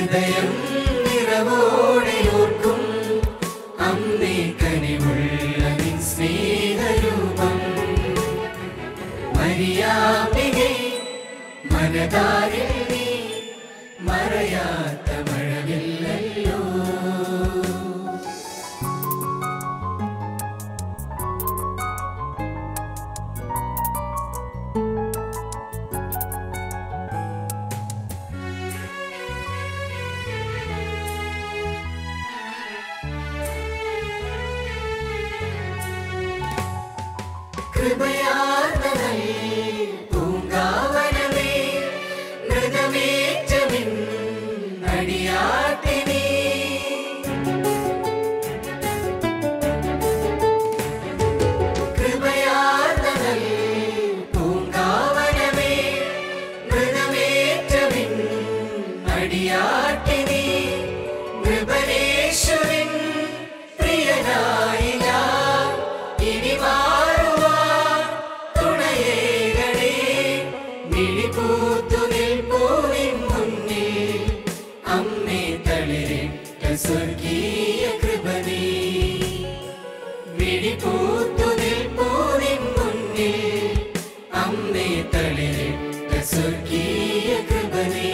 ഹൃദയം നിറവോടെ ഓർക്കും അമ്മേ കനിവുള്ള നിൻ സ്നേഹരൂപം മരിയാമ്പികെ മനതാരിൽ നീ മറയാത്ത മഴവില്ലല്ലോ കൃപയാർന്നതൽ പൂങ്കാവനമേ മൃതമേറ്റമിൻ അടിയാട്ടിനീ കൃപയാർന്നതൽ പൂങ്കാവനമേ മൃതമേറ്റമിൻ അടിയാട്ടിനീ കൃപനേശ്വരൻ പ്രിയനായി ഞാൻ ഇനി മാറുവാൻ തുണയേകണേ മിഴിപൂത്തു നിൽപ്പൂ നിൻ മുന്നിൽ അമ്മേ തളിരിട്ട സ്വർഗീയ കൃപനീ മിഴിപൂത്തു നിൽപ്പൂ നിൻ മുന്നിൽ അമ്മേ തളിരിട്ട സ്വർഗീയ കൃപനീ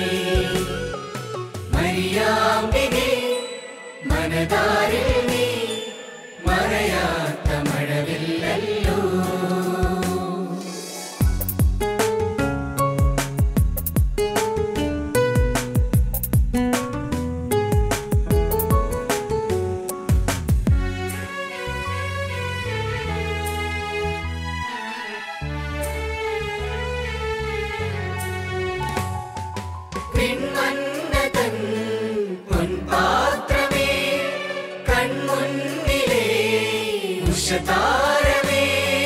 മരിയാമ്പികെ മനതാരിൽ നീ മറയാത്ത മഴവില്ലല്ലോ പിൻവന്നതൻ പൊൻപാത്രമേ കൺമുന്നിലേ ഉഷതാരമേ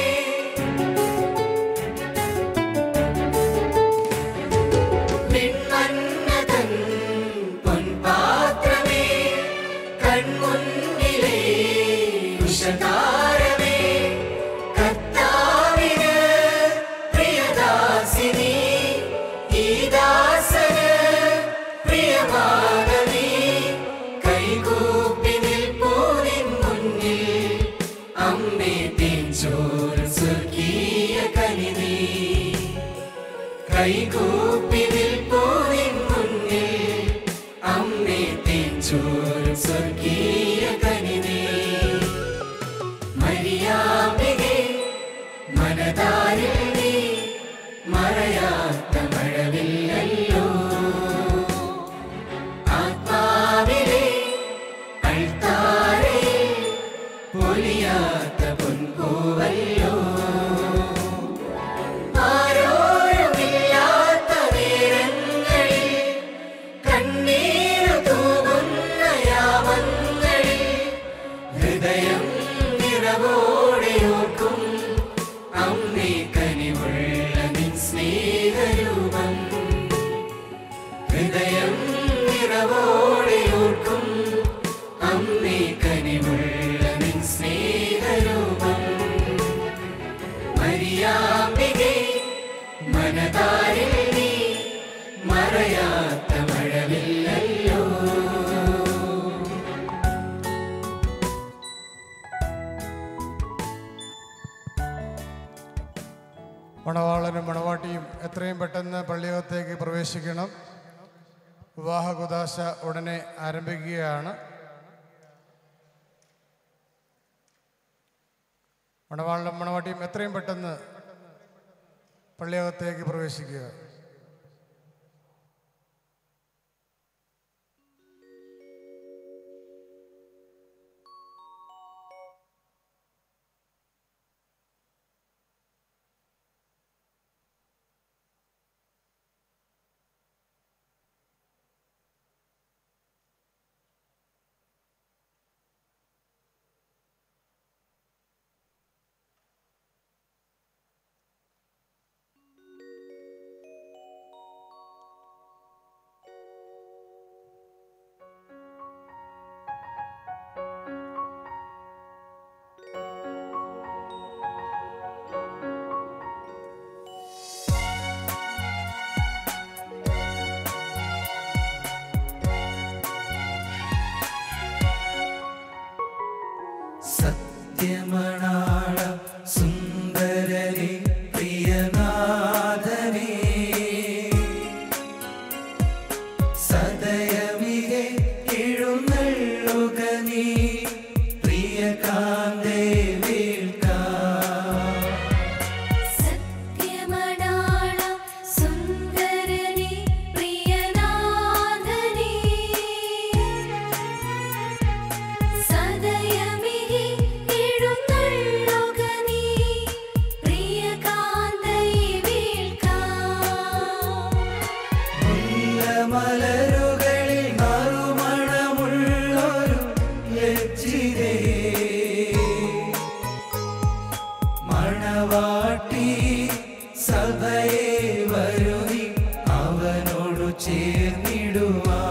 പിൻവന്നതൻ പൊൻപാത്രമേ കൺമുന്നിലേ ഉഷതാരമേ കർത്താവിന് പ്രിയദാസിനി ഈ ദാസന് പ്രിയമാകവി കൈകൂപ്പി നിൽപ്പൂ നിൻ മുന്നിൽ അമ്മേ തേഞ്ചോർ സ്വർഗീയ കനിനീ കൈകൂപ്പി നിൽപ്പൂ നിൻ മുന്നിൽ അമ്മേ തേഞ്ചോർ സ്വർഗീയ കനിനീ മരിയാമ്പികെ മനതാരിൽ നീ മറയാത്ത മഴവില്ലല്ലോ ആത്മാവിലെ അൾത്താരയിൽ പൊലിയാത്ത പൊൻപൂവല്ലോ ആരോരുമില്ലാത്ത നേരങ്ങളിൽ കണ്ണീരു തൂകുന്ന യാമങ്ങളിൽ ഹൃദയം നിറവോടെ ഓർക്കും അമ്മേ കനിവുള്ള നിൻ സ്നേഹരൂപം ഹൃദയം നിറവോടെ ഓർക്കും അമ്മേ കനിവുള്ള നിൻ സ്നേഹരൂപം മരിയാമ്പികെ മനതാരിൽ നീ മറയാത്ത മഴവില്ലല്ലോ മണവാളനും മണവാട്ടിയും എത്രയും പെട്ടെന്ന് പള്ളിയകത്തേക്ക് പ്രവേശിക്കണം വിവാഹ കുദാശ ഉടനെ ആരംഭിക്കുകയാണ് മണവാളനും മണവാട്ടിയും എത്രയും പെട്ടെന്ന് പള്ളിയകത്തേക്ക് പ്രവേശിക്കുക സത്യമണാള സുന്ദരനെ പ്രിയനാഥനെ സദയമികെ എഴുന്നള്ളുക നീ പ്രിയകാന്തേ വീഴ്ത്താം സത്യമണാള സുന്ദരനെ പ്രിയനാഥനെ സദയമികെ എഴുന്നള്ളുക നീ പ്രിയകാന്തയെ വീഴ്ക്കാം മലരുകളിൽ നറുമണമുള്ളൊരു ലജ്ജിതേ മണവാട്ടി സഭയെ വരുതി അവനോടു ചേർന്നിടുവാ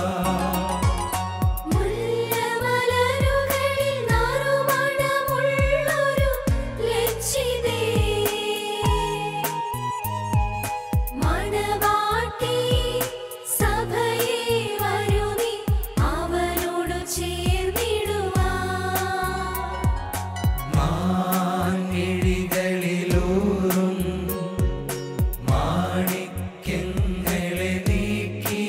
മുല്ലമലരുകളിൽ നറുമണമുള്ളൊരു ലജ്ജിതേ മണവാട്ടി സഭയെ വരുതി അവനോടു ചേർന്നിടുവാൻ മാൻമിഴികളിലൂറും മാണിക്യങ്ങളെ നീക്കി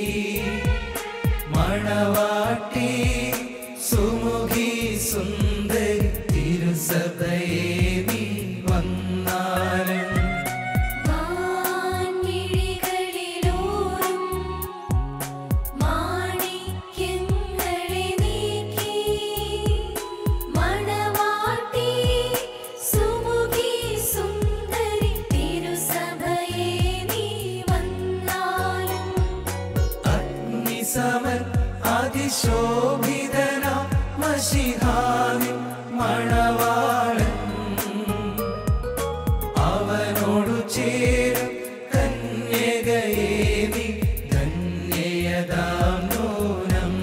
മണവാട്ടി സുമുഖി സുന്ദരി തിരുസഭയെ നീ വന്നാലും വാൻമിഴികളിലൂറും മാണിക്യങ്ങളെ നീക്കി മണവാട്ടി സുമുഖി സുന്ദരി തിരുസഭയെ നീ വന്നാലും അഗ്നിസമൻ അതിശോഭിതന മഷിഹാവിൻ മണവാളൻ അവനോടു ചേരും കന്യകയെ നീ ധന്യയതാം നൂനം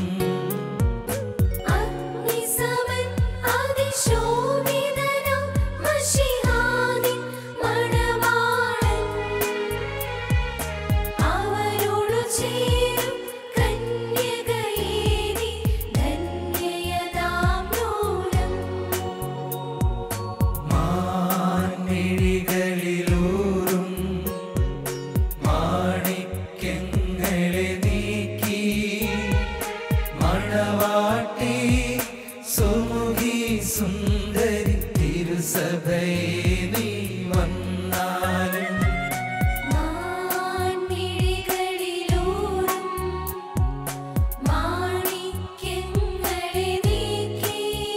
അഗ്നിസമൻ അതിശോഭിതനം മഷിഹാദിൻ മണവാളൻ അവരോടു ചേരും കന്യകയെ നീ ധന്യയതാം നൂനം മാൻമിഴികളിലൂറും മാണിക്യങ്ങളെ നീക്കി മണവാട്ടി സുമുഖി സുന്ദരി തിരുസഭയെ നീ വന്നാലും മാൻമിഴികളിലൂറും മാണിക്യങ്ങളെ നീക്കി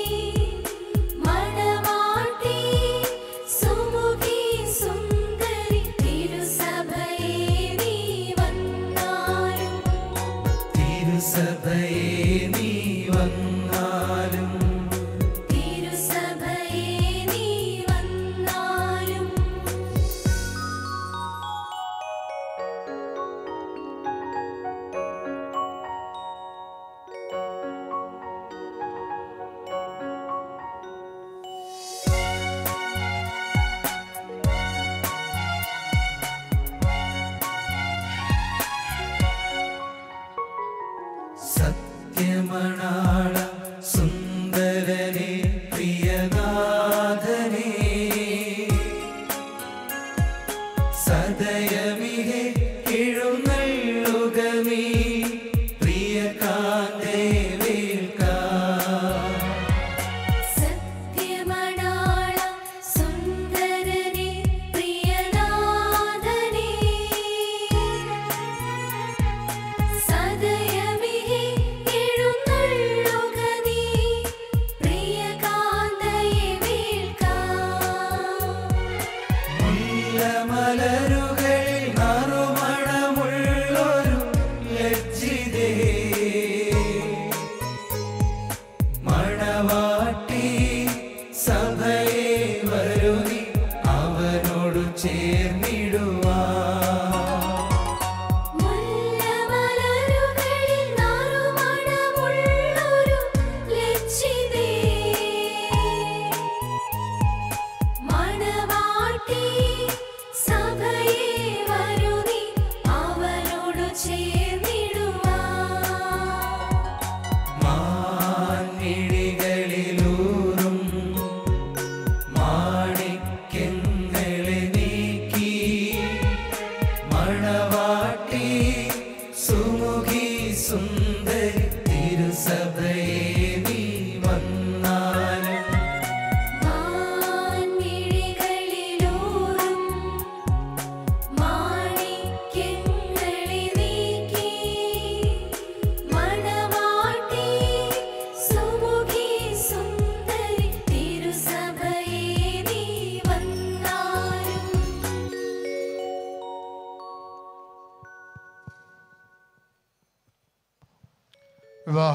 മണവാട്ടി സുമുഖി സുന്ദരി തിരുസഭയെ നീ വന്നാലും തിരുസഭയെ നീ വന്നാലും തിരുസഭയെ നീ വന്നാലും സത്യമണാള സുന്ദരനെ പ്രിയനാഥനെ സദയമിഹെ എഴുന്നള്ളുക നീ പ്രിയകാന്തേ വീഴ്ക്കാം സത്യമണാള സുന്ദരനെ പ്രിയനാഥനെ സദയമിഹെ എഴുന്നള്ളുക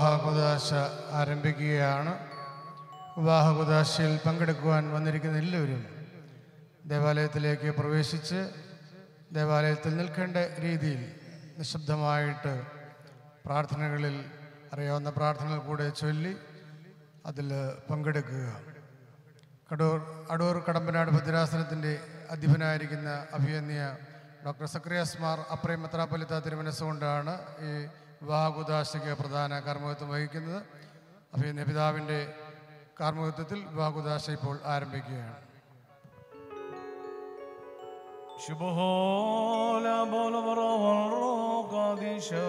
വിവാഹ കുദാശ ആരംഭിക്കുകയാണ് വിവാഹ കുദാശയിൽ പങ്കെടുക്കുവാൻ വന്നിരിക്കുന്ന എല്ലാവരും ദേവാലയത്തിലേക്ക് പ്രവേശിച്ച് ദേവാലയത്തിൽ നിൽക്കേണ്ട രീതിയിൽ നിശബ്ദമായിട്ട് പ്രാർത്ഥനകളിൽ അറിയാവുന്ന പ്രാർത്ഥനകൾ കൂടെ ചൊല്ലി അതിൽ പങ്കെടുക്കുക കടൂർ അടൂർ കടമ്പനാട് ഭദ്രാസനത്തിൻ്റെ അധിപനായിരിക്കുന്ന അഭിയന്യ ഡോക്ടർ സക്രിയാസ് മാർ അപ്രേം മെത്രാപ്പൊലിത്ത തിരുമനസ്സുകൊണ്ടാണ് ഈ വിവാഹകുദാശയ്ക്ക് പ്രധാന കാർമ്മികത്വം വഹിക്കുന്നത് അഭിയന്യ പിതാവിൻ്റെ കാർമ്മികത്വത്തിൽ വിവാഹകുദാശ ഇപ്പോൾ ആരംഭിക്കുകയാണ് ശുഭഹോല ബോലവറോകാദിശോ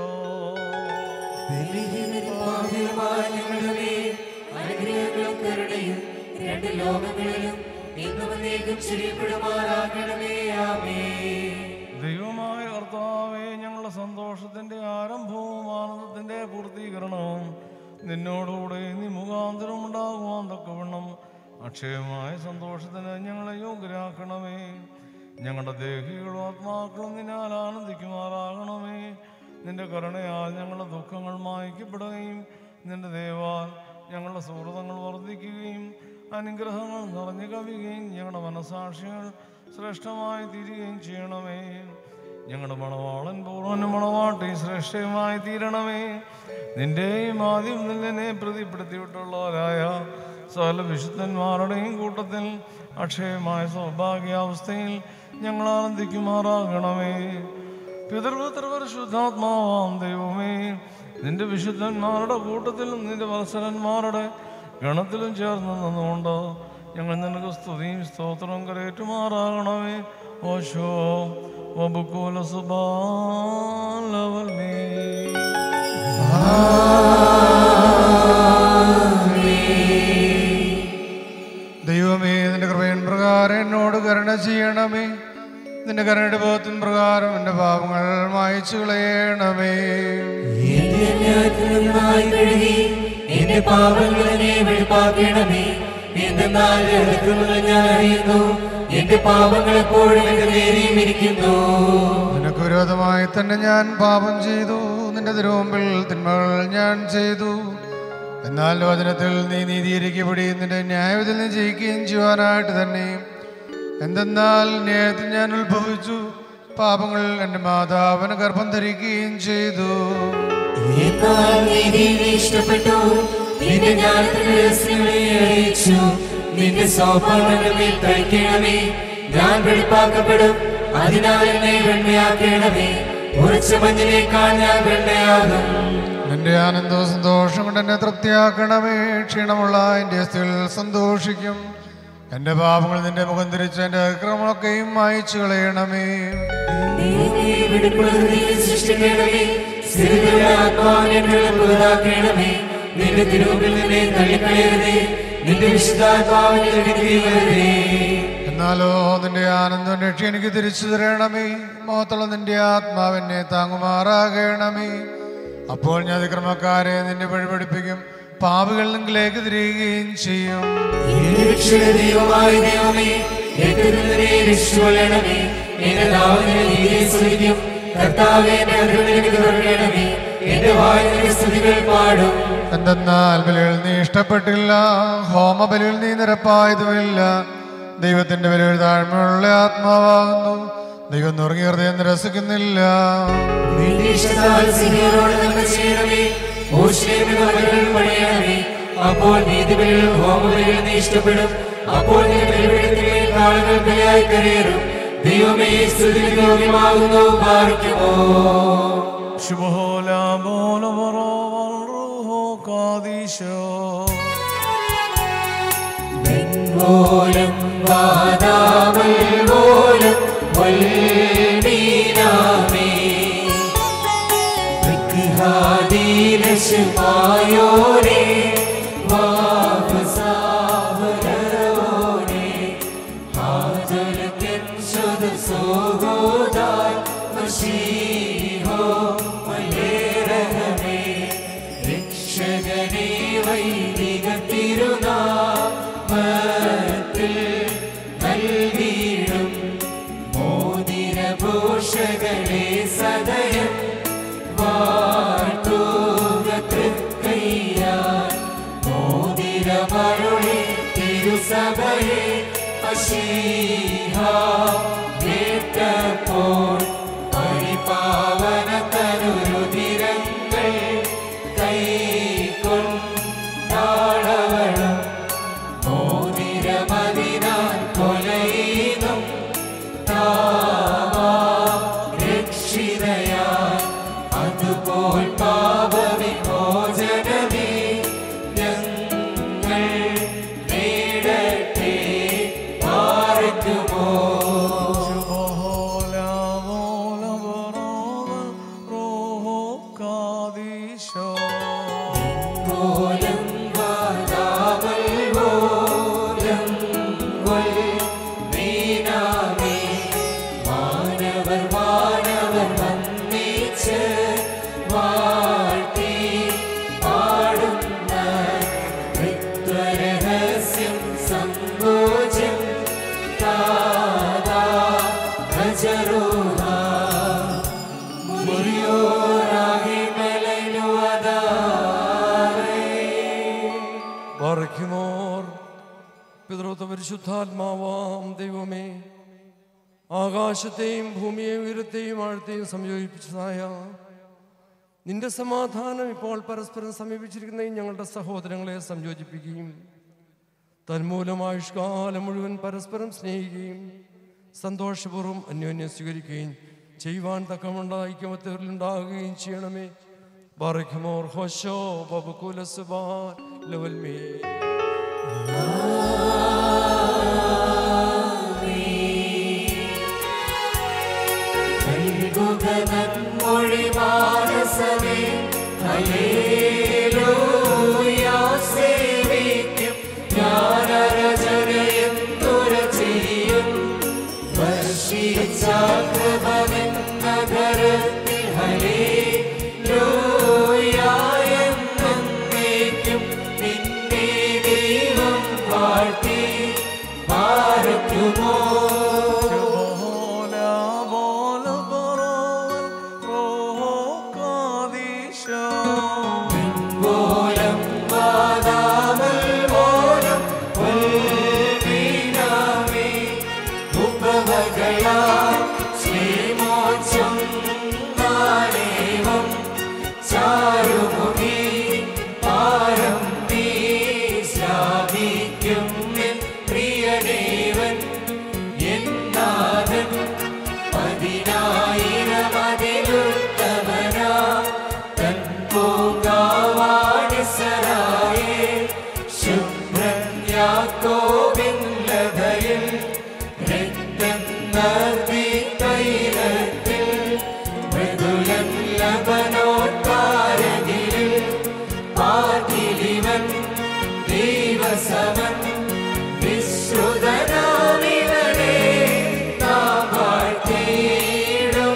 ബലിഹീനരുമായ ഞങ്ങളുടെ മേൽ അനുഗ്രഹങ്ങളും കരുണയും രണ്ട് ലോകങ്ങളിലും ഇന്നും എന്നേക്കും ചുരിയപ്പെടുമാറാകണമേ ആമേ ദൈവമായ കർത്താവേ ഞങ്ങളുടെ സന്തോഷത്തിന്റെ ആരംഭവും ആനന്ദത്തിന്റെ പൂർത്തീകരണവും നിന്നോടുകൂടെ നീ മുഖാന്തരം ഉണ്ടാകുവാൻ തക്കവണ്ണം അക്ഷയമായ സന്തോഷത്തിന് ഞങ്ങളെ യോഗ്യരാക്കണമേ ഞങ്ങളുടെ ദേഹികളും ആത്മാക്കളും നിന്നാൽ ആനന്ദിക്കുമാറാകണമേ നിന്റെ കരുണയാൽ ഞങ്ങളുടെ ദുഃഖങ്ങൾ മായ്ക്കപ്പെടുകയും നിന്റെ ദയവാൽ ഞങ്ങളുടെ സുഹൃതങ്ങൾ വർദ്ധിക്കുകയും അനുഗ്രഹങ്ങൾ നിറഞ്ഞു കവിയുകയും ഞങ്ങളുടെ മനസാക്ഷികൾ ശ്രേഷ്ഠമായി തീരുകയും ചെയ്യണമേ ഞങ്ങളുടെ മണവാളൻ പൂർവ്വനും മണവാട്ടി ശ്രേഷ്ഠയുമായി തീരണമേ നിന്റെയും ആദ്യം നിന്നെ പ്രതിപ്പെടുത്തിയിട്ടുള്ളവരായ സകല വിശുദ്ധന്മാരുടെയും കൂട്ടത്തിൽ അക്ഷയമായ സൗഭാഗ്യാവസ്ഥയിൽ ഞങ്ങൾ ആനന്ദിക്കുമാറാകണമേ പിതൃപുത്രപരിശുദ്ധാത്മാവാം ദൈവമേ നിന്റെ വിശുദ്ധന്മാരുടെ കൂട്ടത്തിലും നിന്റെ വത്സരന്മാരുടെ ഗണത്തിലും ചേർന്ന് നിന്നുകൊണ്ട് ഞങ്ങൾ നിനക്ക് സ്തുതിയും സ്തോത്രവും കരയേറ്റുമാറാകണമേ ഓശോ വബുക്കൂല സുബാലവൽമേ ദൈവമേ നിന്റെ കൃപയൻ പ്രകാരം എന്നോട് കരുണ ചെയ്യണമേ നിന്റെ കരുണയുടെ ബോധത്തിൻ പ്രകാരം എൻ്റെ പാപങ്ങൾ മായച്ചു കളയണമേ എന്റെ അന്യായത്തിൽ നന്നായി കഴുകി എന്റെ പാപങ്ങളെ വെളിപ്പാക്കണമേ എന്തെന്നാൽ ഇറക്കുന്നത് ഞാൻ അറിയുന്നു എന്റെ പാപങ്ങൾ എപ്പോഴും എന്റെ നേരെയും ഇരിക്കുന്നു നിനക്ക് വിരോധമായി തന്നെ ഞാൻ പാപം ചെയ്തു നിന്റെ തിരുമുമ്പിൽ തിന്മകൾ ഞാൻ ചെയ്തു എന്നാൽ വചനത്തിൽ നീ നീതിയിരിക്കപ്പെടുകയും നിന്റെ ന്യായവിധിയിൽ നീ ജയിക്കുകയും ചെയ്യുവാനായിട്ട് തന്നെ എന്തെന്നാൽ ന്യായത്തിൽ ഞാൻ ഉത്ഭവിച്ചു പാപങ്ങൾ എൻ്റെ മാതാവിന് ഗർഭം ധരിക്കുകയും ചെയ്തു എന്നാൽ നീതി നീ ഇഷ്ടപ്പെട്ടു നിന്റെ ജ്ഞാനത്തിന്റെ രഹസ്യങ്ങളെ അറിയിച്ചു നിന്റെ സൗഭാഗ്യങ്ങളുടെ മേൽ തളിക്കണമേ ഞാൻ വെളിപ്പാക്കപ്പെടും അതിനാൽ എന്നെ വെണ്മയാക്കണമേ ഉറച്ച മഞ്ഞിനേക്കാൾ ഞാൻ വെണ്ണയാകും നിന്റെ ആനന്ദവും സന്തോഷം കൊണ്ട് എന്നെ തൃപ്തിയാക്കണമേ ക്ഷീണമുള്ള എൻ്റെ അസ്ഥികൾ സന്തോഷിക്കും എൻ്റെ പാപങ്ങൾ നിന്റെ മുഖം തിരിച്ച് എൻ്റെ അക്രമങ്ങളൊക്കെയും മായച്ചു കളയണമേ നീതി വെളിപ്പെടുത്തുകയും സൃഷ്ടിക്കണമേ സ്ഥിരതയുള്ള ആത്മാവിനെ പുതുതാക്കണമേ നിന്റെ തിരുമുമ്പിൽ നിന്നെ തള്ളിക്കളയരുതേ നിന്റെ വിശുദ്ധാത്മാവിനെ എടുക്കുകയരുതേ എന്നാലോ നിന്റെ ആനന്ദം രക്ഷ എനിക്ക് തിരിച്ചു തരണമേ മോഹത്തുള്ള നിന്റെ ആത്മാവെന്നെ താങ്ങുമാറാകണമേ അപ്പോൾ ഞാൻ അതിക്രമക്കാരെ നിന്നെ വഴിപഠിപ്പിക്കും പാപികളിൽ നിങ്കിലേക്ക് തിരികുകയും ചെയ്യും എന്റെ രക്ഷയുടെ ദൈവമായ ദൈവമേ എന്റെ നിന്നെ രക്ഷിച്ചുകൊള്ളണമേ എന്റെ നാവിനെ നീതിയെ സ്തുതിക്കും കർത്താവേ എന്റെ അതിർവനിക്ക് തുറക്കണമേ എന്റെ വായുവിന്റെ സ്തുതികൾ പാടും എന്തെന്നാൽ ബലികൾ നീ ഇഷ്ടപ്പെട്ടില്ല ഹോമബലിയിൽ നീ നിരപ്പായതുമില്ല ദൈവത്തിന്റെ ബലികൾ താഴ്മയുള്ള ആത്മാവാകുന്നു ദൈവം നുറങ്ങിയ ഹൃദയം നിരസിക്കുന്നില്ല നിന്റെ ഇഷ്ടത്താൽ സിഹിയോട് നന്മ ചെയ്യണമേ ഓശ്ലേമിന് വഴികൾ പണിയണമേ അപ്പോൾ നീതിബലികളും ഹോമബലികളും നീ ഇഷ്ടപ്പെടും അപ്പോൾ നിന്റെ ബലിപീഠത്തിലെ കാളുകൾ ബലിയായി കരയേറും ദൈവമേ സ്തുതി യോഗ്യമാകുന്നു പാർക്കുമോ ശുഭഹോല ബോലവറോകാദിശോ പോലും വാദാമൽ പോലും വൽമീനാമേ വിഗ്രഹാദീലശുമായോരേ വാപസാവരവോരേ ഹാജലക്കൻ ശുദ്ധ സോഗോദാൽ മശീഹോ മലേരഹമേ രക്ഷകനേ വൈദിക തിരുനാമത്തിൽ നൽകിയിടും മോതിരഭൂഷകളെ സദയം വാഴ്ത്തുക തൃക്കൈ ദൈവമരുളി തിരുസഭയെ അശീഹ കേട്ടപ്പോൾ പരിപാവന തനുരുതിരങ്ങൾ കൈക്കൊണ്ടാളവളും മോതിരമതിനാൽ കൊലയിലും താവാ രക്ഷിതയായി അതുപോൽ പാപവിമോചനമേ ഞങ്ങൾ നേടട്ടെ പാർക്കുമോ കോലം വാതാവൽ മോലം കൊൽ വീണാമേ മാനവർ മാനവർ വന്നിച്ച് വാഴ്ത്തി പാടുന്ന ഋത്വരഹസ്യം സങ്കോചം താതാ ഭജരോഹ മുറിയോരാകി ബാറയ്ക്കുമോർ പിതൃത്വ പരിശുദ്ധാത്മാവാം ദൈവമേ ആകാശത്തെയും ഭൂമിയെയും ഉയരത്തെയും ആഴത്തെയും സംയോജിപ്പിച്ചതായ നിന്റെ സമാധാനം ഇപ്പോൾ പരസ്പരം സമീപിച്ചിരിക്കുന്ന ഈ ഞങ്ങളുടെ സഹോദരങ്ങളെ സംയോജിപ്പിക്കുകയും തന്മൂലം ആയുഷ്കാലം മുഴുവൻ പരസ്പരം സ്നേഹിക്കുകയും സന്തോഷപൂർവ്വം അന്യോന്യം സ്വീകരിക്കുകയും ചെയ്യുവാൻ തക്കമുള്ള ഐക്യമത്യറിലുണ്ടാകുകയും ചെയ്യണമേ ബാറയ്ക്കുമോർ ഹോശോ ബബുക്കുലസുബാൻ ലവൽമേ മൊഴി മാനസമേ ഹല്ലേലൂയാ സേവിക്കും ജ്ഞാനരചനയും തുര ചെയ്യും വർഷിച്ചാകൃപമെന്ന ധരത്തിൽ ഹല്ലേലൂയാ എന്നേക്കും നിന്നെ ദൈവം വാഴ്ത്തി പാർക്കുമോ പോലം വാദാമൽ പോലം പുൽവീണാമേ ഉപവകളാൽ ശ്രീമോക്ഷം നാലേവം ചാരുമുഖി പാരം നീ ശ്രാവിക്കും നിൻ പ്രിയദേവൻ എന്നാഥൻ പതിനായിരം അതിലുത്തമനാ തൻ പൂങ്കാവാടിസരായേ ശുഭ്രൻ യാക്കോബിൻ ലതയിൽ രക്തം നദി തൈലത്തിൽ മൃദുലൻ ലബനോത്താരകിൽ പാതിലിവൻ ദൈവസമൻ വിശ്രുതനാമിവനെ നാം വാഴ്ത്തിയിടും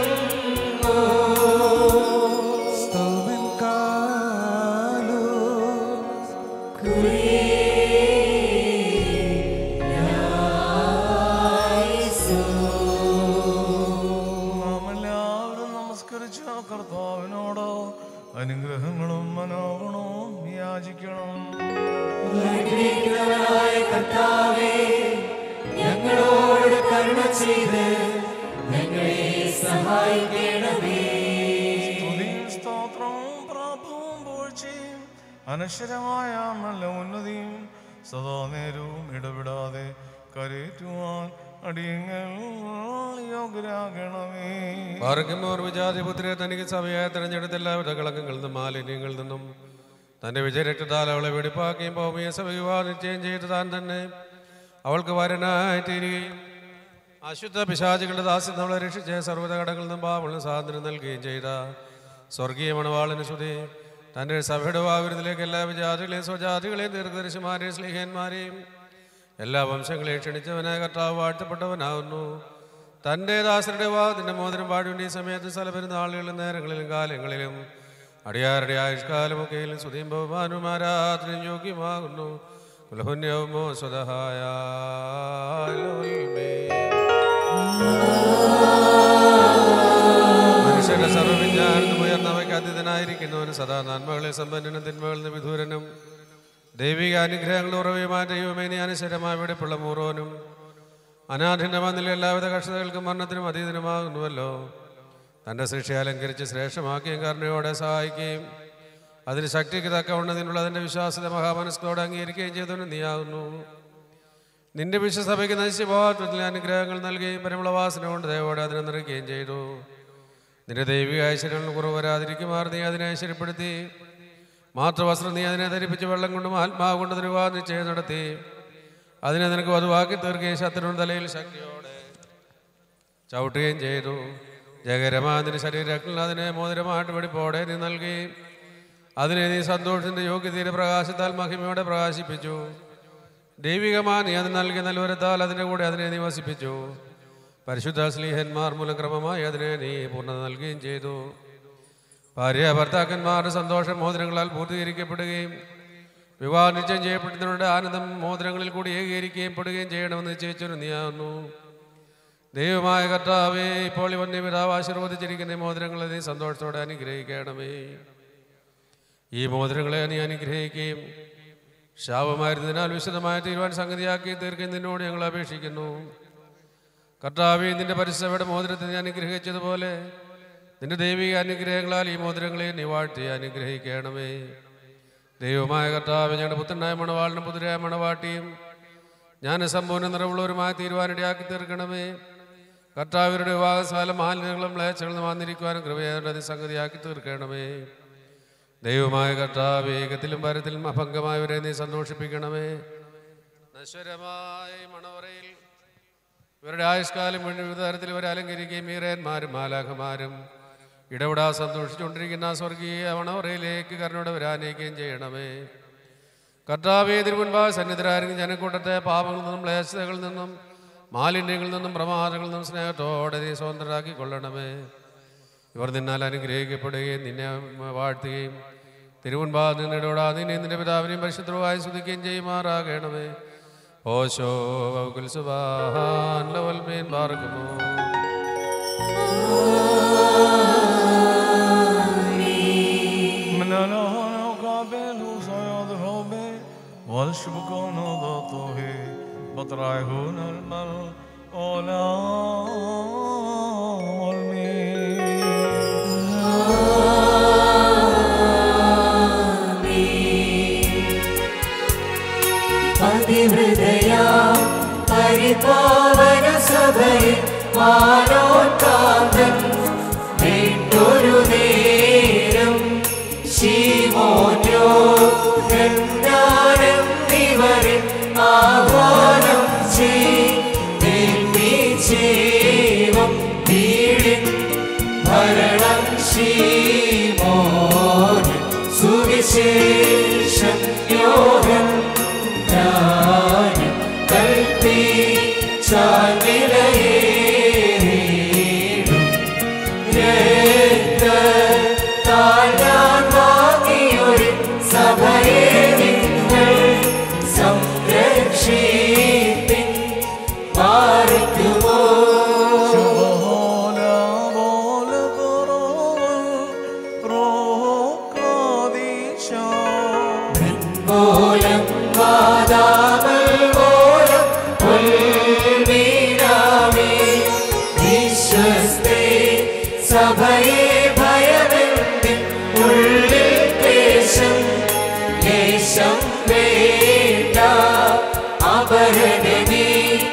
നാം എല്ലാവരും നമസ്കരിച്ച കർത്താവിനോട് അനുഗ്രഹങ്ങളും മനോഗുണവും യാചിക്കണം അനുഗ്രഹിക്കുന്നവനായ കർത്താവേ ഞങ്ങളോട് കരുണ ചെയ്ത് ഞങ്ങളെ സഹായിക്കണമേ സ്തുതിയും സ്തോത്രവും പ്രാപവും പൂഴ്ചയും അനശ്വരമായ നല്ല ഉന്നതിയും സദാ നേരവും ഇടപെടാതെ കരയേറ്റുവാൻ അടിയങ്ങൾ യോഗ്യരാകണമേ പാർക്കുമോർ വിജാതിപുത്രെ തനിക്ക് സഭയായി തെരഞ്ഞെടുത്ത എല്ലാവിധ കളങ്കങ്ങളിൽ നിന്നും മാലിന്യങ്ങളിൽ നിന്നും തന്റെ വിജയരക്തത്താൽ അവളെ വെടിപ്പാക്കുകയും ഭൗമിക സഭ വിവാഹം നിശ്ചയം ചെയ്ത് താൻ തന്നെ അവൾക്ക് വരനായി തീരുകയും അശുദ്ധ പിശാചുകളുടെ ദാസ്യം അവളെ രക്ഷിച്ച് സർവ്വത കടങ്ങളിൽ നിന്നും പാവളിന് സ്വാതന്ത്ര്യം നൽകുകയും ചെയ്ത സ്വർഗീയ മണവാളിന് ശ്രുതി തൻ്റെ സഭയുടെ വാവിരുന്നിലേക്ക് എല്ലാ വിജാതികളെയും സ്വജാതികളെയും ദീർഘദർശിമാരെയും സ്നേഹന്മാരെയും എല്ലാ വംശങ്ങളെയും ക്ഷണിച്ചവനായ കർത്താവ് വാഴ്ത്തപ്പെട്ടവനാകുന്നു തൻ്റെ ദാസരുടെ വാദത്തിൻ്റെ മോതിരം പാടുവിൻ്റെ ഈ സമയത്ത് സ്ഥലപെരുന്നാളുകളിലും നേരങ്ങളിലും കാലങ്ങളിലും അടിയാരുടെ ആയുഷ്കാലമൊക്കെയിലും സ്തുതിയും ബഹുമാനവും ആരാധനയും യോഗ്യമാകുന്നു കുലഹുന്യവുമോ സ്വതഹായ മനുഷ്യന്റെ സർവ്വവിജ്ഞാനം ഉയർന്നവയ്ക്ക് അതീതനായിരിക്കുന്നവന് സദാ നന്മകളിൽ സമ്പന്നനും തിന്മകളിൽ നിന്ന് വിദൂരനും ദൈവിക അനുഗ്രഹങ്ങൾ ഉറവിയുമായ ദൈവമേ നീ അനുസരമായ വെടിപ്പുള്ള മൂറോനും അനാഥിൻ്റെ മന്നിലെ എല്ലാവിധ കഷ്ടതകൾക്കും മരണത്തിനും അതീതനുമാകുന്നുവല്ലോ തൻ്റെ സൃഷ്ടി അലങ്കരിച്ച് ശ്രേഷ്ഠമാക്കുകയും കരുണയോടെ സഹായിക്കുകയും അതിന് ശക്തിക്ക് തക്കവണ്ണതിനുള്ള അതിൻ്റെ വിശ്വാസത്തെ മഹാമനസ്കോടെ അംഗീകരിക്കുകയും ചെയ്തവനും നീയാകുന്നു നിന്റെ വിശ്വസഭയ്ക്ക് നശിച്ചു പോകാത്തതിൽ അനുഗ്രഹങ്ങൾ നൽകുകയും പരിമളവാസന കൊണ്ട് ദയവോടെ അതിനെ നിറയ്ക്കുകയും ചെയ്തു നിന്റെ ദൈവിക ഐശ്വര്യങ്ങൾ കുറവ് വരാതിരിക്കുമാർ നീ അതിനെ ഐശ്വര്യപ്പെടുത്തി മാത്രവസ്ത്രം നീ അതിനെ ധരിപ്പിച്ച് വെള്ളം കൊണ്ടും ആത്മാവ് കൊണ്ട് തിരുവാ നിശ്ചയം നടത്തി അതിനെ നിനക്ക് വധുവാക്കി തീർക്കുകയും ശത്രുവിൻ തലയിൽ ശക്തിയോടെ ചവിട്ടുകയും ചെയ്തു ജയകരമാതിന് ശരീരത്തിൽ അതിനെ മോതിരമായിട്ട് വെടിപ്പോടെ നീ നൽകി അതിനെ നീ സന്തോഷത്തിൻ്റെ യോഗ്യതയുടെ പ്രകാശത്താൽ മഹിമയോടെ പ്രകാശിപ്പിച്ചു ദൈവികമാ നീ അത് നൽകിയ നൽവരത്താൽ അതിൻ്റെ കൂടെ അതിനെ നീ വസിപ്പിച്ചു പരിശുദ്ധ സ്ലീഹന്മാർ മൂലം ക്രമമായി അതിനെ നീ പൂർണ്ണത നൽകുകയും ചെയ്തു ഭാര്യ ഭർത്താക്കന്മാരുടെ സന്തോഷം മോതിരങ്ങളാൽ പൂർത്തീകരിക്കപ്പെടുകയും വിവാഹ നിശ്ചയം ചെയ്യപ്പെടുന്നവരുടെ ആനന്ദം മോതിരങ്ങളിൽ കൂടി ഏകീകരിക്കുകയും പെടുകയും ചെയ്യണമെന്ന് നിശ്ചയിച്ചൊരു നീയാകുന്നു ദൈവമായ കർത്താവേ ഇപ്പോൾ ഇവന്റെ പിതാവ് ആശീർവദിച്ചിരിക്കുന്ന ഈ മോതിരങ്ങളെ നീ സന്തോഷത്തോടെ അനുഗ്രഹിക്കണമേ ഈ മോതിരങ്ങളെ നീ അനുഗ്രഹിക്കുകയും ശാപമായിരുന്നതിനാൽ വിശദമായ തീരുമാന സംഗതിയാക്കി തീർക്കുകയും നിന്നോട് ഞങ്ങൾ അപേക്ഷിക്കുന്നു കർത്താവെ നിന്റെ പരിസരയുടെ മോതിരത്തെ നീ അനുഗ്രഹിച്ചതുപോലെ നിന്റെ ദൈവിക അനുഗ്രഹങ്ങളാൽ ഈ മോതിരങ്ങളെ നീ വാഴ്ത്തി അനുഗ്രഹിക്കണമേ ദൈവമായ കർത്താവ് ഞങ്ങളുടെ പുത്രനായ മണവാളിനും പുതിരായ മണവാട്ടിയും ഞാൻ സമ്പൂർണ്ണ നിറവുള്ളവരുമായി തീരുവാനിടയാക്കി തീർക്കണമേ കർത്താവരുടെ വിവാഹസാലം മാലിന്യങ്ങളും മ്ലേച്ഛകളും വന്നിരിക്കുവാനും കൃപയാരുടെ സംഗതിയാക്കി തീർക്കണമേ ദൈവമായ കർത്താവ് ഏകത്തിലും പരത്തിലും അഭംഗമായവരെ നീ സന്തോഷിപ്പിക്കണമേ നശ്വരമായ ഈ മണവറയിൽ ഇവരുടെ ആയുഷ്കാലം മുഴുവൻ വിവിധ തരത്തിൽ ഇവരെ അലങ്കരിക്കുകയും മീറേന്മാരും മാലാഖമാരും ഇടപെടാ സന്തോഷിച്ചുകൊണ്ടിരിക്കുന്ന ആ സ്വർഗീയ മണവറയിലേക്ക് കരുണയുടെ വരാനയിക്കുകയും ചെയ്യണമേ കർത്താവേ തിരുമുൻപായ സന്നിധരായിരിക്കും ജനക്കൂട്ടത്തെ പാപങ്ങളിൽ നിന്നും ക്ലേശതകളിൽ നിന്നും മാലിന്യങ്ങളിൽ നിന്നും പ്രമാദങ്ങളിൽ നിന്നും സ്നേഹത്തോടെ നീ സ്വതന്ത്രരാക്കി കൊള്ളണമേ ഇവർ നിന്നാൽ അനുഗ്രഹിക്കപ്പെടുകയും നിന്നെ വാഴ്ത്തുകയും തിരുമുൻപാ നിന്നിടോടാ നിന്നെ നിന്റെ പിതാവിനെയും പരിശുദ്ധവുമായി സ്തുതിക്കുകയും ചെയ്യുമാറാകണമേ ഓശോ കുൽസുബാൻ ലവൽമീൻ പാർക്കുമോ من الهنا قابل صياد ربي والشبكون ضطه بطرعهن المل ولا അതിഹൃദയ പരിപാവന സഭയിൽ മാനോത്കാന്തൻ വീട്ടൊരു നേരം ശിവോന്യോ ഗന്ധാരം ഇവരിൽ ആഹ്വാനം ചെയ്വം വീടിൻ ഭരണം ശീമോൻ സുവിശേഷം യോഹൻ ജ്ഞാനം കൽപ്പി ചാനിലയേറിടും താഴാൻ വാങ്ങിയൊരു സഭയെ നിങ്ങൾ സംരക്ഷിപ്പിൻ പാർക്കുമോ ولا بول قرون روح قادشا മൂലം വാദാമൽ മൂലം ഉൾവീരാമേ വിശ്വസ്തേ സഭയെ ഭയമെന്തിൻ ഉള്ളിൽ ക്ലേശം ലേശം വേണ്ട അപഹരണമേ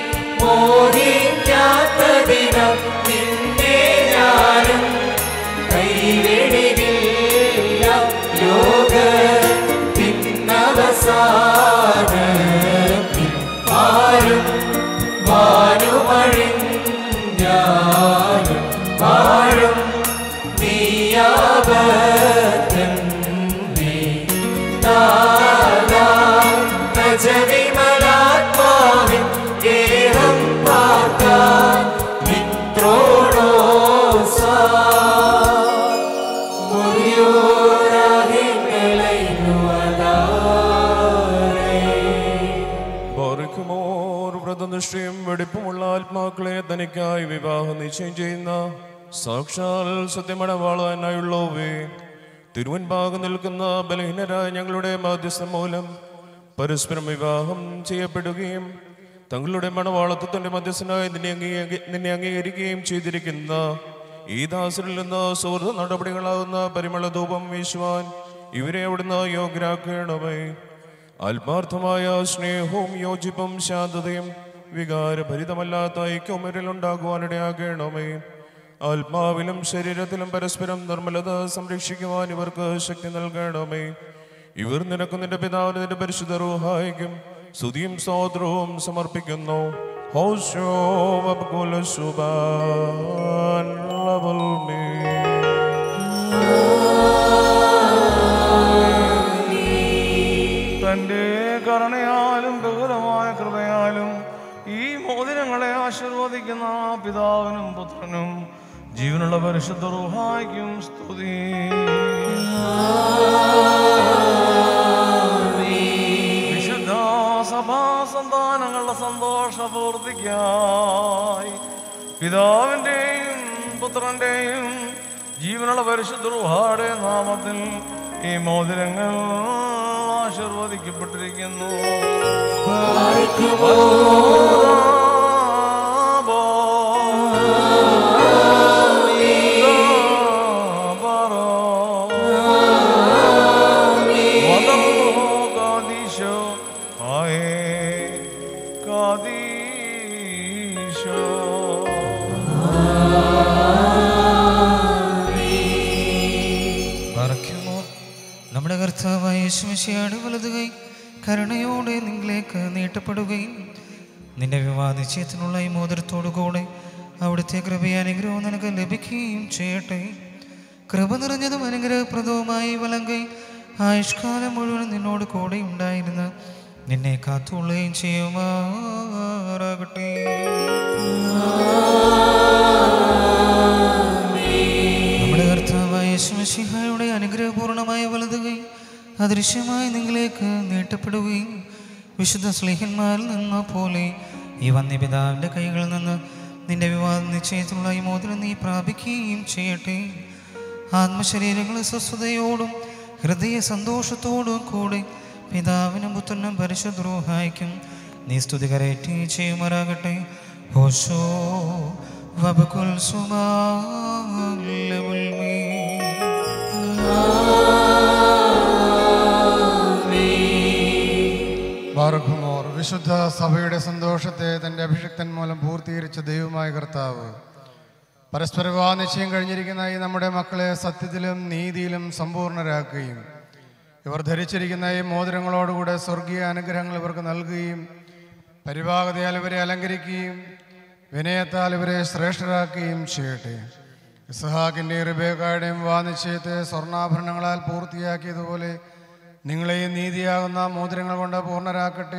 മോഹിക്കാത്തതിനം നിന്നെ ഞാനും കൈവിടില്ല ലോക പിന്നവസാനത്തിൽ ആരും വാനുമഴിഞ്ഞാലും വാഴും നീയാപത്തൻ നീ നാദാ നജവിമലാത്മാവിൻ ഗേഹം പാർക്കാൻ മിത്രോണോസാ ബാറിക്കുമോർ വ്രതനിഷ്ഠയും വെടിപ്പുമുള്ള ആത്മാക്കളെ തനിക്കായി വിവാഹം നിശ്ചയം ചെയ്യുന്ന സാക്ഷാൽ സത്യമണവാളനായുള്ളവേ തിരുവൻപാകം നിൽക്കുന്ന ബലഹീനരായ ഞങ്ങളുടെ മാധ്യസ്ഥം മൂലം പരസ്പരം വിവാഹം ചെയ്യപ്പെടുകയും തങ്ങളുടെ മണവാളത്വത്തിന്റെ മധ്യസ്ഥനായി നിന്നെ അംഗീക- നിന്നെ അംഗീകരിക്കുകയും ചെയ്തിരിക്കുന്ന ഈ ദാസരിൽ നിന്ന് സുഹൃത നടപടികളാവുന്ന പരിമള ധൂപം വീശുവാൻ ഇവരെ അവിടുന്ന് യോഗ്യരാക്കണമേ ആത്മാർത്ഥമായ സ്നേഹവും യോജിപ്പും ശാന്തതയും വികാരഭരിതമല്ലാത്ത ഐക്യമരിൽ ഉണ്ടാകുവാനിടയാകണമേ ആത്മാവിലും ശരീരത്തിലും പരസ്പരം നിർമ്മലത സംരക്ഷിക്കുവാൻ ഇവർക്ക് ശക്തി നൽകണമേ ഇവർ നിനക്ക് നിന്റെ പിതാവിന് നിന്റെ പരിശുദ്ധ റൂഹായിക്കും സ്തുതിയും സ്തോത്രവും സമർപ്പിക്കുന്നു ഹോശോ വബ്കുല സുബാൻ ലവൽ മീ തന്റെ കരുണയാലും ബഹുലമായ കൃപയാലും ഈ മോതിരങ്ങളെ ആശീർവദിക്കുന്ന പിതാവിനും പുത്രനും ജീവനുള്ള പരിശുദ്ധ റുഹായിക്കും സ്തുതി വിശുദ്ധ സഭാ സന്താനങ്ങളുടെ സന്തോഷപൂർത്തിക്കായി പിതാവിൻ്റെയും പുത്രൻ്റെയും ജീവനുള്ള പരിശുദ്ധ റുഹാടെ നാമത്തിൽ ഈ മോതിരങ്ങൾ ആശീർവദിക്കപ്പെട്ടിരിക്കുന്നു പറയ്ക്കുമോ നമ്മുടെ കർത്താവായ യേശുമിശിയുടെ വലതുകൈ കരുണയോടെ നിങ്ങളിലേക്ക് നീട്ടപ്പെടുകയും നിന്റെ വിവാദിച്ചയത്തിനുള്ള ഈ മോതിരത്തോടു കൂടെ അവിടുത്തെ കൃപയും അനുഗ്രഹവും നിനക്ക് ലഭിക്കുകയും ചെയ്യട്ടെ കൃപ നിറഞ്ഞതും അനുഗ്രഹപ്രദവുമായ ഈ വലങ്കൈ ആയുഷ്കാലം മുഴുവൻ നിന്നോട് കൂടെ ഉണ്ടായിരുന്ന് നിന്നെ കാത്തുകൊള്ളുകയും ചെയ്യുമാറാകട്ടെ നമ്മുടെ കർത്താവായ യേശുമിശിഹായുടെ അനുഗ്രഹപൂർണമായ വലതുകൈ അദൃശ്യമായി നിങ്ങളിലേക്ക് നീട്ടപ്പെടുകയും വിശുദ്ധ സ്ലേഹന്മാരിൽ നിന്ന പോലെ ഈ വന്യപിതാവിൻ്റെ കൈകളിൽ നിന്ന് നിന്റെ വിവാഹ നിശ്ചയത്തിലുള്ള ഈ മോതിരം നീ പ്രാപിക്കുകയും ചെയ്യട്ടെ ആത്മശരീരങ്ങളെ സ്വസ്ഥതയോടും ഹൃദയ സന്തോഷത്തോടും കൂടെ പിതാവിനും പുത്രനും പരിശുദ്രോഹായിക്കും നീ സ്തുതി കരയറ്റി ചെയ്യുമാറാകട്ടെ ഹോശോ വബകുൽ സുമാലവുൽ മീ ബാർഖുമോർ വിശുദ്ധ സഭയുടെ സന്തോഷത്തെ തൻ്റെ അഭിഷിക്തൻ മൂലം പൂർത്തീകരിച്ച ദൈവമായ കർത്താവ് പരസ്പര വിവാഹ നിശ്ചയം കഴിഞ്ഞിരിക്കുന്ന ഈ നമ്മുടെ മക്കളെ സത്യത്തിലും നീതിയിലും സമ്പൂർണ്ണരാക്കുകയും ഇവർ ധരിച്ചിരിക്കുന്ന ഈ മോതിരങ്ങളോടുകൂടെ സ്വർഗീയ അനുഗ്രഹങ്ങൾ ഇവർക്ക് നൽകുകയും പരിഭാഗതയാൽ ഇവരെ അലങ്കരിക്കുകയും വിനയത്താൽ ഇവരെ ശ്രേഷ്ഠരാക്കുകയും ചെയ്യട്ടെ ഇസ്ഹാക്കിൻ്റെയും റിബേക്കായുടെയും വിവാഹ നിശ്ചയത്തെ സ്വർണ്ണാഭരണങ്ങളാൽ പൂർത്തിയാക്കിയതുപോലെ നിങ്ങളെയും നീതിയാകുന്ന മോതിരങ്ങൾ കൊണ്ട് പൂർണ്ണരാക്കട്ടെ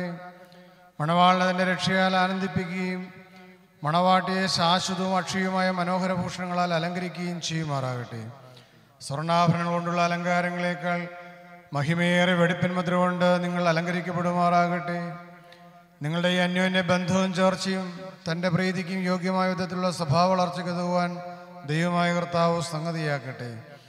മണവാളിനെ തൻ്റെ രക്ഷയാൽ ആനന്ദിപ്പിക്കുകയും മണവാട്ടിയെ ശാശ്വതവും അക്ഷയവുമായ മനോഹര ഭൂഷണങ്ങളാൽ അലങ്കരിക്കുകയും ചെയ്യുമാറാകട്ടെ സ്വർണ്ണാഭരണങ്ങൾ കൊണ്ടുള്ള അലങ്കാരങ്ങളേക്കാൾ മഹിമയേറെ വെടിപ്പിൻ മുദ്ര കൊണ്ട് നിങ്ങൾ അലങ്കരിക്കപ്പെടുമാറാകട്ടെ നിങ്ങളുടെ ഈ അന്യോന്യ ബന്ധവും ചേർച്ചയും തൻ്റെ പ്രീതിക്കും യോഗ്യമായ വിധത്തിലുള്ള സ്വഭാവ വളർച്ചയ്ക്ക് ഉതകുവാൻ ദൈവമായ കർത്താവ് സംഗതിയാക്കട്ടെ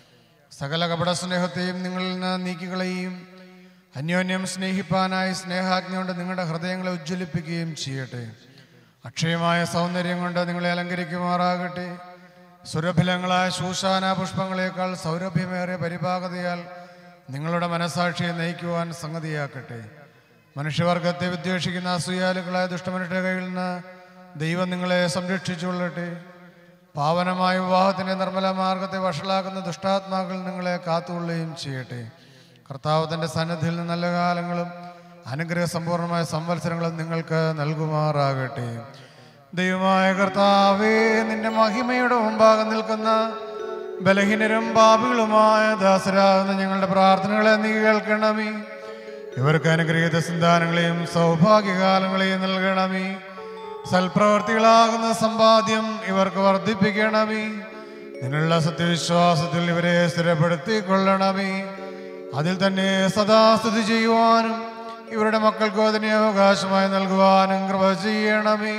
സകല കപട സ്നേഹത്തെയും നിങ്ങളിൽ നിന്ന് നീക്കിക്കളയുകയും അന്യോന്യം സ്നേഹിപ്പാനായി സ്നേഹാജ്ഞ കൊണ്ട് നിങ്ങളുടെ ഹൃദയങ്ങളെ ഉജ്ജ്വലിപ്പിക്കുകയും ചെയ്യട്ടെ അക്ഷയമായ സൗന്ദര്യം കൊണ്ട് നിങ്ങളെ അലങ്കരിക്കുമാറാകട്ടെ സുരഭിലങ്ങളായ ശൂശാന പുഷ്പങ്ങളെക്കാൾ സൗരഭ്യമേറിയ പരിപാകതയാൽ നിങ്ങളുടെ മനസാക്ഷിയെ നയിക്കുവാൻ സംഗതിയാക്കട്ടെ മനുഷ്യവർഗത്തെ വിദ്വേഷിക്കുന്ന അസൂയാലുക്കളായ ദുഷ്ടമനുഷ്യരുടെ കയ്യിൽ നിന്ന് ദൈവം നിങ്ങളെ സംരക്ഷിച്ചുകൊള്ളട്ടെ പാവനമായ വിവാഹത്തിൻ്റെ നിർമ്മല മാർഗത്തെ വഷളാക്കുന്ന ദുഷ്ടാത്മാക്കൾ നിങ്ങളെ കാത്തുകൊള്ളുകയും ചെയ്യട്ടെ കർത്താവ് തൻ്റെ സന്നദ്ധിയിൽ നിന്ന് നല്ല കാലങ്ങളും അനുഗ്രഹ സമ്പൂർണമായ സംവത്സരങ്ങളും നിങ്ങൾക്ക് നൽകുമാറാകട്ടെ ദൈവമായ കർത്താവേ നിന്റെ മഹിമയുടെ മുമ്പാകെ നിൽക്കുന്ന ബലഹീനരും പാപികളുമായ ദാസരാകുന്ന ഞങ്ങളുടെ പ്രാർത്ഥനകളെ നീ കേൾക്കണമേ ഇവർക്ക് അനുഗ്രഹീത സന്താനങ്ങളെയും സൗഭാഗ്യകാലങ്ങളെയും നൽകണമേ സൽപ്രവർത്തികളാകുന്ന സമ്പാദ്യം ഇവർക്ക് വർദ്ധിപ്പിക്കണമേ നിന്നുള്ള സത്യവിശ്വാസത്തിൽ ഇവരെ സ്ഥിരപ്പെടുത്തിക്കൊള്ളണമേ അതിൽ തന്നെ സദാ സ്തുതി ചെയ്യുവാനും ഇവരുടെ മക്കൾക്ക് അതിനെ അവകാശമായി നൽകുവാനും കൃപ ചെയ്യണമേ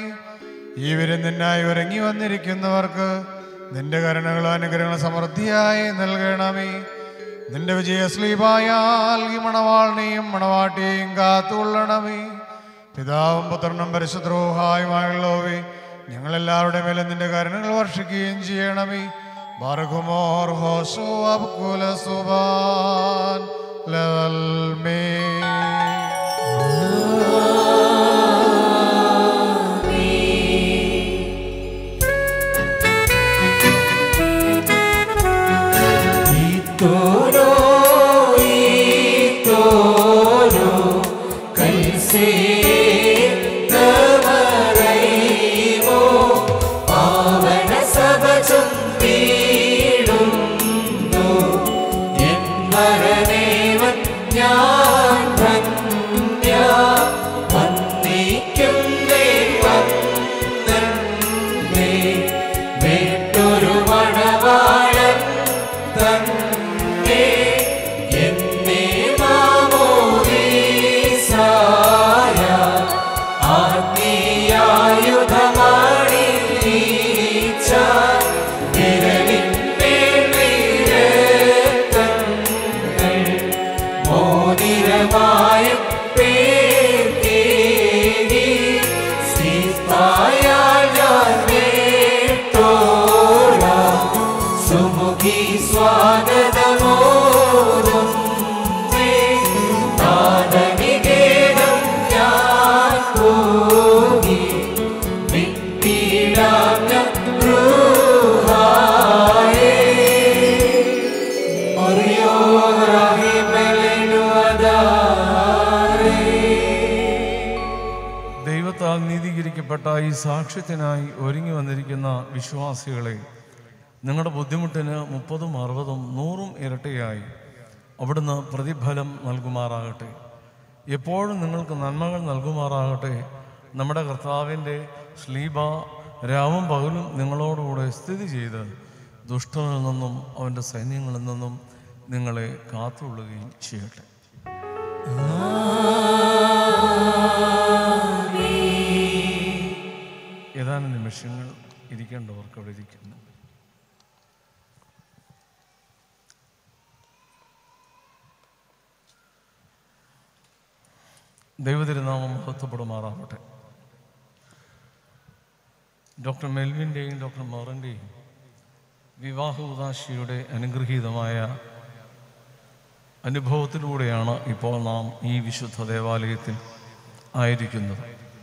ഈ വിരുന്നിനായി ഒരുങ്ങി വന്നിരിക്കുന്നവർക്ക് നിന്റെ കരുണകളും അനുഗ്രഹങ്ങളും സമൃദ്ധിയായി നൽകണമേ നിന്റെ വിജയസ്ലീപായാൽ ഈ മണവാളിനെയും മണവാട്ടിയെയും കാത്തുകൊള്ളണമേ പിതാവും പുത്രനും പരിശുദ്രോഹായുമായുള്ളവേ ഞങ്ങളെല്ലാവരുടെ മേലും നിന്റെ കരുണകൾ വർഷിക്കുകയും ചെയ്യണമേ ബർഗുമോർ ഹോസോ അബ്കുല സുബാൻ ലൽമേ ഈത്തോരോ ഈത്തോരോ കൈസേ തവരൈവോ പാവന സഭ ചൊല്ലിടുന്നു എൻ മരണേവൻ ഞാൻ ധന്യ വന്ദിക്കുന്നേ വന്ദനേ വേട്ടൊരു മണവാളൻ തന്നെ എന്നേ മാമോദീസായ ആത്മീയായുധമാണീച്ച വിരലിന്മേൽ വീരത്തങ്ങൾ മോതിരമായും പേർക്കേകി സീതായാൽ ഞാൻ വേട്ടോടാം സുമുഖി സ്വാഗതമോദം നാദനികേതം ഞാൻ പോകി വിട്ടിടാം ഞാൻ ൂഹായേ ദൈവത്താൽ നീതീകരിക്കപ്പെട്ട ഈ സാക്ഷ്യത്തിനായി ഒരുങ്ങി വന്നിരിക്കുന്ന വിശ്വാസികളെ നിങ്ങളുടെ ബുദ്ധിമുട്ടിന് മുപ്പതും അറുപതും നൂറും ഇരട്ടിയായി അവിടുന്ന് പ്രതിഫലം നൽകുമാറാകട്ടെ എപ്പോഴും നിങ്ങൾക്ക് നന്മകൾ നൽകുമാറാകട്ടെ നമ്മുടെ കർത്താവിൻ്റെ സ്ലീബ രാവും പകലും നിങ്ങളോടുകൂടെ സ്ഥിതി ചെയ്ത് ദുഷ്ടനിൽ നിന്നും അവൻ്റെ സൈന്യങ്ങളിൽ നിന്നും നിങ്ങളെ കാത്തുകൊള്ളുകയും ചെയ്യട്ടെ ഏതാനും നിമിഷങ്ങൾ ഇരിക്കേണ്ടവർക്ക് അവിടെ ഇരിക്കുന്നു ദൈവതിരുനാമം മഹത്വപ്പെടുമാറാവട്ടെ ഡോക്ടർ മെൽവിൻ്റെയും ഡോക്ടർ മോറൻ്റെയും വിവാഹ ഉദാശിയുടെ അനുഗ്രഹീതമായ അനുഭവത്തിലൂടെയാണ് ഇപ്പോൾ നാം ഈ വിശുദ്ധ ദേവാലയത്തിൽ ആയിരിക്കുന്നത്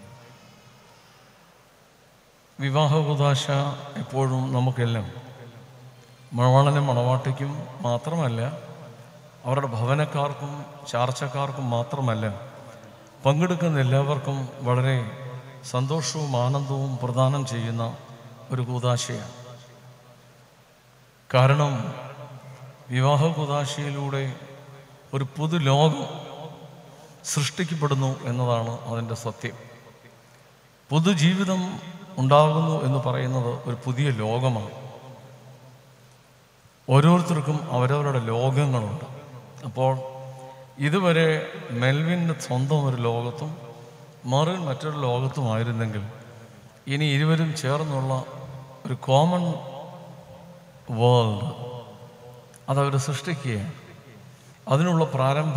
വിവാഹ ഉദാശ എപ്പോഴും നമുക്കെല്ലാം മണവാളനും മണവാട്ടിക്കും മാത്രമല്ല അവരുടെ ഭവനക്കാർക്കും ചാർച്ചക്കാർക്കും മാത്രമല്ല പങ്കെടുക്കുന്ന എല്ലാവർക്കും വളരെ സന്തോഷവും ആനന്ദവും പ്രദാനം ചെയ്യുന്ന ഒരു കൂതാശയാണ് കാരണം വിവാഹ കൂതാശയിലൂടെ ഒരു പുതു ലോകം സൃഷ്ടിക്കപ്പെടുന്നു എന്നതാണ് അതിൻ്റെ സത്യം പുതുജീവിതം ഉണ്ടാകുന്നു എന്ന് പറയുന്നത് ഒരു പുതിയ ലോകമാണ് ഓരോരുത്തർക്കും അവരവരുടെ ലോകങ്ങളുണ്ട് അപ്പോൾ ഇതുവരെ മെൽവിൻ്റെ സ്വന്തം ഒരു ലോകത്തും മറിൻ മറ്റൊരു ലോകത്തുമായിരുന്നെങ്കിൽ ഇനി ഇരുവരും ചേർന്നുള്ള ഒരു കോമൺ വേൾഡ് അതവർ സൃഷ്ടിക്കുകയാണ് അതിനുള്ള പ്രാരംഭ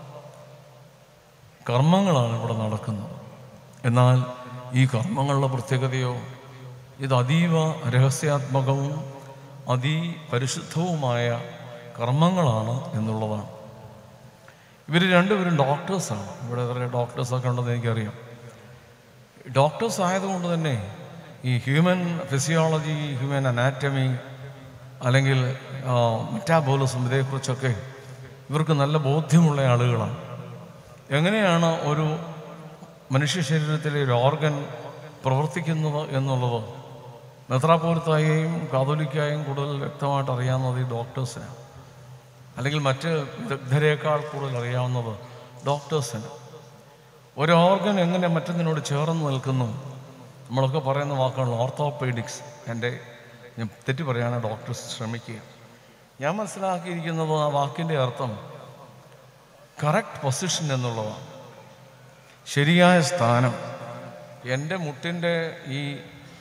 കർമ്മങ്ങളാണ് ഇവിടെ നടക്കുന്നത് എന്നാൽ ഈ കർമ്മങ്ങളുടെ പ്രത്യേകതയോ ഇത് അതീവ രഹസ്യാത്മകവും അതിപരിശുദ്ധവുമായ കർമ്മങ്ങളാണ് എന്നുള്ളതാണ് ഇവർ രണ്ടുപേരും ഡോക്ടേഴ്സാണ് ഇവിടെ വേറെ ഡോക്ടേഴ്സൊക്കെ ഉണ്ടെന്ന് എനിക്കറിയാം ഡോക്ടേഴ്സ് ആയതുകൊണ്ട് തന്നെ ഈ ഹ്യൂമൻ ഫിസിയോളജി ഹ്യൂമൻ അനാറ്റമി അല്ലെങ്കിൽ മെറ്റാബോളിസം ഇതേക്കുറിച്ചൊക്കെ ഇവർക്ക് നല്ല ബോധ്യമുള്ള ആളുകളാണ് എങ്ങനെയാണ് ഒരു മനുഷ്യ ശരീരത്തിലെ ഒരു ഓർഗൻ പ്രവർത്തിക്കുന്നത് എന്നുള്ളത് മെത്രാപോലത്തായും കാതോലിക്കായും കൂടുതൽ വ്യക്തമായിട്ട് അറിയാവുന്നത് ഈ ഡോക്ടേഴ്സിനാണ് അല്ലെങ്കിൽ മറ്റ് വിദഗ്ധരേക്കാൾ കൂടുതൽ അറിയാവുന്നത് ഡോക്ടേഴ്സിന് ഒരു ഓർഗൻ എങ്ങനെ മറ്റൊന്നിനോട് ചേർന്ന് നിൽക്കുന്നു നമ്മളൊക്കെ പറയുന്ന വാക്കാണ് ഓർത്തോപീഡിക്സ് എൻ്റെ ഞാൻ തെറ്റി പറയുകയാണെങ്കിൽ ഡോക്ടേഴ്സ് ശ്രമിക്കുക ഞാൻ മനസ്സിലാക്കിയിരിക്കുന്നത് ആ വാക്കിൻ്റെ അർത്ഥം കറക്റ്റ് പൊസിഷൻ എന്നുള്ളതാണ് ശരിയായ സ്ഥാനം എൻ്റെ മുട്ടിൻ്റെ ഈ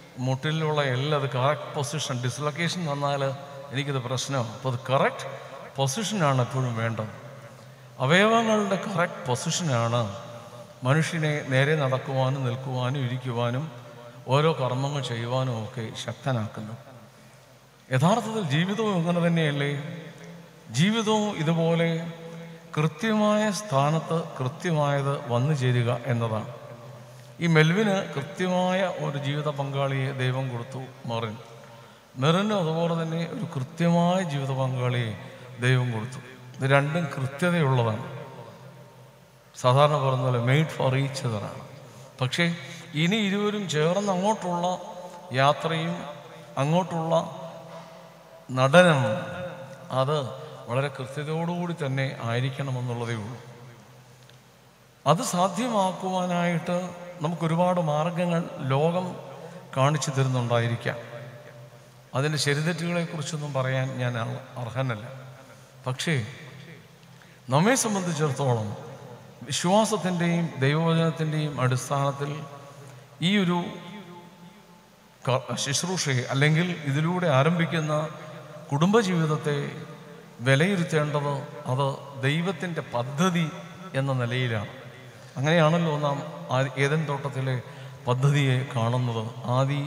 മുട്ടിലുള്ള എല്ലാം അത് കറക്റ്റ് പൊസിഷൻ ഡിസ്ലൊക്കേഷൻ വന്നാൽ എനിക്കത് പ്രശ്നമാണ് അപ്പോൾ അത് കറക്റ്റ് പൊസിഷനാണ് എപ്പോഴും വേണ്ടത് അവയവങ്ങളുടെ കറക്റ്റ് പൊസിഷനാണ് മനുഷ്യനെ നേരെ നടക്കുവാനും നിൽക്കുവാനും ഇരിക്കുവാനും ഓരോ കർമ്മങ്ങൾ ചെയ്യുവാനും ഒക്കെ ശക്തനാക്കുന്നത് യഥാർത്ഥത്തിൽ ജീവിതവും അങ്ങനെ തന്നെയല്ലേ ജീവിതവും ഇതുപോലെ കൃത്യമായ സ്ഥാനത്ത് കൃത്യമായത് വന്നു ചേരുക എന്നതാണ് ഈ മെൽവിന് കൃത്യമായ ഒരു ജീവിത പങ്കാളിയെ ദൈവം കൊടുത്തു മെറിൻ മെറിന് അതുപോലെ തന്നെ ഒരു കൃത്യമായ ജീവിത പങ്കാളിയെ ദൈവം കൊടുത്തു ഇത് രണ്ടും കൃത്യതയുള്ളതാണ് സാധാരണ പറഞ്ഞ പോലെ മെയ്ഡ് ഫോർ ഈച്ച് അതറാണ് പക്ഷേ ഇനി ഇരുവരും ചേർന്ന് അങ്ങോട്ടുള്ള യാത്രയും അങ്ങോട്ടുള്ള നടനം അത് വളരെ കൃത്യതയോടുകൂടി തന്നെ ആയിരിക്കണമെന്നുള്ളതേ ഉള്ളൂ അത് സാധ്യമാക്കുവാനായിട്ട് നമുക്ക് ഒരുപാട് മാർഗങ്ങൾ ലോകം കാണിച്ചു തരുന്നുണ്ടായിരിക്കാം അതിൻ്റെ ശരിതെറ്റുകളെക്കുറിച്ചൊന്നും പറയാൻ ഞാൻ അർ- അർഹനല്ല പക്ഷേ നമ്മെ സംബന്ധിച്ചിടത്തോളം വിശ്വാസത്തിൻ്റെയും ദൈവവചനത്തിൻ്റെയും അടിസ്ഥാനത്തിൽ ഈ ഒരു ക- ശുശ്രൂഷയെ അല്ലെങ്കിൽ ഇതിലൂടെ ആരംഭിക്കുന്ന കുടുംബജീവിതത്തെ വിലയിരുത്തേണ്ടത് അത് ദൈവത്തിൻ്റെ പദ്ധതി എന്ന നിലയിലാണ് അങ്ങനെയാണല്ലോ നാം ആ- ഏദൻ തോട്ടത്തിലെ പദ്ധതിയെ കാണുന്നത് ആദി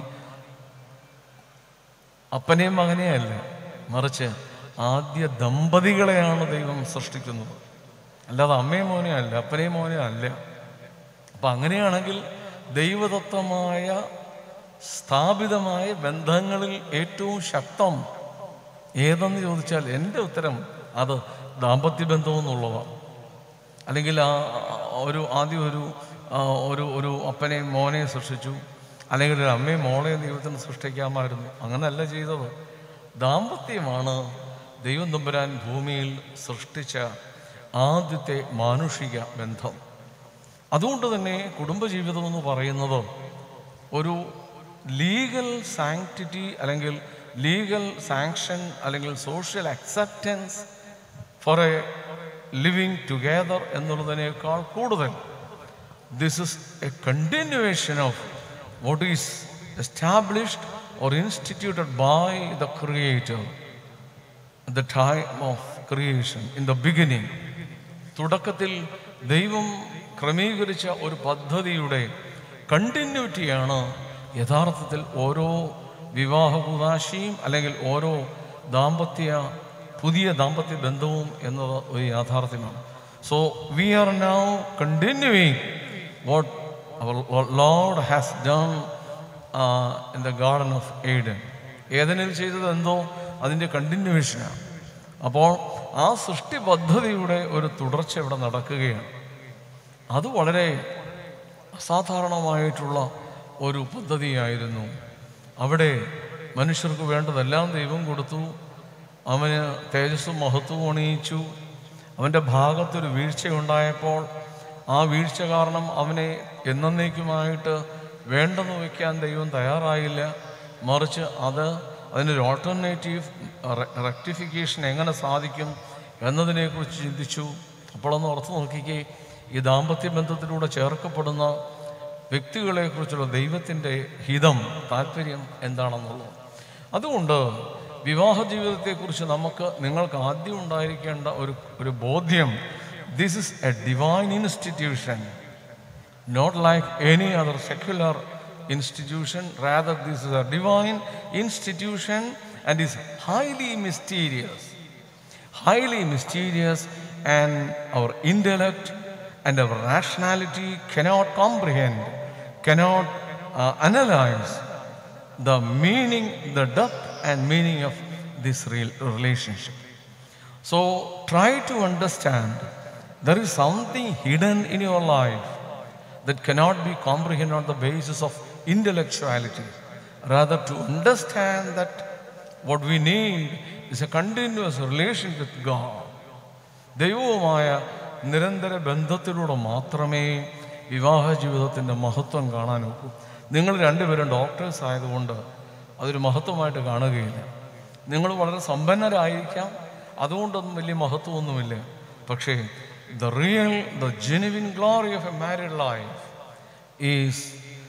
അപ്പനെയും മകനെയും അല്ല മറിച്ച് ആദ്യ ദമ്പതികളെയാണ് ദൈവം സൃഷ്ടിക്കുന്നത് അല്ലാതെ അമ്മയും മോനെയും അല്ല അപ്പനെയും മോനെയും അല്ല അപ്പം അങ്ങനെയാണെങ്കിൽ ദൈവദത്തമായ സ്ഥാപിതമായ ബന്ധങ്ങളിൽ ഏറ്റവും ശക്തം ഏതെന്ന് ചോദിച്ചാൽ എൻ്റെ ഉത്തരം അത് ദാമ്പത്യ ബന്ധം എന്നുള്ളതാണ് അല്ലെങ്കിൽ ആ ആ, ഒരു ആദ്യം ഒരു ആ, ഒരു ഒരു അപ്പനെയും മോനെയും സൃഷ്ടിച്ചു അല്ലെങ്കിൽ ഒരു അമ്മയും മോളെയും ദൈവത്തിന് സൃഷ്ടിക്കാമായിരുന്നു അങ്ങനെയല്ല ചെയ്തത് ദാമ്പത്യമാണ് ദൈവം തമ്പുരാൻ ഭൂമിയിൽ സൃഷ്ടിച്ച ആദ്യത്തെ മാനുഷിക ബന്ധം അതുകൊണ്ട് തന്നെ കുടുംബജീവിതം എന്ന് പറയുന്നത് ഒരു ലീഗൽ സാങ്ക്ടിറ്റി അല്ലെങ്കിൽ ലീഗൽ സാങ്ഷൻ അല്ലെങ്കിൽ social acceptance for a living together എന്നുള്ളതിനേക്കാൾ കൂടുതൽ this is a continuation of what is established or instituted by the creator the time of creation in the beginning തുടക്കത്തിൽ ദൈവം ക്രമീകരിച്ച ഒരു പദ്ധതിയുടെ കണ്ടിന്യൂറ്റിയാണ് യഥാർത്ഥത്തിൽ ഓരോ വിവാഹ കുതാശിയും അല്ലെങ്കിൽ ഓരോ ദാമ്പത്യ പുതിയ ദാമ്പത്യ ബന്ധവും എന്നത് ഒരു യാഥാർത്ഥ്യമാണ് so we are now continuing what our lord has done in the garden of Eden ഏതനിൽ ചെയ്തത് എന്തോ അതിൻ്റെ കണ്ടിന്യൂവേഷനാണ് അപ്പോൾ ആ സൃഷ്ടി പദ്ധതിയുടെ ഒരു തുടർച്ച ഇവിടെ നടക്കുകയാണ് അത് വളരെ അസാധാരണമായിട്ടുള്ള ഒരു പദ്ധതിയായിരുന്നു അവിടെ മനുഷ്യർക്ക് വേണ്ടതെല്ലാം ദൈവം കൊടുത്തു അവന് തേജസ്സും മഹത്വവും അണിയിച്ചു അവൻ്റെ ഭാഗത്തൊരു വീഴ്ചയുണ്ടായപ്പോൾ ആ വീഴ്ച കാരണം അവനെ എന്നേക്കുമായിട്ട് വേണ്ടെന്ന് വയ്ക്കാൻ ദൈവം തയ്യാറായില്ല മറിച്ച് അത് അതിനൊരു ഓൾട്ടർനേറ്റീവ് റെക്ടിഫിക്കേഷൻ എങ്ങനെ സാധിക്കും എന്നതിനെക്കുറിച്ച് ചിന്തിച്ചു അപ്പോഴൊന്ന് ഓർത്ത് നോക്കിക്കേ ഈ ദാമ്പത്യ ബന്ധത്തിലൂടെ ചേർക്കപ്പെടുന്ന വ്യക്തികളെക്കുറിച്ചുള്ള ദൈവത്തിൻ്റെ ഹിതം താല്പര്യം എന്താണെന്നുള്ളത് അതുകൊണ്ട് വിവാഹ ജീവിതത്തെക്കുറിച്ച് നമുക്ക് നിങ്ങൾക്ക് ആദ്യം ഉണ്ടായിരിക്കേണ്ട ഒരു ഒരു ബോധ്യം this is a divine institution not like any other secular institution. Rather, this is a divine institution and is highly mysterious. Highly mysterious, and our intellect and our rationality cannot comprehend, cannot uh, analyze the meaning, the depth and meaning of this real relationship. So try to understand there is something hidden in your life that cannot be comprehended on the basis of intellectuality. Rather, to understand that what we need is a continuous relation with God. ദൈവവുമായ നിരന്തര ബന്ധത്തിലൂടെ മാത്രമേ വിവാഹ ജീവിതത്തിൻ്റെ മഹത്വം കാണാൻ ഒക്കൂ നിങ്ങൾ രണ്ടുപേരും ഡോക്ടേഴ്സ് ആയതുകൊണ്ട് അതൊരു മഹത്വമായിട്ട് കാണുകയില്ല നിങ്ങൾ വളരെ സമ്പന്നരായിരിക്കാം അതുകൊണ്ടൊന്നും വലിയ മഹത്വമൊന്നുമില്ല പക്ഷേ the real the genuine glory of a married life is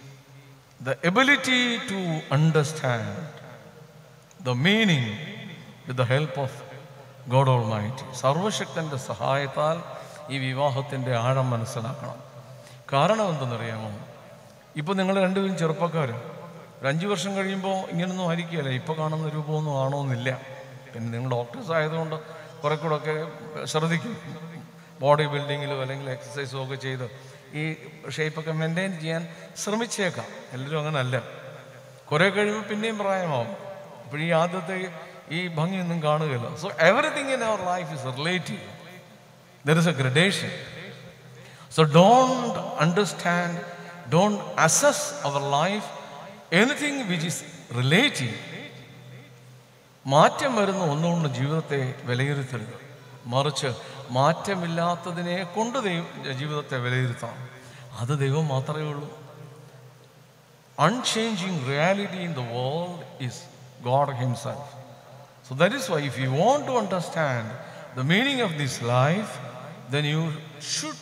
the ability to understand the meaning with the help of God almighty സർവശക്തൻ്റെ സഹായത്താൽ ഈ വിവാഹത്തിൻ്റെ ആഴം മനസ്സിലാക്കണം കാരണം എന്തെന്നറിയാമോ ഇപ്പോൾ നിങ്ങൾ രണ്ടുപേരും ചെറുപ്പക്കാർ ഒരു അഞ്ച് വർഷം കഴിയുമ്പോൾ ഇങ്ങനൊന്നും ആയിരിക്കുകയല്ല ഇപ്പോൾ കാണുന്ന രൂപമൊന്നും ആണോന്നില്ല പിന്നെ നിങ്ങൾ ഡോക്ടേഴ്സ് ആയതുകൊണ്ട് കുറെ കൂടെ ഒക്കെ ശ്രദ്ധിക്കും ബോഡി ബിൽഡിങ്ങിലും അല്ലെങ്കിൽ എക്സസൈസും ഒക്കെ ചെയ്ത് ഈ ഷേപ്പൊക്കെ മെയിൻറ്റെയിൻ ചെയ്യാൻ ശ്രമിച്ചേക്കാം എല്ലാവരും അങ്ങനല്ല കുറെ കഴിയുമ്പോൾ പിന്നെയും പ്രായമാവും അപ്പോൾ ഈ ആദ്യത്തെ ഈ ഭംഗിയൊന്നും കാണുകയില്ല so everything in our life is relative there is a gradation So don't understand, don't assess our life, anything which is relative. മാറ്റം വരുന്ന ഒന്നുകൊണ്ട് ജീവിതത്തെ വിലയിരുത്തരുത് മറിച്ച് മാറ്റമില്ലാത്തതിനെ കൊണ്ട് ദൈവം ജീവിതത്തെ വിലയിരുത്തണം അത് ദൈവം മാത്രമേ ഉള്ളൂ unchanging reality in the world is God Himself. So that is why, if you want to understand the meaning of this life, then you should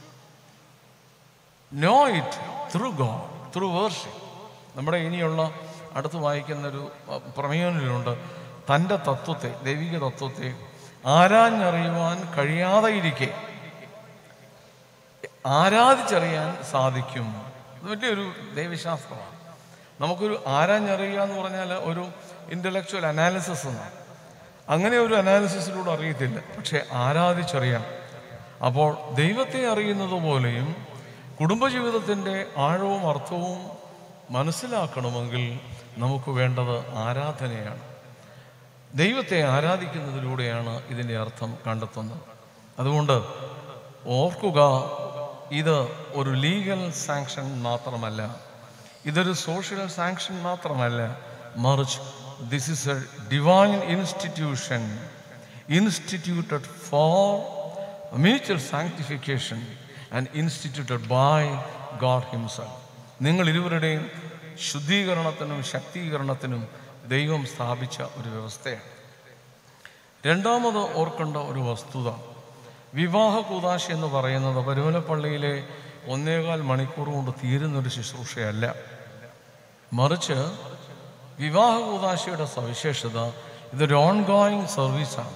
know it through God, through worship. നമ്മുടെ ഇനിയുള്ള അടുത്ത് വായിക്കുന്ന ഒരു പ്രമേയനിലുണ്ട് തൻ്റെ തത്വത്തെ ദൈവിക തത്വത്തെ ആരാഞ്ഞറിയുവാൻ കഴിയാതെ ഇരിക്കെ ആരാധിച്ചറിയാൻ സാധിക്കും ഇത് വലിയൊരു ദൈവശാസ്ത്രമാണ് നമുക്കൊരു ആരാഞ്ഞറിയുക എന്ന് പറഞ്ഞാൽ ഒരു ഇൻ്റലക്ച്വൽ അനാലിസിസ് എന്നാണ് അങ്ങനെ ഒരു അനാലിസിസിലൂടെ അറിയത്തില്ല പക്ഷേ ആരാധിച്ചറിയാം അപ്പോൾ ദൈവത്തെ അറിയുന്നത് പോലെയും കുടുംബജീവിതത്തിൻ്റെ ആഴവും അർത്ഥവും മനസ്സിലാക്കണമെങ്കിൽ നമുക്ക് വേണ്ടത് ആരാധനയാണ് ദൈവത്തെ ആരാധിക്കുന്നതിലൂടെയാണ് ഇതിൻ്റെ അർത്ഥം കണ്ടെത്തുന്നത് അതുകൊണ്ട് ഓർക്കുക ഇത് ഒരു ലീഗൽ സാങ്ഷൻ മാത്രമല്ല ഇതൊരു സോഷ്യൽ സാങ്ഷൻ മാത്രമല്ല മറിച്ച് this is a divine institution instituted for mutual sanctification and instituted by God himself നിങ്ങൾ ഇരുവരുടെയും ശുദ്ധീകരണത്തിനും ശക്തീകരണത്തിനും ദൈവം സ്ഥാപിച്ച ഒരു വ്യവസ്ഥയാണ് രണ്ടാമത് ഓർക്കേണ്ട ഒരു വസ്തുത വിവാഹ കൂതാശ എന്ന് പറയുന്നത് പരുമലപ്പള്ളിയിലെ ഒന്നേകാൽ മണിക്കൂർ കൊണ്ട് തീരുന്നൊരു ശുശ്രൂഷയല്ല മറിച്ച് വിവാഹ കൂതാശയുടെ സവിശേഷത ഇതൊരു ഓൺ ഗോയിങ് സർവീസാണ്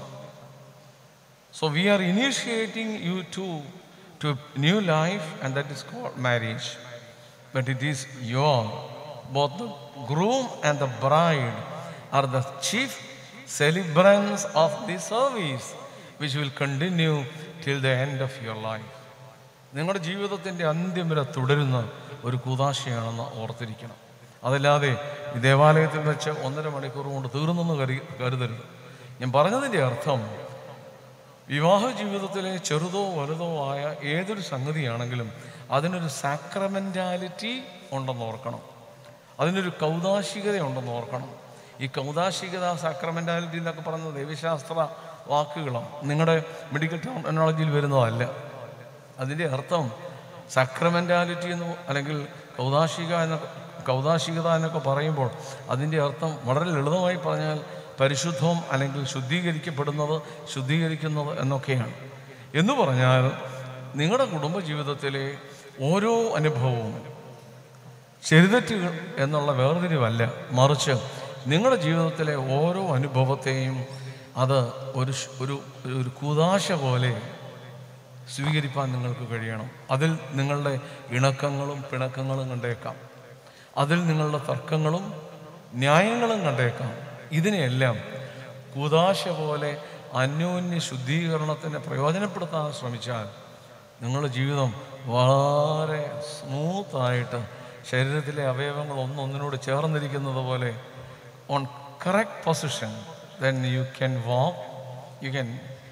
So we are initiating you to, to new life, and that is called marriage. But it is your, both the groom and the bride are the chief celebrants of this service, which will continue till the end of your life. നിങ്ങളുടെ ജീവിതത്തിൻ്റെ അന്ത്യം വരെ തുടരുന്ന ഒരു കൂതാശയാണെന്ന് ഓർത്തിരിക്കണം അതല്ലാതെ ഈ ദേവാലയത്തിൽ വെച്ച് ഒന്നര മണിക്കൂർ കൊണ്ട് തീർന്നെന്ന് കരു കരുതരുത് ഞാൻ പറഞ്ഞതിൻ്റെ അർത്ഥം വിവാഹ ജീവിതത്തിലെ ചെറുതോ വലുതോ ആയ ഏതൊരു സംഗതിയാണെങ്കിലും അതിനൊരു സാക്രമെൻറ്റാലിറ്റി ഉണ്ടെന്ന് ഓർക്കണം അതിനൊരു കൗതാശികത ഉണ്ടെന്ന് ഓർക്കണം ഈ കൗതാശികത സാക്രമെൻറ്റാലിറ്റി എന്നൊക്കെ പറയുന്നത് ദൈവശാസ്ത്ര വാക്കുകളാണ് നിങ്ങളുടെ മെഡിക്കൽ ടെക്നോളജിയിൽ വരുന്നതല്ല അതിൻ്റെ അർത്ഥം സാക്രമെൻറ്റാലിറ്റി എന്ന് അല്ലെങ്കിൽ കൗതാശിക എന്നൊക്കെ കൗതാശികത എന്നൊക്കെ പറയുമ്പോൾ അതിൻ്റെ അർത്ഥം വളരെ ലളിതമായി പറഞ്ഞാൽ പരിശുദ്ധം അല്ലെങ്കിൽ ശുദ്ധീകരിക്കപ്പെടുന്നത് ശുദ്ധീകരിക്കുന്നത് എന്നൊക്കെയാണ് എന്ന് പറഞ്ഞാൽ നിങ്ങളുടെ കുടുംബജീവിതത്തിലെ ഓരോ അനുഭവവും ശരിതെറ്റുകൾ എന്നുള്ള വേർതിരിവല്ല മറിച്ച് നിങ്ങളുടെ ജീവിതത്തിലെ ഓരോ അനുഭവത്തെയും അത് ഒരു ശ്- ഒരു ഒരു കൂതാശ പോലെ സ്വീകരിപ്പാൻ നിങ്ങൾക്ക് കഴിയണം അതിൽ നിങ്ങളുടെ ഇണക്കങ്ങളും പിണക്കങ്ങളും കണ്ടേക്കാം അതിൽ നിങ്ങളുടെ തർക്കങ്ങളും ന്യായങ്ങളും കണ്ടേക്കാം ഇതിനെയെല്ലാം കൂതാശ പോലെ അന്യോന്യ ശുദ്ധീകരണത്തിന് പ്രയോജനപ്പെടുത്താൻ ശ്രമിച്ചാൽ നിങ്ങളുടെ ജീവിതം വളരെ സ്മൂത്തായിട്ട് ശരീരത്തിലെ അവയവങ്ങൾ ഒന്നൊന്നിനോട് ചേർന്നിരിക്കുന്നത് പോലെ on correct position then you can walk you can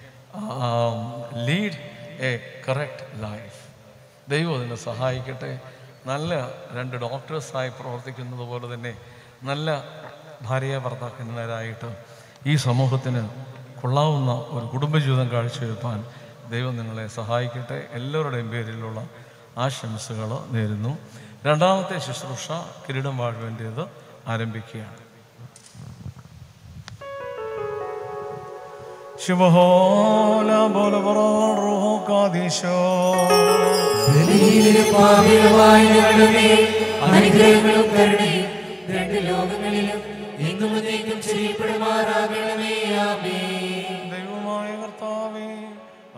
lead a correct life ദൈവം അതിനെ സഹായിക്കട്ടെ നല്ല രണ്ട് ഡോക്ടേഴ്സായി പ്രവർത്തിക്കുന്നത് പോലെ തന്നെ നല്ല ഭാര്യ ഭർത്താക്കന്മാരായിട്ട് ഈ സമൂഹത്തിന് കൊള്ളാവുന്ന ഒരു കുടുംബജീവിതം കാഴ്ചവെപ്പാൻ ദൈവം നിങ്ങളെ സഹായിക്കട്ടെ എല്ലാവരുടെയും പേരിലുള്ള ആശംസകൾ നേരുന്നു രണ്ടാമത്തെ ശുശ്രൂഷ കിരീടം വാഴുവേണ്ടത് ആരംഭിക്കുകയാണ് ശുഭഹോല ബോല റൂഹോ കാദീശോ ബലിയിലും പാപികളുമായ ഞങ്ങളുടെ മേൽ അനുഗ്രഹങ്ങളും കരുണയും രണ്ട് ലോകങ്ങളിലും എങ്ങും നീക്കം ചെയ്യപ്പെടുമാറാകണമേ ആമേൻ ദൈവമായ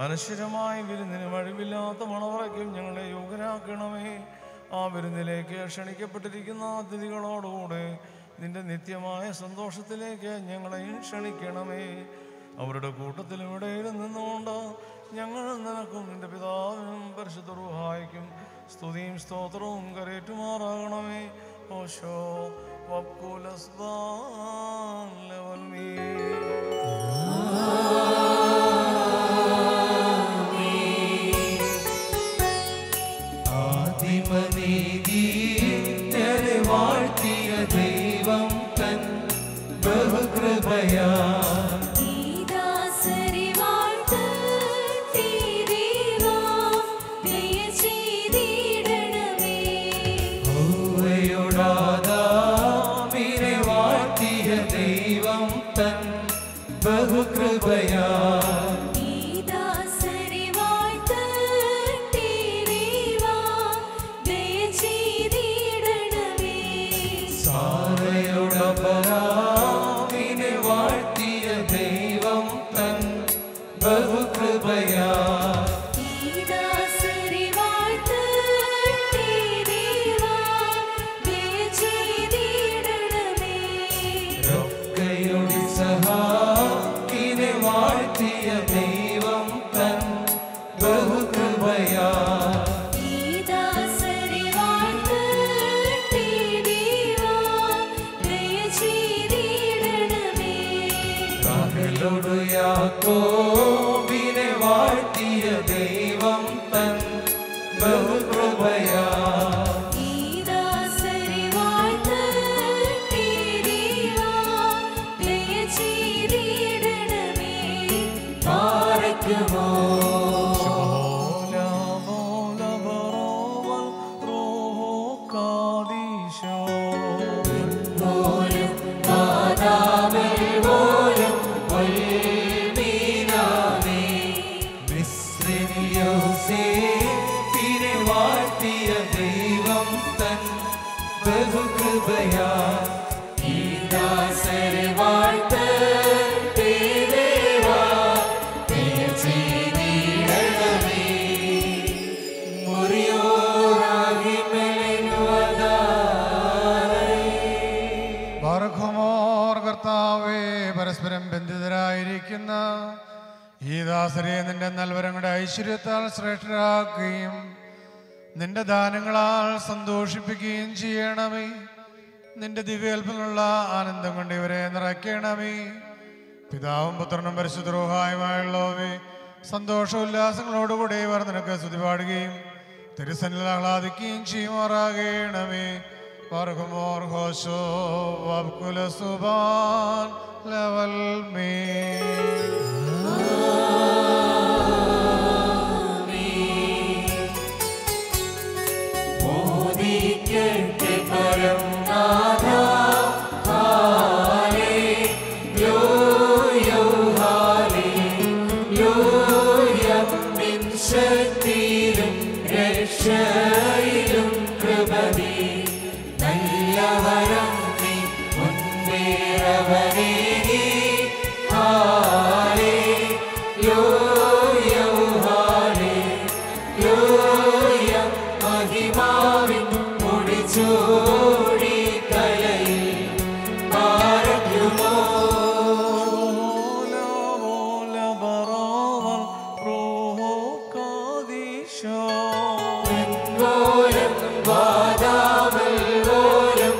അനശ്വരമായ വിരുന്നിന് മഴിവില്ലാത്ത മണവറയ്ക്കും ഞങ്ങളെ യോഗ്യരാക്കണമേ ആ വിരുന്നിലേക്ക് ക്ഷണിക്കപ്പെട്ടിരിക്കുന്ന അതിഥികളോടുകൂടെ നിന്റെ നിത്യമായ സന്തോഷത്തിലേക്ക് ഞങ്ങളെയും ക്ഷണിക്കണമേ അവരുടെ കൂട്ടത്തിലും ഇടയിലും നിന്നുകൊണ്ട് ഞങ്ങൾ നിനക്കും നിന്റെ പിതാവിനും പരിശുദ്ധ റുഹായിക്കും സ്തുതിയും സ്തോത്രവും കരേറ്റുമാറാകണമേ ഓശോ വക്കുലസ്ബാൻ ലവൽമീ ആദിമനീതിയെ വാഴ്ത്തിയ ദൈവം തൻ ബഹുകൃപയാ ദാസരി വാഴ്ത്തീരീവാ ദയ ചെയ്തിടണമേ ഹൗവയോടാദാമിനെ വാഴ്ത്തിയ ദൈവം തൻ ബഹുകൃപയാ ദാസരി വാഴ്ത്തീരീവാ ദയ ചെയ്തിടണമേ സാറയോടപരാമിനെ വാഴ്ത്തിയ ദൈവം തൻ ബഹുകൃപയാ ദാസരി വാഴ്ത്തീരീവാ ദയ ചെയ്തിടണമേ രൊക്കയുടെ സഹാക്കിനെ വാഴ്ത്തിയ ദൈവം തൻ ബഹുകൃപയാ ദാസരി വാഴ്ത്തീരീവാ ദയ ചെയ്തിടണമേ പകലൊടു യാക്കോബിനെ വാഴ്ത്തിയ ദൈവം തൻ ബഹുകൃപയാ ദാസരി വാഴ്ത്തീരീവാ ദയ ചെയ്തിടണമേ പാറയ്ക്കുമോ പോലും വൽമീനാമേ മിശ്രനിയോസേപ്പിനെ വാഴ്ത്തിയ ദൈവം തൻ ബഹുകൃപയാ ഈ ദാസരെ വാഴ്ത്തേ ദേവാ ദയ ചെയ്തിടണമേ മുറിയോറാകി ബാറഖുമോർ കർത്താവേ പരസ്പരം ബന്ധിതരായിരിക്കുന്ന ഈ ദാസരെ നിന്റെ നൽവരങ്ങളുടെ ഐശ്വര്യത്താൽ ശ്രേഷ്ഠരാക്കുകയും നിന്റെ ദാനങ്ങളാൽ സന്തോഷിപ്പിക്കുകയും ചെയ്യണമേ നിന്റെ ദിവ്യൽപ്പിനുള്ള ആനന്ദം കൊണ്ട് ഇവരെ നിറയ്ക്കണമേ പിതാവും പുത്രനും പരിശുദ്ധരോഹായുമായുള്ളവേ സന്തോഷോല്ലാസങ്ങളോടുകൂടി ഇവർ നിനക്ക് സ്തുതി പാടുകയും തിരുസന്നിൽ ആഹ്ലാദിക്കുകയും ചെയ്യുമാറാകണമേ പറകുമോർ ഹോശോ വബ്കുല സുബാൻ ലവൽ മേ മോദിക്കട്ടെ പരം നാഥ ഹാലേ യോയോ ഹാലേ യോയം നിൻ ശക്തിയിലും രക്ഷയിലും കൃപതി നല്ലവരം നീ മുൻപേറവനേ ഹാലേ യോയോ ഹാലേ യോയം മഹിമാവിൻ മുടിച്ചോടി കലയിൽ പാരക്കുമോ പോലും വാദാമൽ പോലും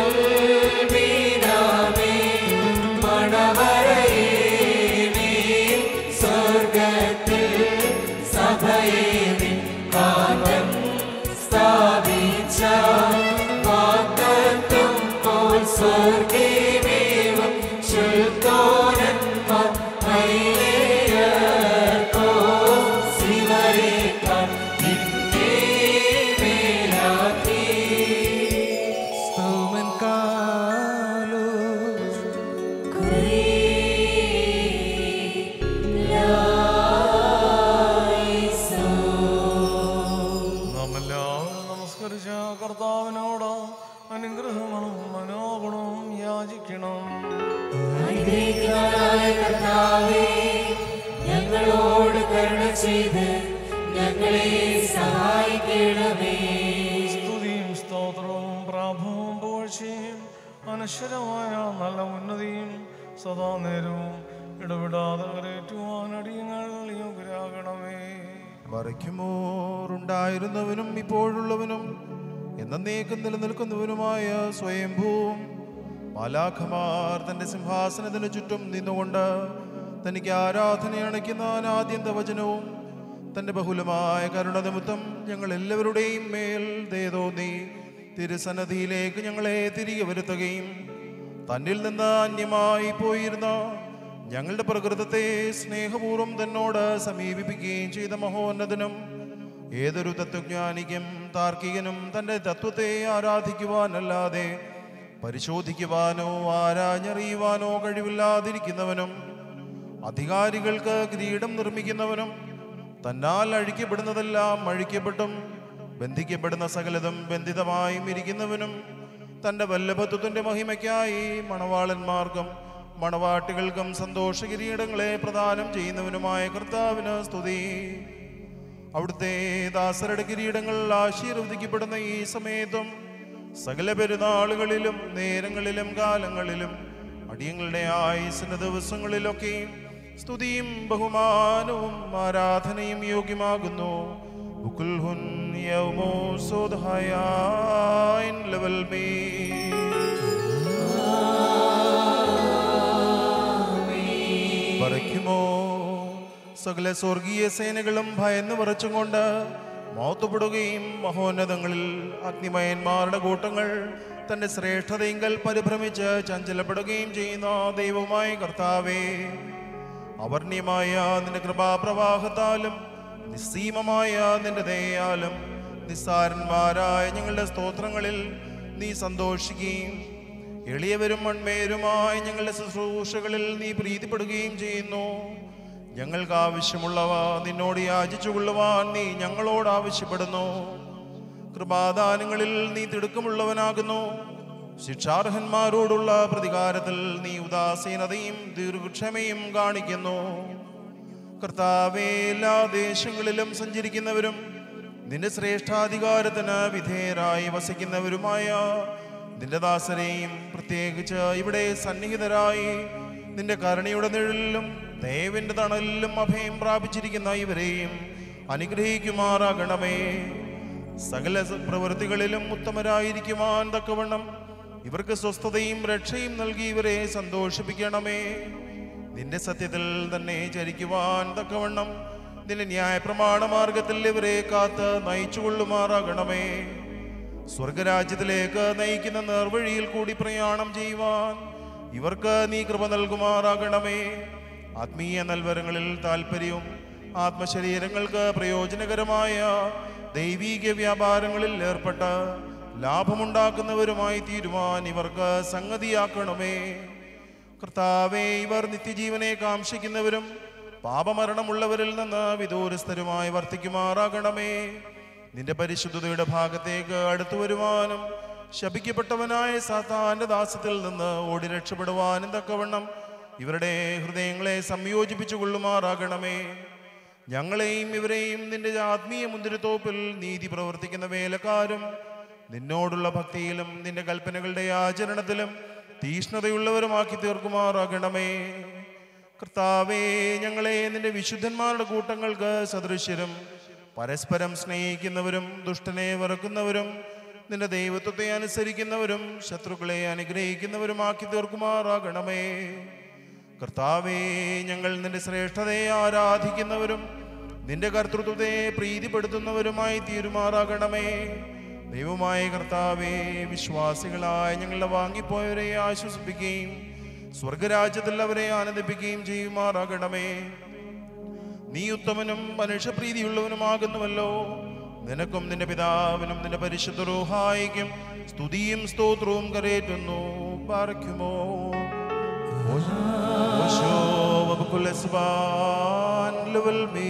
വൽമീനാമേ മണവരയേ നീ സ്വർഗത്തിൽ സഭയെ നിൻ കാന്തം സ്ഥാപിച്ച വാഗ്ദത്തം പോൽ സ്വർഗീമേവം ശുദ്ധോനന്മാർ ഹൈലേയർക്കോ ശിവരേക്കാൻ നിന്നെ മേലാക്കി സ്തോമൻ കാലോ നാം എല്ലാവരും നമസ്കരിച്ച കർത്താവിനോട് അനുഗ്രഹങ്ങളും മനോഗുണവും യാചിക്കണം അനുഗ്രഹിക്കുന്നവനായ കർത്താവേ, ഞങ്ങൾ ഞങ്ങളോട് കരുണ ചെയ്ത് ഞങ്ങളെ സഹായിക്കണമേ സ്തുതിയും സ്തോത്രവും പ്രാഭവും പുകഴ്ചയും അനശ്വരമായ നല്ല ഉന്നതിയും സദാ നേരവും ഇടപെടാതെ കരേറ്റുവാൻ അടിയങ്ങൾ യോഗ്യരാകണമേ വരയ്ക്കുമോറുണ്ടായിരുന്നവനും ഇപ്പോഴുള്ളവനും എന്നേക്കും നിലനിൽക്കുന്നവനുമായ സ്വയംഭൂവും മാലാഖമാർ തന്റെ സിംഹാസനത്തിന് ചുറ്റും നിന്നുകൊണ്ട് തനിക്ക് ആരാധന അണയ്ക്കുന്ന അനാദ്യന്ത വചനവും തന്റെ ബഹുലമായ കരുണ നിമിത്തം ഞങ്ങൾ എല്ലാവരുടെയും മേൽ ദേതോന്നി തിരുസന്നധിയിലേക്ക് ഞങ്ങളെ തിരികെ വരുത്തുകയും തന്നിൽ നിന്ന് അന്യമായി പോയിരുന്ന ഞങ്ങളുടെ പ്രകൃതത്തെ സ്നേഹപൂർവ്വം തന്നോട് സമീപിപ്പിക്കുകയും ചെയ്ത മഹോന്നതനും ഏതൊരു തത്വജ്ഞാനിക്കും താർക്കികനും തൻ്റെ തത്വത്തെ ആരാധിക്കുവാനല്ലാതെ പരിശോധിക്കുവാനോ ആരാഞ്ഞറിയുവാനോ കഴിവില്ലാതിരിക്കുന്നവനും അധികാരികൾക്ക് കിരീടം നിർമ്മിക്കുന്നവനും തന്നാൽ അഴിക്കപ്പെടുന്നതെല്ലാം അഴിക്കപ്പെട്ടും ബന്ധിക്കപ്പെടുന്ന സകലതും ബന്ധിതമായും ഇരിക്കുന്നവനും തൻ്റെ വല്ലഭത്വത്തിൻ്റെ മഹിമയ്ക്കായി മണവാളന്മാർക്കും മണവാട്ടികൾക്കും സന്തോഷ കിരീടങ്ങളെ പ്രദാനം ചെയ്യുന്നവനുമായ കർത്താവിന് സ്തുതി അവിടുത്തെ ദാസരുടെ കിരീടങ്ങൾ ആശീർവദിക്കപ്പെടുന്ന ഈ സമയത്തും സകല പെരുന്നാളുകളിലും നേരങ്ങളിലും കാലങ്ങളിലും അടിയങ്ങളുടെ ആയുസിന്റെ ദിവസങ്ങളിലൊക്കെയും സ്തുതിയും ബഹുമാനവും ആരാധനയും യോഗ്യമാകുന്നു ബുക്കുൽ ഹുൻ യൗമോ സോദഹായൻ ലെവൽ മേ വരയ്ക്കുമോ സകല സ്വർഗീയ സേനകളും ഭയന്ന് വിറച്ചുകൊണ്ട് മൗത്തുപെടുകയും മഹോന്നതങ്ങളിൽ അഗ്നിമയന്മാരുടെ കൂട്ടങ്ങൾ തന്റെ ശ്രേഷ്ഠതയെങ്കിൽ പരിഭ്രമിച്ച് ചഞ്ചലപ്പെടുകയും ചെയ്യുന്ന ദൈവമായ കർത്താവേ അവർണ്യമായ നിന്റെ കൃപാപ്രവാഹത്താലും നിസ്സീമമായ നിന്റെ ദയാലും നിസ്സാരന്മാരായ ഞങ്ങളുടെ സ്തോത്രങ്ങളിൽ നീ സന്തോഷിക്കുകയും എളിയവരും മൺമേരുമായി ഞങ്ങളുടെ ശുശ്രൂഷകളിൽ നീ പ്രീതിപ്പെടുകയും ചെയ്യുന്നു ഞങ്ങൾക്ക് ആവശ്യമുള്ളവ നിന്നോട് യാചിച്ചു കൊള്ളുവാൻ നീ ഞങ്ങളോട് ആവശ്യപ്പെടുന്നു കൃപാദാനങ്ങളിൽ നീ തിടുക്കമുള്ളവനാകുന്നു ശിക്ഷാർഹന്മാരോടുള്ള പ്രതികാരത്തിൽ നീ ഉദാസീനതയും ദീർഘക്ഷമയും കാണിക്കുന്നു കർത്താവേ എല്ലാ ദേശങ്ങളിലും സഞ്ചരിക്കുന്നവരും നിന്റെ ശ്രേഷ്ഠാധികാരത്തിന് വിധേയരായി വസിക്കുന്നവരുമായ നിന്റെ ദാസരെയും പ്രത്യേകിച്ച് ഇവിടെ സന്നിഹിതരായി നിന്റെ കരുണയുടെ നിഴലിലും ദൈവന്റെ തണലിലും അഭയം പ്രാപിച്ചിരിക്കുന്ന ഇവരെയും അനുഗ്രഹിക്കുമാറാകണമേ സകല സ- പ്രവൃത്തികളിലും ഉത്തമരായിരിക്കുവാൻ തക്കവണ്ണം ഇവർക്ക് സ്വസ്ഥതയും രക്ഷയും നൽകി ഇവരെ സന്തോഷിപ്പിക്കണമേ നിന്റെ സത്യത്തിൽ തന്നെ ചരിക്കുവാൻ തക്കവണ്ണം നിന്റെ ന്യായപ്രമാണ മാർഗത്തിൽ ഇവരെ കാത്ത് നയിച്ചുകൊള്ളുമാറാകണമേ സ്വർഗരാജ്യത്തിലേക്ക് നയിക്കുന്ന നേർവഴിയിൽ കൂടി പ്രയാണം ചെയ്യുവാൻ ഇവർക്ക് നീ കൃപ നൽകുമാറാകണമേ ആത്മീയ നൽവരങ്ങളിൽ താല്പര്യവും ആത്മശരീരങ്ങൾക്ക് പ്രയോജനകരമായ ദൈവീക വ്യാപാരങ്ങളിൽ ഏർപ്പെട്ട് ലാഭമുണ്ടാക്കുന്നവരുമായി തീരുവാൻ ഇവർക്ക് സംഗതിയാക്കണമേ കർത്താവെ ഇവർ നിത്യജീവനെ കാംക്ഷിക്കുന്നവരും പാപമരണമുള്ളവരിൽ നിന്ന് വിദൂരസ്ഥരുമായി വർത്തിക്കുമാറാകണമേ നിന്റെ പരിശുദ്ധതയുടെ ഭാഗത്തേക്ക് അടുത്തു വരുവാനും ശപിക്കപ്പെട്ടവനായ സാത്താന്റെ ദാസത്തിൽ നിന്ന് ഓടി രക്ഷപ്പെടുവാനും തക്കവണ്ണം ഇവരുടെ ഹൃദയങ്ങളെ സംയോജിപ്പിച്ചു കൊള്ളുമാറാകണമേ ഞങ്ങളെയും ഇവരെയും നിന്റെ ആത്മീയ മുന്തിരിത്തോപ്പിൽ നീതി പ്രവർത്തിക്കുന്ന വേലക്കാരും നിന്നോടുള്ള ഭക്തിയിലും നിന്റെ കൽപ്പനകളുടെ ആചരണത്തിലും തീഷ്ണതയുള്ളവരുമാക്കി തീർക്കുമാറാകണമേ കർത്താവേ ഞങ്ങളെ നിന്റെ വിശുദ്ധന്മാരുടെ കൂട്ടങ്ങൾക്ക് സദൃശ്യരും പരസ്പരം സ്നേഹിക്കുന്നവരും ദുഷ്ടനെ വെറുക്കുന്നവരും നിന്റെ ദൈവത്വത്തെ അനുസരിക്കുന്നവരും ശത്രുക്കളെ അനുഗ്രഹിക്കുന്നവരുമാക്കി തീർക്കുമാറാകണമേ കർത്താവേ ഞങ്ങൾ നിന്റെ ശ്രേഷ്ഠതയെ ആരാധിക്കുന്നവരും നിന്റെ കർത്തൃത്വത്തെ പ്രീതിപ്പെടുത്തുന്നവരുമായി തീരുമാറാകണമേ ദൈവമായ കർത്താവേ വിശ്വാസികളായ ഞങ്ങളെ വാങ്ങിപ്പോയവരെ ആശ്വസിപ്പിക്കുകയും സ്വർഗരാജ്യത്തിൽ അവരെ ആനന്ദിപ്പിക്കുകയും ചെയ്യുമാറാകണമേ നീ ഉത്തമനും മനുഷ്യപ്രീതിയുള്ളവനുമാകുന്നുവല്ലോ നിനക്കും നിന്റെ പിതാവിനും നിന്റെ പരിശുദ്ധ റൂഹായിക്കും സ്തുതിയും സ്തോത്രവും കരേറ്റുന്നു പാർക്കുമോ ഓശോ വബുക്കുൽ അസ്ബാൻ ലുവൽ മീ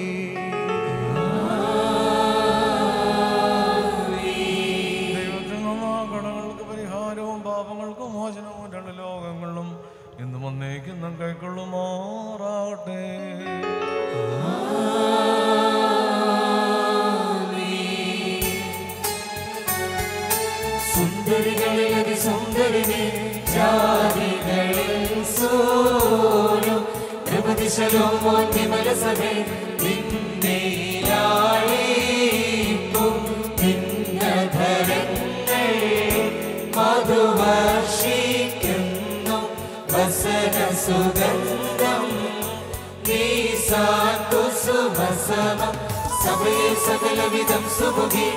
ദൈവത്തിൽ നിന്ന് കടങ്ങൾക്ക് പരിഹാരവും പാപങ്ങൾക്ക് മോചനവും രണ്ട് ലോകങ്ങളിലും ഇന്നും വന്നേക്കും കൈക്കൊള്ളുമാറാകട്ടെ സുന്ദരികളിൽ അതിസുന്ദരിനെ ജാതികളിൽ സോനും പ്രപതിശലോമോൻ വിമലസഭേ നിന്നയിലാളിക്കും ഭിന്നധരങ്ങൾ മധുവർഷിക്കുന്നു വസന സുഗന്ധം കുസുമസമം സഭയിൽ സകലവിധം സുമുഖി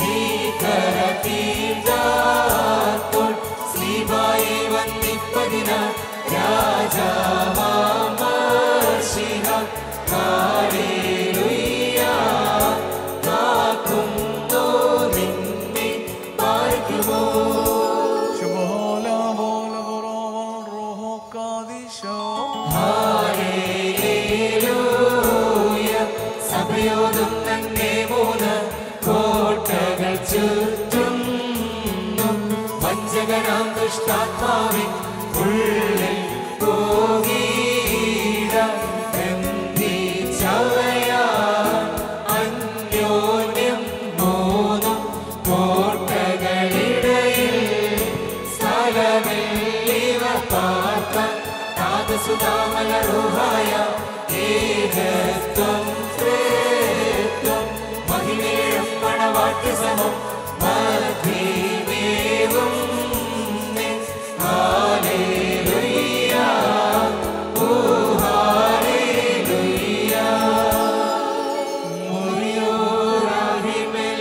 ഭീകരതീണ്ടാത്തോൾ ശ്രീവായി വന്നിപ്പതിന രാജാവാമർഷിഹ കാലേലുയ്യ കാക്കുന്നു നിന്നെ പാലിക്കുമോ ശുഭോല ബോല ബുറോവൻ റോഹോ കാദിശോ ഹാലേലൂയ. സഭയോടും തന്നെ മൂന്ന് കോട്ടകൾ ചുറ്റുന്നു വഞ്ചകനാം ദുഷ്ടാത്മാവിൻ ഉള്ളിൽ പോകീട ബന്ധിച്ചവയാ അന്യോന്യം മൂന്നും കോട്ടകളിടയിൽ സ്ഥലമെല്ലിവ പാർക്കാൻ താതസുതാമലറുഹായ ഏകത്വം ത്രേത്വം മഹിമേഴും മണവാട്ടി സമം മധ്യമേവും ഹാലേലുയ്യ ഓ ഹാലേലുയ്യ മുറിയോറാഹി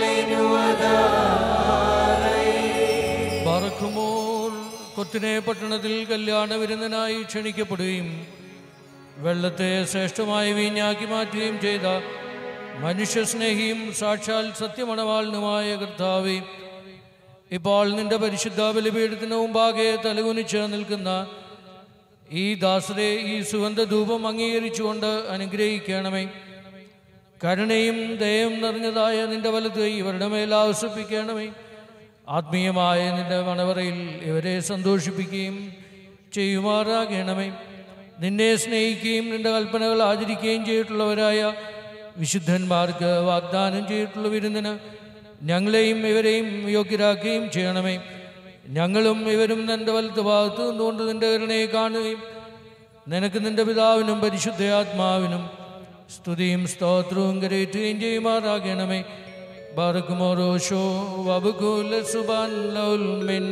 മെലനുവദാരൈ ബറക്കുമോർ കൊത്തിനെ പട്ടണത്തിൽ കല്യാണ വിരുന്നനായി ക്ഷണിക്കപ്പെടുകയും വെള്ളത്തെ ശ്രേഷ്ഠമായ വീഞ്ഞാക്കി മാറ്റുകയും ചെയ്ത മനുഷ്യസ്നേഹിയും സാക്ഷാൽ സത്യമണവാളിനുമായ കർത്താവെ ഇപ്പോൾ നിന്റെ പരിശുദ്ധ ബലിപീഠത്തിന് മുമ്പാകെ തലകുനിച്ച് നിൽക്കുന്ന ഈ ദാസരെ ഈ സുഗന്ധധൂപം അംഗീകരിച്ചുകൊണ്ട് അനുഗ്രഹിക്കണമേ കരുണയും ദയയും നിറഞ്ഞതായ നിന്റെ വലത് കൈ ഇവരുടെ മേൽ ആവശ്യപ്പിക്കണമേ ആത്മീയമായ നിന്റെ മണവറയിൽ ഇവരെ സന്തോഷിപ്പിക്കുകയും ചെയ്യുമാറാകണമേ നിന്നെ സ്നേഹിക്കുകയും നിന്റെ കൽപ്പനകൾ ആചരിക്കുകയും ചെയ്തിട്ടുള്ളവരായ വിശുദ്ധന്മാർക്ക് വാഗ്ദാനം ചെയ്തിട്ടുള്ള വിരുന്നിന് ഞങ്ങളെയും ഇവരെയും യോഗ്യരാക്കുകയും ചെയ്യണമേ ഞങ്ങളും ഇവരും നിന്റെ വലത്ത് ഭാഗത്ത് നിന്നുകൊണ്ട് നിന്റെ കരുണയെ കാണുകയും നിനക്ക് നിന്റെ പിതാവിനും പരിശുദ്ധയാത്മാവിനും സ്തുതിയും സ്തോത്രവും കരയറ്റുകയും ചെയ്യുമാറാകണമേ ബാറക്കുമോറോഷോ വബുകുല സുബാൻ ലൗൽമിൻ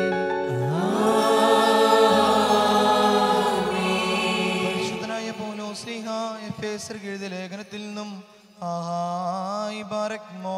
പരിശുദ്ധനായ പൗലോ സ്നേഹ എഫേസർ എഴുതിയ ലേഖനത്തിൽ നിന്നും ആഹായ് ബാരക് മോ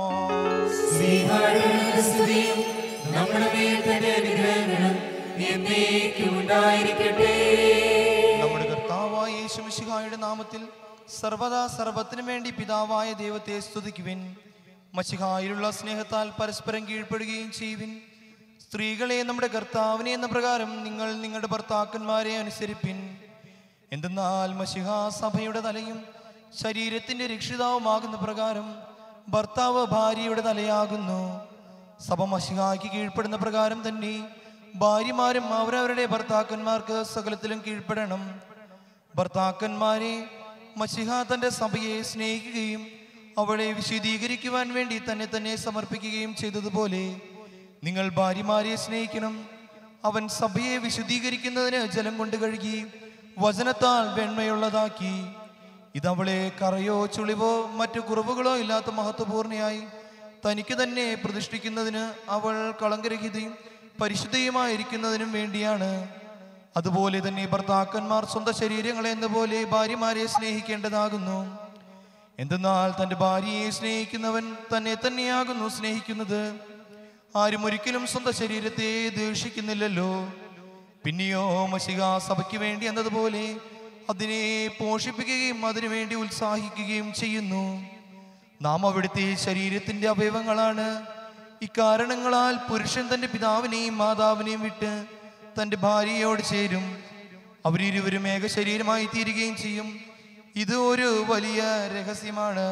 സ്നേഹാടുസ്തുതിയും നമ്മുടെ മേൽ തന്നെ അനുഗ്രഹങ്ങളും എന്നേക്കും ഉണ്ടായിരിക്കട്ടെ നമ്മുടെ കർത്താവായ യേശുമിശിഹായുടെ നാമത്തിൽ സർവദാ സർവത്തിനു വേണ്ടി പിതാവായ ദൈവത്തെ സ്തുതിക്കുവിൻ മഷിഹായിലുള്ള സ്നേഹത്താൽ പരസ്പരം കീഴ്പ്പെടുകയും ചെയ്യുവിൻ സ്ത്രീകളെ നമ്മുടെ കർത്താവിനെ എന്ന പ്രകാരം നിങ്ങൾ നിങ്ങളുടെ ഭർത്താക്കന്മാരെ അനുസരിപ്പിൻ എന്തെന്നാൽ മഷിഹ സഭയുടെ തലയും ശരീരത്തിന്റെ രക്ഷിതാവുമാകുന്ന പ്രകാരം ഭർത്താവ് ഭാര്യയുടെ തലയാകുന്നു സഭ മഷിഹായ്ക്ക് കീഴ്പ്പെടുന്ന പ്രകാരം തന്നെ ഭാര്യമാരും അവരവരുടെ ഭർത്താക്കന്മാർക്ക് സകലത്തിലും കീഴ്പ്പെടണം ഭർത്താക്കന്മാരെ മഷിഹ തന്റെ സഭയെ സ്നേഹിക്കുകയും അവളെ വിശദീകരിക്കുവാൻ വേണ്ടി തന്നെ തന്നെ സമർപ്പിക്കുകയും ചെയ്തതുപോലെ നിങ്ങൾ ഭാര്യമാരെ സ്നേഹിക്കണം അവൻ സഭയെ വിശുദ്ധീകരിക്കുന്നതിന് ജലം കൊണ്ട് കഴുകി വചനത്താൽ വെണ്മയുള്ളതാക്കി ഇതവളെ കറയോ ചുളിവോ മറ്റു കുറവുകളോ ഇല്ലാത്ത മഹത്വപൂർണയായി തനിക്ക് തന്നെ പ്രതിഷ്ഠിക്കുന്നതിന് അവൾ കളങ്കരഹിതയും പരിശുദ്ധയുമായിരിക്കുന്നതിനും വേണ്ടിയാണ് അതുപോലെ തന്നെ ഭർത്താക്കന്മാർ സ്വന്തം ശരീരങ്ങളെ എന്ന പോലെ ഭാര്യമാരെ സ്നേഹിക്കേണ്ടതാകുന്നു എന്തെന്നാൽ തൻ്റെ ഭാര്യയെ സ്നേഹിക്കുന്നവൻ തന്നെ തന്നെയാകുന്നു സ്നേഹിക്കുന്നത് ആരും ഒരിക്കലും സ്വന്തം ശരീരത്തെ ദേഷിക്കുന്നില്ലല്ലോ പിന്നെയോ മഷിക സഭയ്ക്ക് വേണ്ടി എന്നതുപോലെ അതിനെ പോഷിപ്പിക്കുകയും അതിനുവേണ്ടി ഉത്സാഹിക്കുകയും ചെയ്യുന്നു നാം അവിടുത്തെ ശരീരത്തിന്റെ അവയവങ്ങളാണ് ഇക്കാരണങ്ങളാൽ പുരുഷൻ തന്റെ പിതാവിനെയും മാതാവിനെയും വിട്ട് തന്റെ ഭാര്യയോട് ചേരും അവരിരുവരും ഏക ശരീരമായി തീരുകയും ചെയ്യും ഇത് ഒരു വലിയ രഹസ്യമാണ്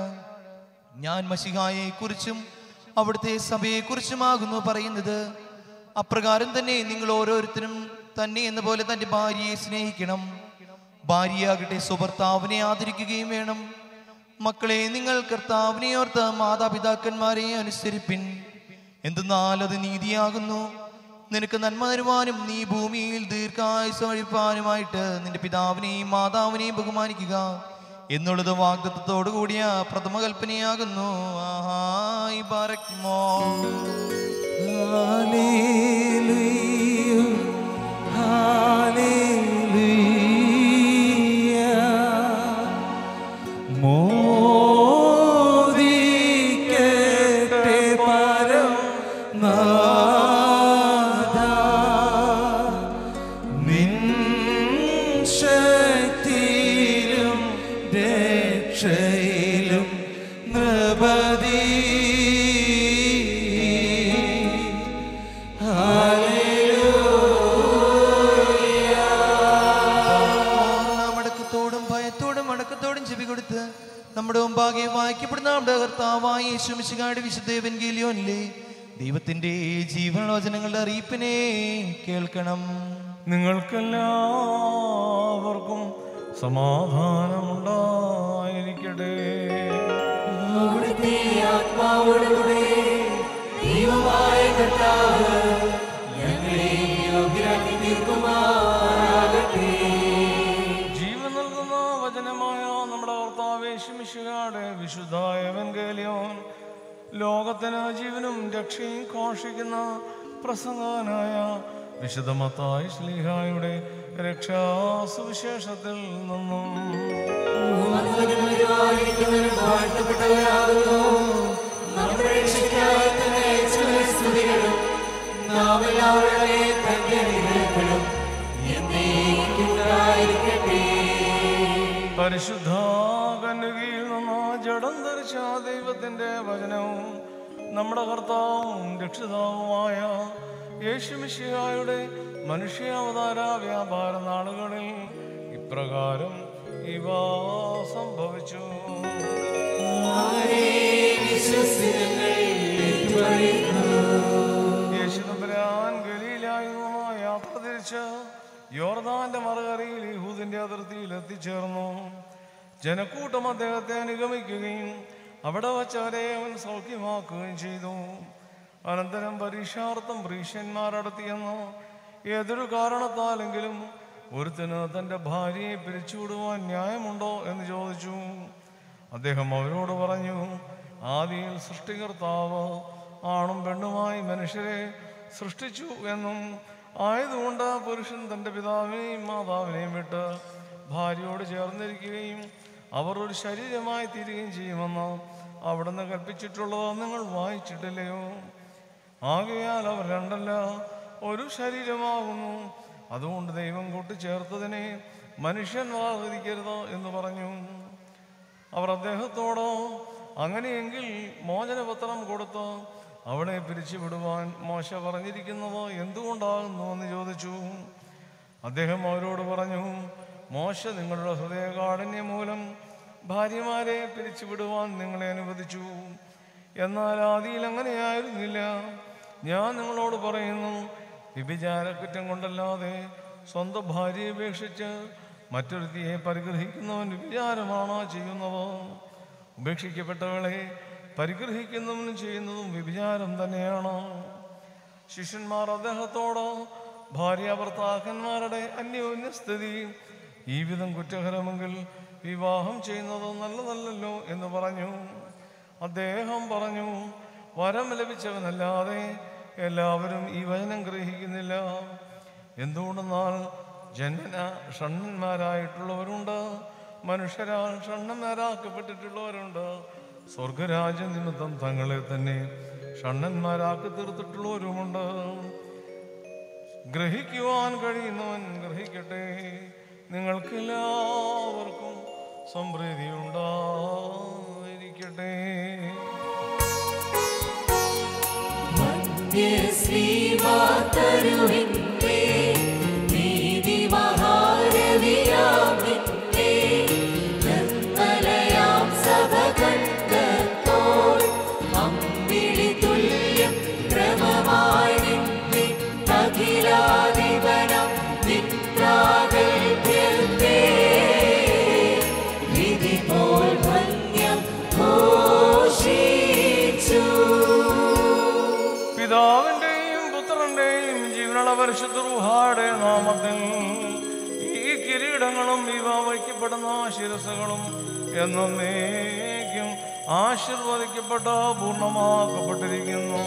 ഞാൻ മഷിഹായെ കുറിച്ചും അവിടുത്തെ സഭയെക്കുറിച്ചുമാകുന്നു പറയുന്നത് അപ്രകാരം തന്നെ നിങ്ങൾ ഓരോരുത്തരും തന്നെ എന്ന പോലെ തന്റെ ഭാര്യയെ സ്നേഹിക്കണം ഭാര്യയാകട്ടെ സുഭർത്താവിനെ ആദരിക്കുകയും വേണം മക്കളെ നിങ്ങൾ കർത്താവിനെ ഓർത്ത് മാതാപിതാക്കന്മാരെ അനുസരിപ്പിൻ എന്തെന്നാൽ അത് നീതിയാകുന്നു നിനക്ക് നന്മ തരുവാനും നീ ഭൂമിയിൽ ദീർഘായുസ് അഴിപ്പാനുമായിട്ട് നിന്റെ പിതാവിനെയും മാതാവിനെയും ബഹുമാനിക്കുക എന്നുള്ളത് വാഗ്ദത്തത്തോടു കൂടിയ പ്രഥമ കൽപ്പനയാകുന്നു ആഹായ് ബാരക്മോ മോദിക്കട്ടെ പരം നാഥ നിൻ ശക്തിയിലും രക്ഷയിലും നൃപതി നാം അടക്കത്തോടും ഭയത്തോടും അടക്കത്തോടും ചെവി കൊടുത്ത് നമ്മുടെ മുമ്പാകെ വായിക്കപ്പെടുന്ന നമ്മുടെ കർത്താവായ യേശുമിശികായുടെ വിശുദ്ധേവൻ ഗീലിയോനിലെ ദൈവത്തിന്റെ ജീവനുള്ള വചനങ്ങളുടെ അറിയിപ്പിനെ കേൾക്കണം നിങ്ങൾക്കെല്ലാവർക്കും സമാധാനമുണ്ടായിരിക്കട്ടെ അവിടുത്തെ ആത്മാവോടുകൂടെ ദൈവമായ കർത്താവ് ഞങ്ങളെ യോഗ്യരാക്കി തീർക്കുമാറാകട്ടെ ജീവൻ നൽകുന്ന വചനമായ നമ്മുടെ കർത്താവേശുമിശുകാട് വിശുദ്ധായ എവൻഗേലിയോൻ ലോകത്തിന് ജീവനും രക്ഷയും ഘോഷിക്കുന്ന പ്രസംഗനായ വിശുദ്ധമത്തായ ശ്ലീഹായുടെ രക്ഷാസുവിശേഷത്തിൽ നിന്നും വന്നവനും വരുവാനിരിക്കുന്നവനും വാഴ്ത്തപ്പെട്ടവരാകുന്നു നമ്മുടെ രക്ഷയ്ക്കായി തന്നെ അയച്ചവരെ സ്തുതികളും നാം എല്ലാവരുടെയും തന്റെ അനുഗ്രഹങ്ങളും എന്നേക്കുണ്ടായിരിക്കട്ടെ പരിശുദ്ധ കന്യകയിൽ നിന്ന് ജഡം ധരിച്ച ദൈവത്തിന്റെ വചനവും നമ്മുടെ കർത്താവും രക്ഷിതാവുമായ യേശുമിശിഹായുടെ മനുഷ്യാവതാര വ്യാപാര നാളുകളിൽ ഇപ്രകാരം ഇവ സംഭവിച്ചു യേശുദമ്പരാൻ ഗലീലായി നിന്ന് യാത്ര തിരിച്ച് യോർദാന്റെ മറുകരയിൽ യഹൂദിന്റെ അതിർത്തിയിൽ എത്തിച്ചേർന്നു ജനക്കൂട്ടം അദ്ദേഹത്തെ അനുഗമിക്കുകയും അവിടെ വച്ച് അവരെ അവൻ സൗഖ്യമാക്കുകയും ചെയ്തു അനന്തരം പരീക്ഷാർത്ഥം പ്രീഷ്യന്മാരടത്തിയെന്ന് ഏതൊരു കാരണത്താലെങ്കിലും ഒരുത്തിന് തൻ്റെ ഭാര്യയെ പിരിച്ചുവിടുവാൻ ന്യായമുണ്ടോ എന്ന് ചോദിച്ചു അദ്ദേഹം അവരോട് പറഞ്ഞു ആദിയിൽ സൃഷ്ടികർത്താവ് ആണും പെണ്ണുമായി മനുഷ്യരെ സൃഷ്ടിച്ചു എന്നും ആയതുകൊണ്ട് പുരുഷൻ തൻ്റെ പിതാവിനെയും മാതാവിനെയും വിട്ട് ഭാര്യയോട് ചേർന്നിരിക്കുകയും അവർ ഒരു ശരീരമായി തീരുകയും ചെയ്യുമെന്ന് അവിടുന്ന് കൽപ്പിച്ചിട്ടുള്ളത് നിങ്ങൾ വായിച്ചിട്ടില്ലയോ ആകയാൽ അവർ രണ്ടല്ല ഒരു ശരീരമാകുന്നു അതുകൊണ്ട് ദൈവം കൂട്ടിച്ചേർത്തതിനെ മനുഷ്യൻ വാഹരിക്കരുത് എന്ന് പറഞ്ഞു അവർ അദ്ദേഹത്തോട് അങ്ങനെയെങ്കിൽ മോചനപത്രം കൊടുത്ത് അവളെ പിരിച്ചുവിടുവാൻ മോശ പറഞ്ഞിരിക്കുന്നത് എന്തുകൊണ്ടാകുന്നു എന്ന് ചോദിച്ചു അദ്ദേഹം അവരോട് പറഞ്ഞു മോശ നിങ്ങളുടെ ഹൃദയകാഠിന്യം മൂലം ഭാര്യമാരെ പിരിച്ചുവിടുവാൻ നിങ്ങളെ അനുവദിച്ചു എന്നാൽ ആദിയിൽ അങ്ങനെയായിരുന്നില്ല ഞാൻ നിങ്ങളോട് പറയുന്നു വ്യഭിചാരക്കുറ്റം കൊണ്ടല്ലാതെ സ്വന്തം ഭാര്യയെ ഉപേക്ഷിച്ച് മറ്റൊരുത്തിയെ പരിഗ്രഹിക്കുന്നവൻ വ്യഭിചാരമാണോ ചെയ്യുന്നത് ഉപേക്ഷിക്കപ്പെട്ടവളെ പരിഗ്രഹിക്കുന്നവനും ചെയ്യുന്നതും വ്യഭിചാരം തന്നെയാണ് ശിഷ്യന്മാർ അദ്ദേഹത്തോട് ഭാര്യ ഭർത്താക്കന്മാരുടെ അന്യോന്യസ്ഥിതി ഈ വിധം കുറ്റകരമെങ്കിൽ വിവാഹം ചെയ്യുന്നത് നല്ലതല്ലല്ലോ എന്ന് പറഞ്ഞു അദ്ദേഹം പറഞ്ഞു വരം ലഭിച്ചവനല്ലാതെ എല്ലാവരും ഈ വചനം ഗ്രഹിക്കുന്നില്ല എന്തുകൊണ്ടെന്നാൽ ജന്മന ഷണ്ണന്മാരായിട്ടുള്ളവരുണ്ട് മനുഷ്യരാൽ ഷണ്ണന്മാരാക്കപ്പെട്ടിട്ടുള്ളവരുണ്ട് സ്വർഗരാജ്യ നിമിത്തം തങ്ങളെ തന്നെ ഷണ്ണന്മാരാക്കി തീർത്തിട്ടുള്ളവരുമുണ്ട് ഗ്രഹിക്കുവാൻ കഴിയുന്നവൻ ഗ്രഹിക്കട്ടെ നിങ്ങൾക്കെല്ലാവർക്കും സമൃദ്ധി ഉണ്ടായിരിക്കട്ടെ ശ്രീമാതരുവിന്റെ നീതി മഹാരവിയാമിന്റെ നിർമ്മലയാം സഭ കണ്ടപ്പോൾ അമ്പിളി തുല്യം ക്രമമായി നിന്നെ അഖിലാധിപനം നിത്രാഗൽഭ്യത്തെ വിധി പോൽ ഭംഗ്യം ഘോഷിച്ചു ഞങ്ങളുടെ പരിശുദ്ധ റുഹാടെ നാമത്തിൽ ഈ കിരീടങ്ങളും ഇവ വയ്ക്കപ്പെടുന്ന ശിരസുകളും എന്നേക്കും ആശീർവദിക്കപ്പെട്ട പൂർണ്ണമാക്കപ്പെട്ടിരിക്കുന്നു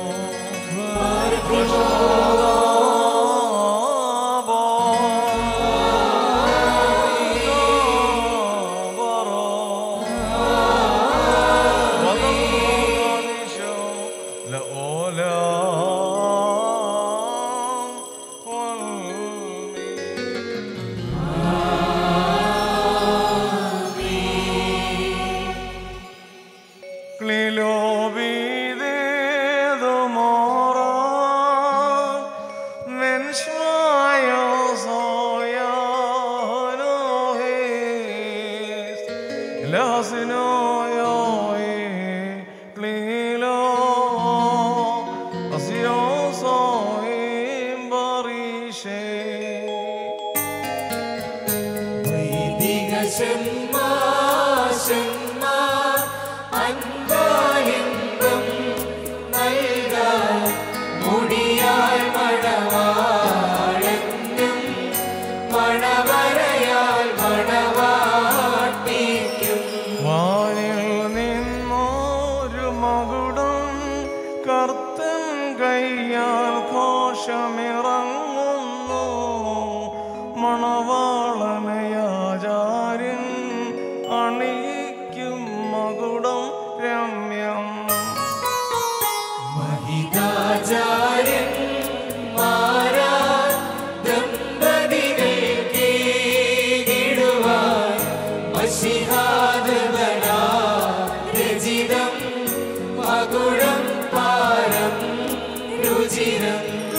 വൈദിക ഷമ്മാശന്മാർ അൻപാലിംബം നൽകാൻ മുടിയാൽ മണവാളനും മണവരയാൽ മണവാട്ടിക്കും വാനിൽ നിന്നൊരു മകുടം കർത്തൻ കയ്യാൽ കോശമിറങ്ങുന്നു മണവാളനയാചാര്യൻ അണിയിക്കും മകുടം രമ്യം മഹിതാചാര്യൻ മാരാ ദമ്പതികൾക്കേകിടുവാൻ മഷിഹാദവനാ രചിതം മകുടം പാരം രുചിരം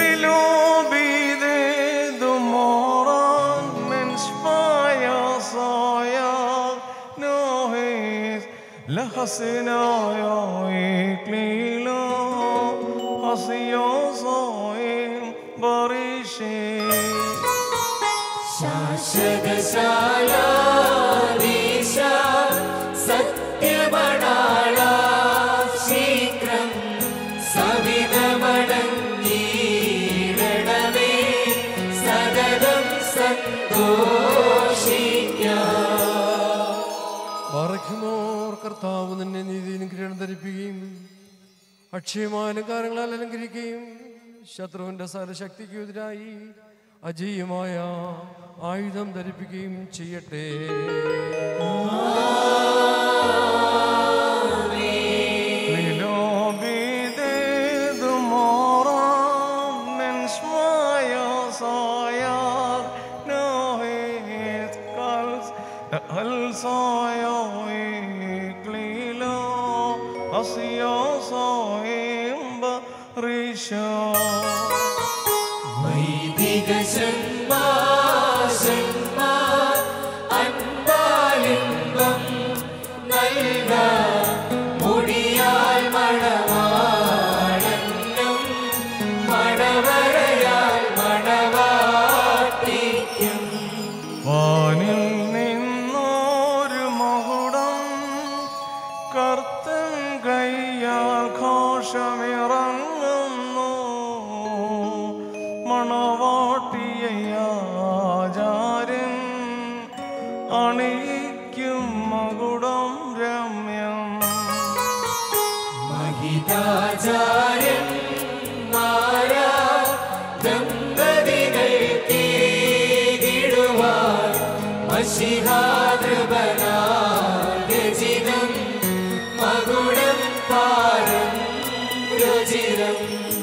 لحسنايا إكليلا حسيا صايم بريشي ശാശ്വതശാലാദീശ സത്യമണാള ശീഘ്രം സവിതമടങ്ങീടണമേ സതതം സന്തോഷിക്കാം മറയ്ക്കുമോർ കർത്താവ് നിന്നെ നീതിയിലും കിരീടം ധരിപ്പിക്കുകയും അക്ഷയമായ അലങ്കാരങ്ങളാൽ അലങ്കരിക്കുകയും ശത്രുവിന്റെ സകലശക്തിക്ക് എതിരായി അജീയമായ ആയുധം ധരിപ്പിക്കുകയും ചെയ്യട്ടെ വൈദിക ഷമ്മാശന്മാർ അൻപാലിംബം നൽകാൻ മുടിയാൽ മണവാളനും മണവരയാൽ മണവാട്ടിക്കും വാനിൽ നിന്നൊരു മകുടം കർത്തൻ കയ്യാൽ ഘോഷമിറങ്ങുന്നു മണവാട്ടിയാചാര്യൻ അണിയിക്കും മകുടം രമ്യം മഹിതാചാര്യൻ മാരാ ദമ്പതികൾക്കേകിടുവാൻ മഷിഹാദൃപനാ രചിതം മകുടം പാരം രുചിരം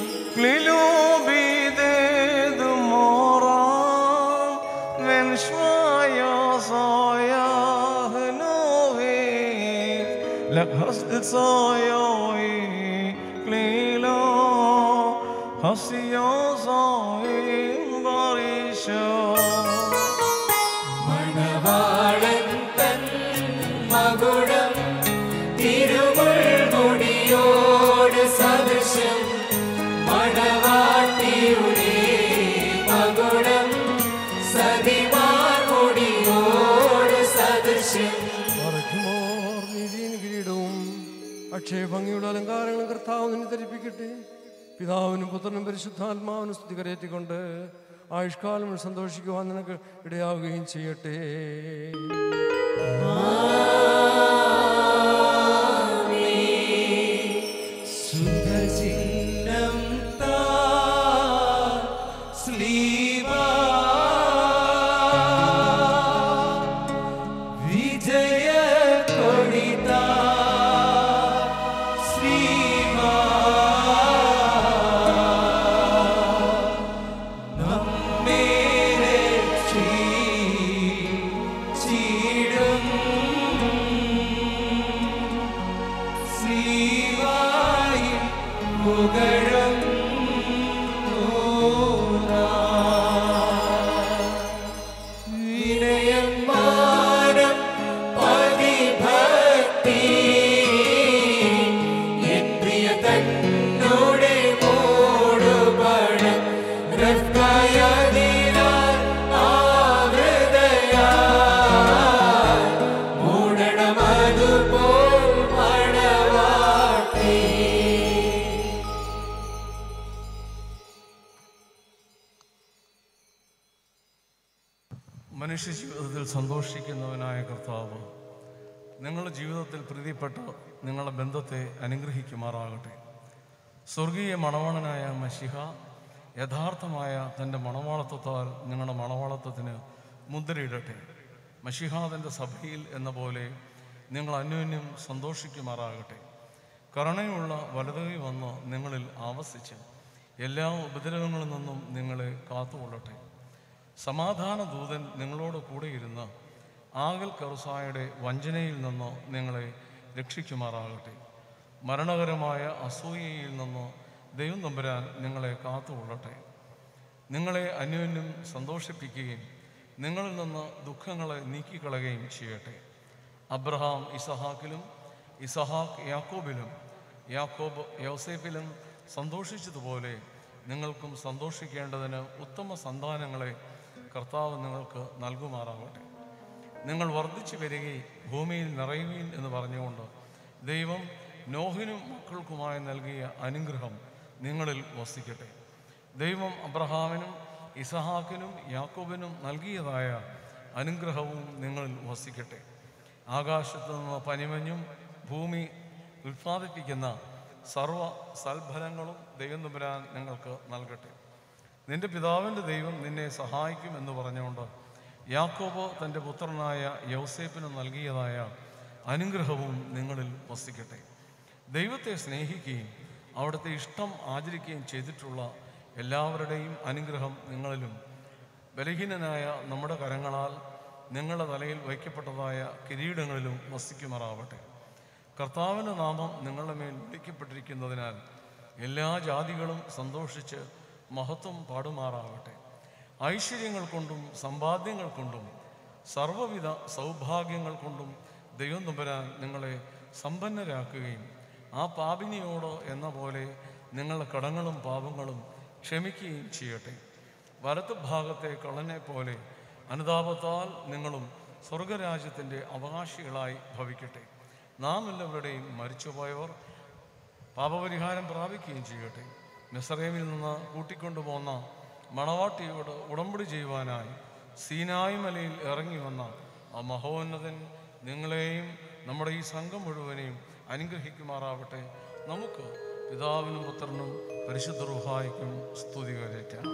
Glilubidedu moran, ven shmaya sayah nohet, lak hasdet sayoi glilo, hasiya sayim barisha. മണവാളൻ തൻ മകുടം തിരുമുൾമുടിയോട് സദൃശം മണവാട്ടിയുടെ മകുടം സതിമാർ മുടിയോട് സദൃശം മറയ്ക്കുമോർ നീതിയും കിരീടവും അക്ഷയഭംഗിയുള്ള അലങ്കാരങ്ങളും കർത്താവ് നിന്നെ ധരിപ്പിക്കട്ടെ പിതാവിനും പുത്രനും പരിശുദ്ധാത്മാവിനും സ്തുതി കരയറ്റിക്കൊണ്ട് ആയുഷ്കാലം സന്തോഷിക്കുവാൻ നിനക്ക് ഇടയാവുകയും ചെയ്യട്ടെ സുഖചിഹ്നം താ സ്ലീവാ വിജയ കൊടിതാ ശ്രീമാ നമ്മെ രക്ഷിച്ചിടും ശ്രീവായി പുകഴും വിനയന്മാനം പതിഭക്തി എൻ പ്രിയ തന്നോടെ മൂടുപടം രഫ്കയതിനാൽ ആവൃതയാ മൂടണമതുപോൽ മണവാട്ടി മനുഷ്യ ജീവിതത്തിൽ സന്തോഷിക്കുന്നവനായ കർത്താവ് നിങ്ങളുടെ ജീവിതത്തിൽ പ്രീതിപ്പെട്ട് നിങ്ങളുടെ ബന്ധത്തെ അനുഗ്രഹിക്കുമാറാകട്ടെ സ്വർഗീയ മണവാളനായ മഷിഹ യഥാർത്ഥമായ തൻ്റെ മണവാളത്വത്താൽ നിങ്ങളുടെ മണവാളത്വത്തിന് മുദ്രയിടട്ടെ മഷിഹ തൻ്റെ സഭയിൽ എന്ന പോലെ നിങ്ങൾ അന്യോന്യം സന്തോഷിക്കുമാറാകട്ടെ കരുണയുള്ള വലതുകൈ വന്ന് നിങ്ങളിൽ ആവസിച്ച് എല്ലാ ഉപദ്രവങ്ങളിൽ നിന്നും നിങ്ങളെ കാത്തുകൊള്ളട്ടെ സമാധാന ദൂതൻ നിങ്ങളോട് കൂടെയിരുന്ന് ആകൽ കറുസായുടെ വഞ്ചനയിൽ നിന്ന് നിങ്ങളെ രക്ഷിക്കുമാറാകട്ടെ മരണകരമായ അസൂയയിൽ നിന്ന് ദൈവം നമ്പുരാൻ നിങ്ങളെ കാത്തുകൊള്ളട്ടെ നിങ്ങളെ അന്യോന്യം സന്തോഷിപ്പിക്കുകയും നിങ്ങളിൽ നിന്ന് ദുഃഖങ്ങളെ നീക്കിക്കളയുകയും ചെയ്യട്ടെ അബ്രഹാം ഇസഹാക്കിലും ഇസഹാക്ക് യാക്കോബിലും യാക്കോബ് യോസേഫിലും സന്തോഷിച്ചതുപോലെ നിങ്ങൾക്കും സന്തോഷിക്കേണ്ടതിന് ഉത്തമ സന്താനങ്ങളെ കർത്താവ് നിങ്ങൾക്ക് നൽകുമാറാകട്ടെ നിങ്ങൾ വർദ്ധിച്ചു വരികയും ഭൂമിയിൽ നിറയുകയും എന്ന് പറഞ്ഞുകൊണ്ട് ദൈവം നോഹിനും മക്കൾക്കുമായി നൽകിയ അനുഗ്രഹം നിങ്ങളിൽ വസിക്കട്ടെ ദൈവം അബ്രഹാമിനും ഇസഹാക്കിനും യാക്കോബിനും നൽകിയതായ അനുഗ്രഹവും നിങ്ങളിൽ വസിക്കട്ടെ ആകാശത്ത് നിന്ന് പനിമഞ്ഞും ഭൂമി ഉൽപ്പാദിപ്പിക്കുന്ന സർവ സൽഫലങ്ങളും ദൈവം തമ്പുരാൻ നിങ്ങൾക്ക് നൽകട്ടെ നിന്റെ പിതാവിൻ്റെ ദൈവം നിന്നെ സഹായിക്കും എന്ന് പറഞ്ഞുകൊണ്ട് യാക്കോബ് തൻ്റെ പുത്രനായ യൗസേപ്പിന് നൽകിയതായ അനുഗ്രഹവും നിങ്ങളിൽ വസിക്കട്ടെ ദൈവത്തെ സ്നേഹിക്കുകയും അവിടുത്തെ ഇഷ്ടം ആചരിക്കുകയും ചെയ്തിട്ടുള്ള എല്ലാവരുടെയും അനുഗ്രഹം നിങ്ങളിലും ബലഹീനനായ നമ്മുടെ കരങ്ങളാൽ നിങ്ങളുടെ തലയിൽ വയ്ക്കപ്പെട്ടതായ കിരീടങ്ങളിലും വസിക്കുമാറാവട്ടെ കർത്താവിൻ്റെ നാമം നിങ്ങളുടെ മേൽ വിളിക്കപ്പെട്ടിരിക്കുന്നതിനാൽ എല്ലാ ജാതികളും സന്തോഷിച്ച് മഹത്വം പാടുമാറാവട്ടെ ഐശ്വര്യങ്ങൾ കൊണ്ടും സമ്പാദ്യങ്ങൾ കൊണ്ടും സർവ്വവിധ സൗഭാഗ്യങ്ങൾ കൊണ്ടും ദൈവം തുമ്പരാൻ നിങ്ങളെ സമ്പന്നരാക്കുകയും ആ പാപിനിയോട് എന്ന പോലെ നിങ്ങളുടെ കടങ്ങളും പാപങ്ങളും ക്ഷമിക്കുകയും ചെയ്യട്ടെ വലത്ത് ഭാഗത്തെ കള്ളനെ പോലെ അനുതാപത്താൽ നിങ്ങളും സ്വർഗരാജ്യത്തിൻ്റെ അവകാശികളായി ഭവിക്കട്ടെ നാം എല്ലാവരുടെയും മരിച്ചുപോയവർ പാപപരിഹാരം പ്രാപിക്കുകയും ചെയ്യട്ടെ മിസറേമിൽ നിന്ന് കൂട്ടിക്കൊണ്ടുപോന്ന മണവാട്ടിയോട് ഉടമ്പടി ചെയ്യുവാനായി സീനായി മലയിൽ ഇറങ്ങി വന്ന ആ മഹോന്നതൻ നിങ്ങളെയും നമ്മുടെ ഈ സംഘം മുഴുവനെയും അനുഗ്രഹിക്കുമാറാവട്ടെ നമുക്ക് പിതാവിനും പുത്രനും പരിശുദ്ധ റുഹായിക്കും സ്തുതി കരയറ്റാം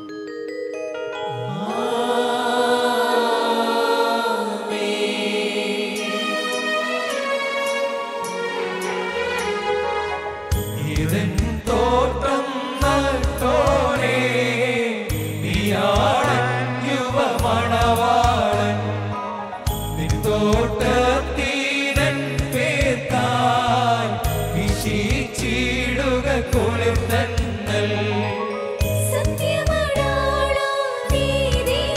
ഇതൻ തോട്ടം നട്ടോനേ നീയാണ് യുവമണവാളൻ നിൻ തോട്ടത്തീരൻ പേർത്താൻ വിശിച്ചിടുക കുളിർത്തന്നൽ സത്യമടാള നീതി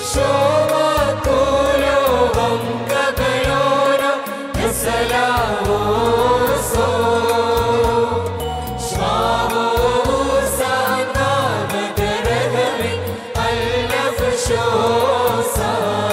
ശോഭകുലോകം കകലോരോ ദസലാവോസോ ശ്വാവോസാനാഗതരഗമി അല്ലഫ്ശോസാ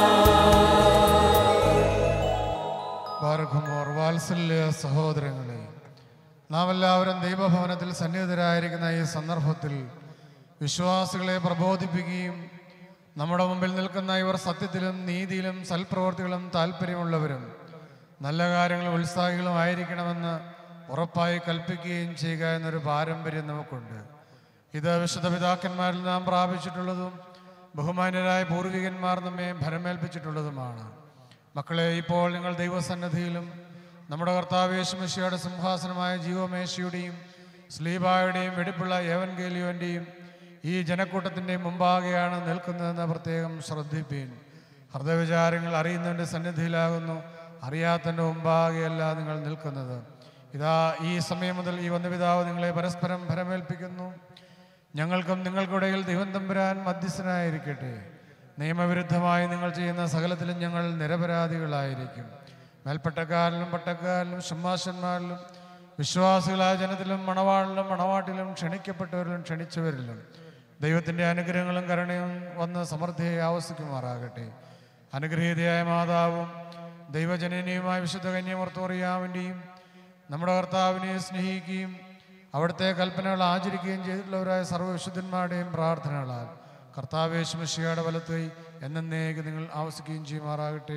ബാർഖുമോർ വാത്സല്യ സഹോദരങ്ങളെ നാം എല്ലാവരും ദൈവഭവനത്തിൽ സന്നിഹിതരായിരിക്കുന്ന ഈ സന്ദർഭത്തിൽ വിശ്വാസികളെ പ്രബോധിപ്പിക്കുകയും നമ്മുടെ മുമ്പിൽ നിൽക്കുന്ന ഇവർ സത്യത്തിലും നീതിയിലും സൽപ്രവർത്തികളും താല്പര്യമുള്ളവരും നല്ല കാര്യങ്ങളിൽ ഉത്സാഹികളും ആയിരിക്കണമെന്ന് ഉറപ്പായി കൽപ്പിക്കുകയും ചെയ്യുക എന്നൊരു പാരമ്പര്യം നമുക്കുണ്ട് ഇത് വിശുദ്ധ പിതാക്കന്മാരിൽ നാം പ്രാപിച്ചിട്ടുള്ളതും ബഹുമാന്യരായ പൂർവികന്മാർ നമ്മെ ഭരമേൽപ്പിച്ചിട്ടുള്ളതുമാണ് മക്കളെ ഇപ്പോൾ നിങ്ങൾ ദൈവസന്നദ്ധിയിലും നമ്മുടെ കർത്താവ് യേശുമിശിയുടെ സിംഹാസനമായ ജീവമേശയുടെയും സ്ലീബായുടെയും വെടിപ്പുള്ള ഏവൻഗേലിയോൻ്റെയും ഈ ജനക്കൂട്ടത്തിൻ്റെ മുമ്പാകെയാണ് നിൽക്കുന്നതെന്ന് പ്രത്യേകം ശ്രദ്ധിപ്പീൻ ഹൃദയവിചാരങ്ങൾ അറിയുന്നതിൻ്റെ സന്നിധിയിലാകുന്നു അറിയാത്തതിൻ്റെ മുമ്പാകെയല്ല നിങ്ങൾ നിൽക്കുന്നത് ഇതാ ഈ സമയം മുതൽ ഈ വന്യപിതാവ് നിങ്ങളെ പരസ്പരം ഭരമേൽപ്പിക്കുന്നു ഞങ്ങൾക്കും നിങ്ങൾക്കിടയിൽ ദൈവം തമ്പുരാൻ മധ്യസ്ഥനായിരിക്കട്ടെ നിയമവിരുദ്ധമായി നിങ്ങൾ ചെയ്യുന്ന സകലത്തിലും ഞങ്ങൾ നിരപരാധികളായിരിക്കും മേൽപ്പട്ടക്കാരിലും പട്ടക്കാരിലും സിംഹാസന്മാരിലും വിശ്വാസികളായ ജനത്തിലും മണവാളിലും മണവാട്ടിലും ക്ഷണിക്കപ്പെട്ടവരിലും ക്ഷണിച്ചവരിലും ദൈവത്തിൻ്റെ അനുഗ്രഹങ്ങളും കരുണയും വന്ന് സമൃദ്ധിയെ ആവസിക്കുമാറാകട്ടെ അനുഗ്രഹീതയായ മാതാവും ദൈവജനനിയുമായ വിശുദ്ധ കന്യമർത്തോറിയാവിൻ്റെയും നമ്മുടെ കർത്താവിനെ സ്നേഹിക്കുകയും അവിടുത്തെ കൽപ്പനകൾ ആചരിക്കുകയും ചെയ്തിട്ടുള്ളവരായ സർവ്വവിശുദ്ധന്മാരുടെയും പ്രാർത്ഥനകളാൽ കർത്താവേശുമഷിയുടെ വലത്ത് എന്നേക്ക് നിങ്ങൾ ആവസിക്കുകയും ചെയ്യുമാറാകട്ടെ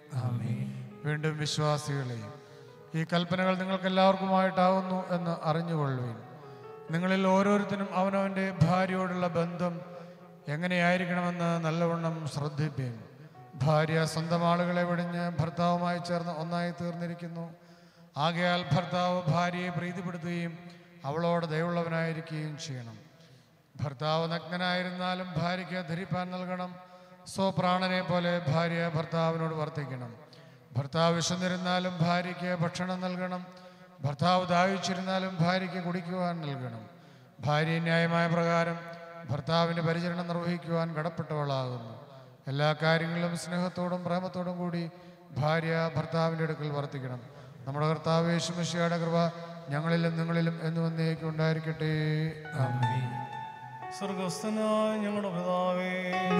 വീണ്ടും വിശ്വാസികളെ ഈ കൽപ്പനകൾ നിങ്ങൾക്ക് എല്ലാവർക്കുമായിട്ടാവുന്നു എന്ന് അറിഞ്ഞുകൊള്ളുവിൻ നിങ്ങളിൽ ഓരോരുത്തരും അവനവൻ്റെ ഭാര്യയോടുള്ള ബന്ധം എങ്ങനെയായിരിക്കണമെന്ന് നല്ലവണ്ണം ശ്രദ്ധിപ്പീൻ ഭാര്യ സ്വന്തം ആളുകളെ വെടിഞ്ഞ് ഭർത്താവുമായി ചേർന്ന് ഒന്നായി തീർന്നിരിക്കുന്നു ആകയാൽ ഭർത്താവ് ഭാര്യയെ പ്രീതിപ്പെടുത്തുകയും അവളോട് ദയവുള്ളവനായിരിക്കുകയും ചെയ്യണം ഭർത്താവ് നഗ്നനായിരുന്നാലും ഭാര്യയ്ക്ക് ധരിപ്പാൻ നൽകണം സ്വപ്രാണനെ പോലെ ഭാര്യ ഭർത്താവിനോട് വർത്തിക്കണം ഭർത്താവ് വിശന്നിരുന്നാലും ഭാര്യയ്ക്ക് ഭക്ഷണം നൽകണം ഭർത്താവ് ദാഹിച്ചിരുന്നാലും ഭാര്യയ്ക്ക് കുടിക്കുവാൻ നൽകണം ഭാര്യ ന്യായമായ പ്രകാരം ഭർത്താവിൻ്റെ പരിചരണം നിർവഹിക്കുവാൻ കടപ്പെട്ടവളാകുന്നു എല്ലാ കാര്യങ്ങളിലും സ്നേഹത്തോടും പ്രേമത്തോടും കൂടി ഭാര്യ ഭർത്താവിൻ്റെ അടുക്കൽ വർത്തിക്കണം നമ്മുടെ കർത്താവ് യേശുമിശിയുടെ കൃപ ഞങ്ങളിലും നിങ്ങളിലും എന്നും എന്നേക്കും ഉണ്ടായിരിക്കട്ടെ ആമേൻ സ്വർഗസ്ഥനായ ഞങ്ങളുടെ പിതാവേ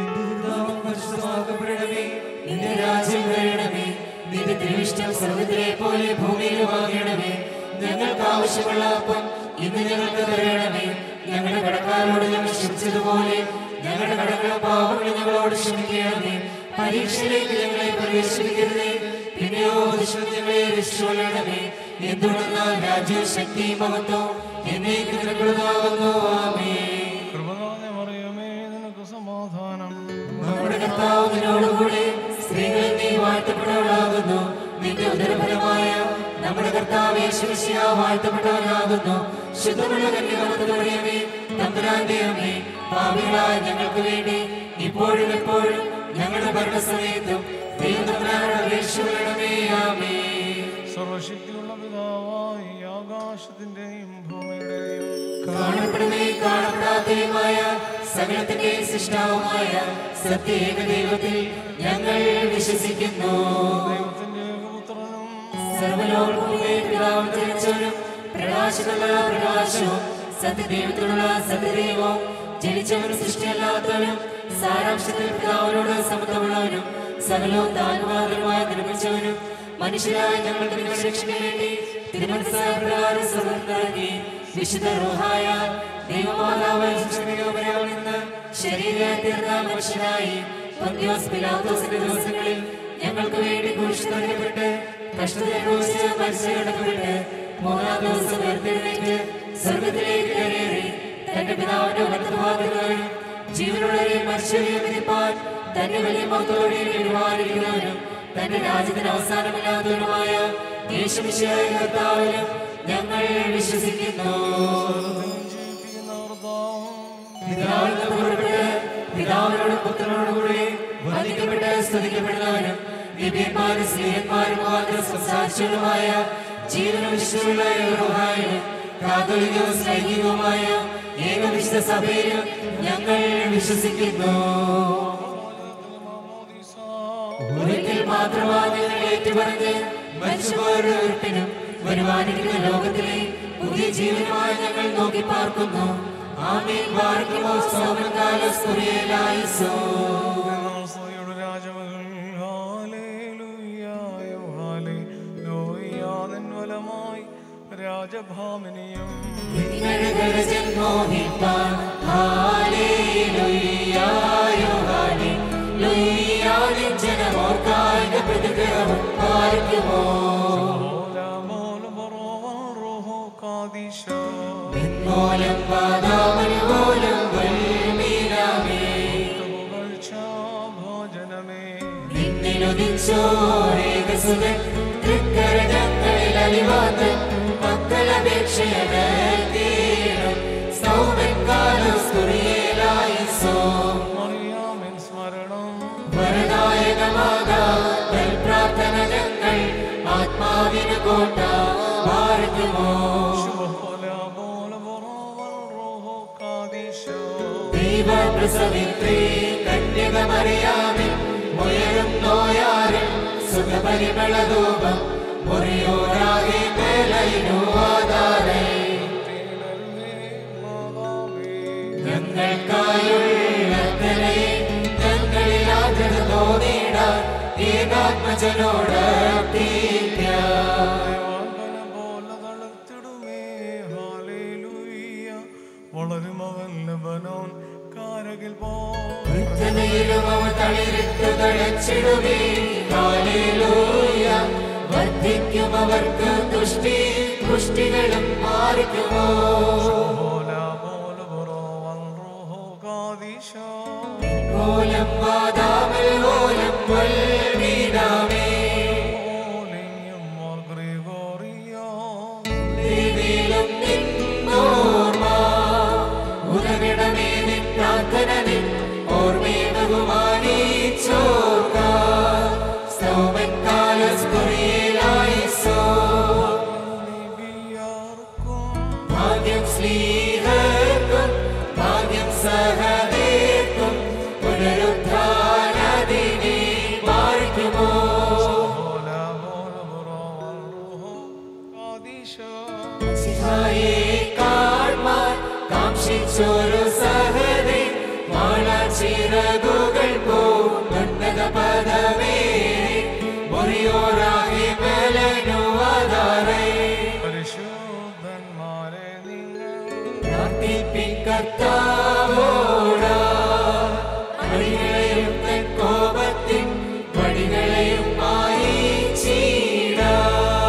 പരിശുദ്ധമാക്കപ്പെടണമേ നിന്റെ രാജ്യം വരണമേ നിന്റെ തിരുവിഷ്ടം സ്വർഗത്തിലെ പോലെ ഭൂമിയിലുമാകണമേ ഞങ്ങൾക്ക് ആവശ്യമുള്ള അപ്പം ഇന്ന് ഞങ്ങൾക്ക് തരണമേ ഞങ്ങളുടെ കടക്കാരോട് ഞങ്ങൾ ക്ഷമിച്ചതുപോലെ ഞങ്ങളുടെ കടങ്ങളും പാപങ്ങളും ഞങ്ങളോട് ക്ഷമിക്കണമേ പരീക്ഷയിലേക്ക് ഞങ്ങളെ പ്രവേശിപ്പിക്കരുതേ പിന്നെയോ ദുഷ്ടൻ ഞങ്ങളെ രക്ഷിച്ചുകൊള്ളണമേ എന്തുകൊണ്ടെന്നാൽ രാജ്യവും ശക്തിയും മഹത്വം എന്നേക്ക് നിനക്കുള്ളതാകുന്നു ആമേ കൃപകാല മറിയമേ നിനക്ക് സമാധാനം നമ്മുടെ കർത്താവ് നിന്നോടുകൂടെ സ്ത്രീകളിൽ നീ വാഴ്ത്തപ്പെട്ടവളാകുന്നു നിന്റെ ഉദരഫലമായ നമ്മുടെ കർത്താവ് യേശുമിശിഹ വാഴ്ത്തപ്പെട്ടവനാകുന്നു ശുദ്ധമുള്ള കന്യകമറിയമേ തമ്പുരാന്റെ അമ്മേ പാപികളായ ഞങ്ങൾക്ക് വേണ്ടി ഇപ്പോഴും എപ്പോഴും ഞങ്ങളുടെ ഭരണസമയത്തും ദൈവം തമ്പുരാനോട് അപേക്ഷിക്കണമേ ആമേ സർവശക്തിയുള്ള പിതാവായി ആകാശത്തിന്റെയും ഭൂമിയുടെയും കാണപ്പെടുന്നേ കാണപ്പെടാത്തതുമായ സകലത്തിന്റെ സൃഷ്ടാവുമായ സത്യേക ദൈവത്തിൽ ഞങ്ങൾ വിശ്വസിക്കുന്നു ദൈവത്തിന്റെ ഏകപുത്രനും സർവലോകങ്ങളുടെ പിതാവും ജനിച്ചവനും പ്രകാശമുള്ള പ്രകാശവും സത്യദൈവത്തിലുള്ള സത്യദൈവവും ജനിച്ചവനും സൃഷ്ടിയല്ലാത്തവനും സാരാംശത്തിൽ പിതാവിനോട് സമത്വമുള്ളവനും സകലവും താനുമാതരമായ നിർമ്മിച്ചവനും മനുഷ്യരായ ഞങ്ങൾക്ക് നിങ്ങളുടെ രക്ഷയ്ക്ക് വേണ്ടി തിരുമനസ്സായ സമർത്തി വിശുദ്ധ റോഹായ ദൈവമാതാവായ ശിശുവിനോപരാവിൽ നിന്ന് ശരീരമായി തീർന്ന മനുഷ്യനായി പന്തിയോസ് പിലാത്തോസിന്റെ ദിവസങ്ങളിൽ ഞങ്ങൾക്ക് വേണ്ടി കുരിശ് തറയപ്പെട്ട് കഷ്ടതയെക്കുറിച്ച് മത്സരപ്പെട്ട് മൂന്നാം ദിവസം ഉയർത്തെഴുന്നേറ്റ് സ്വർഗത്തിലേക്ക് കയറി തന്റെ പിതാവിന്റെ വലത്തുഭാഗത്തുള്ളവരും ജീവനുള്ളവരെയും മനുഷ്യരെയും വിധിപ്പാൻ തന്റെ വലിയ മക്കളോടെ എഴുവാനിരിക്കുന്നവരും തന്റെ രാജ്യത്തിന് അവസാനമില്ലാത്തവരുമായ യേശുമിശിയായ കർത്താവിലും ഞങ്ങൾ വിശ്വസിക്കുന്നു പിതാവിൽ നിന്ന് പുറപ്പെട്ട് പിതാവിനോടും പുത്രനോടും കൂടെ വന്ദിക്കപ്പെട്ട് സ്തുതിക്കപ്പെടുന്നവനും ദിവ്യന്മാരും സ്ത്രീയന്മാരും മാത്രം സംസാരിച്ചവരുമായ ജീവനും വിശുദ്ധമുള്ള യഹോവയായും കാതോലികവും സ്നേഹികവുമായ ഏകവിശുദ്ധ സഭയിലും ഞങ്ങൾ വിശ്വസിക്കുന്നു ഒരിക്കൽ മാത്രമാ നിങ്ങൾ ഏറ്റുപറഞ്ഞ് മരിച്ചുപോയവരുടെ ഉയർപ്പിനും വരുവാനിരിക്കുന്ന ലോകത്തിലെ പുതിയ ജീവനുമായി ഞങ്ങൾ നോക്കി പാർക്കുന്നു ആമീൻ വാഴ്ക്കുമോ സോമൻകാലസ് കുറിയലായിസോ നാസയുടെ രാജമകൾ ഹാലേലൂയായോ ഹാലേലൂയാ നിൻ വലമായി രാജഭാമിനിയും നിങ്ങളുടെ ജന്മോഹിപ്പാൻ ഹാലേലൂയായോ ഹാലേലൂയാ നിൻ ജനമോർക്കായ പ്രതിഗ്രഹം പാലിക്കുമോ മൂലം പാതാമൽ മൂലം വൽമീനാമേ നിന്നിലുദിച്ചോരേകസുതൻ തൃക്കരഞ്ഞങ്ങളിൽ അലിവാത്തൻ മക്കളപേക്ഷയുടെ തീരം സൗമൻ കാലസ്കുറിയേലായിസോ വരദായകമാകാ പ്രാർത്ഥന ഞങ്ങൾ ആത്മാവിന് കോട്ട പാർക്കുമോ ദൈവപ്രസവിത്രീ കന്യകമറിയാമേ ഉയരും നോയാരും സുഖപരിമളധൂപം മുറിയോരാകെ മേലയിനു ആധാരേ ഞങ്ങൾക്കായുള്ള കലയെ ഞങ്ങളിൽ ആഗ്രഹ തോന്നിയിട ഏകാത്മജനോട് വളരും അവൻ ലബനോൻ കാരകിൽ പോ വൃദ്ധതയിലും അവ തളിരിട്ടു തഴച്ചിടുമേ ഹാലേലൂയ വർദ്ധിക്കും അവർക്ക് തുഷ്ടി പുഷ്ടികളും മാറിക്കുമോ ഓലം വാദാമൽ ഓലം വൽമീനാമേ ദേവിയിലും നിന്നോർമ്മ ഉദവിടമേ നിൻ പ്രാർത്ഥന നിൻ ഓർമ്മയെ ബഹുമാനിച്ചോർക്ക സൗമൻ കാലസ്കുറിയേലായിസോ ഭാഗ്യം സ്ലീഹർക്കും ഭാഗ്യം സഹദേർക്കും പുനരുദ്ധാനദിനെ പാർക്കുമോ സിഹായെ കാൺമാൻ കാക്ഷിച്ചൊരു സഹദേ വാളാച്ചിറകുകൾ പോന്നത പദമേ മുറിയോരാകെ ബലനുവതാരേ പ്രാർത്ഥിപ്പിക്കത്താവോടാ അടികളെയും തൻ കോപത്തിൻ വടികളെയും മായിച്ചീടാ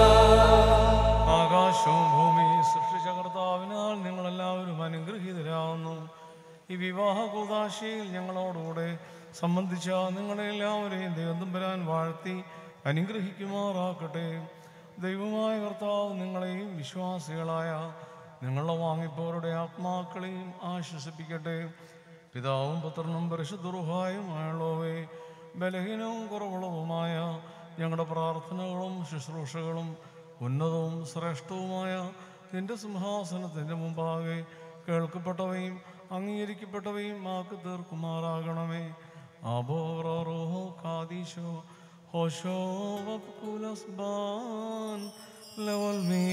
ആകാശവും ഭൂമിയും സൃഷ്ടിച്ച കർത്താവിനാൽ നിങ്ങളെല്ലാവരും അനുഗ്രഹീതരാകുന്നു ഈ വിവാഹ കൂതാശയിൽ ഞങ്ങളോടുകൂടെ സംബന്ധിച്ച നിങ്ങളെല്ലാവരെയും ദൈവം വരാൻ വാഴ്ത്തി അനുഗ്രഹിക്കുമാറാക്കട്ടെ ദൈവമായ കർത്താവ് നിങ്ങളെയും വിശ്വാസികളായ നിങ്ങളുടെ വാങ്ങിപ്പോരുടെ ആത്മാക്കളെയും ആശ്വസിപ്പിക്കട്ടെ പിതാവും പുത്രനും പരിശുദ്ധറുഹായുമായുള്ളവേ ബലഹീനവും കുറവുള്ളതുമായ ഞങ്ങളുടെ പ്രാർത്ഥനകളും ശുശ്രൂഷകളും ഉന്നതവും ശ്രേഷ്ഠവുമായ നിന്റെ സിംഹാസനത്തിൻ്റെ മുമ്പാകെ കേൾക്കപ്പെട്ടവയും അംഗീകരിക്കപ്പെട്ടവയും ആക്കി തീർക്കുമാറാകണമേ അബോറോ കാദീശോ ഹോശോ വപ്കുലസ്ബാൻ ലവൽ മീ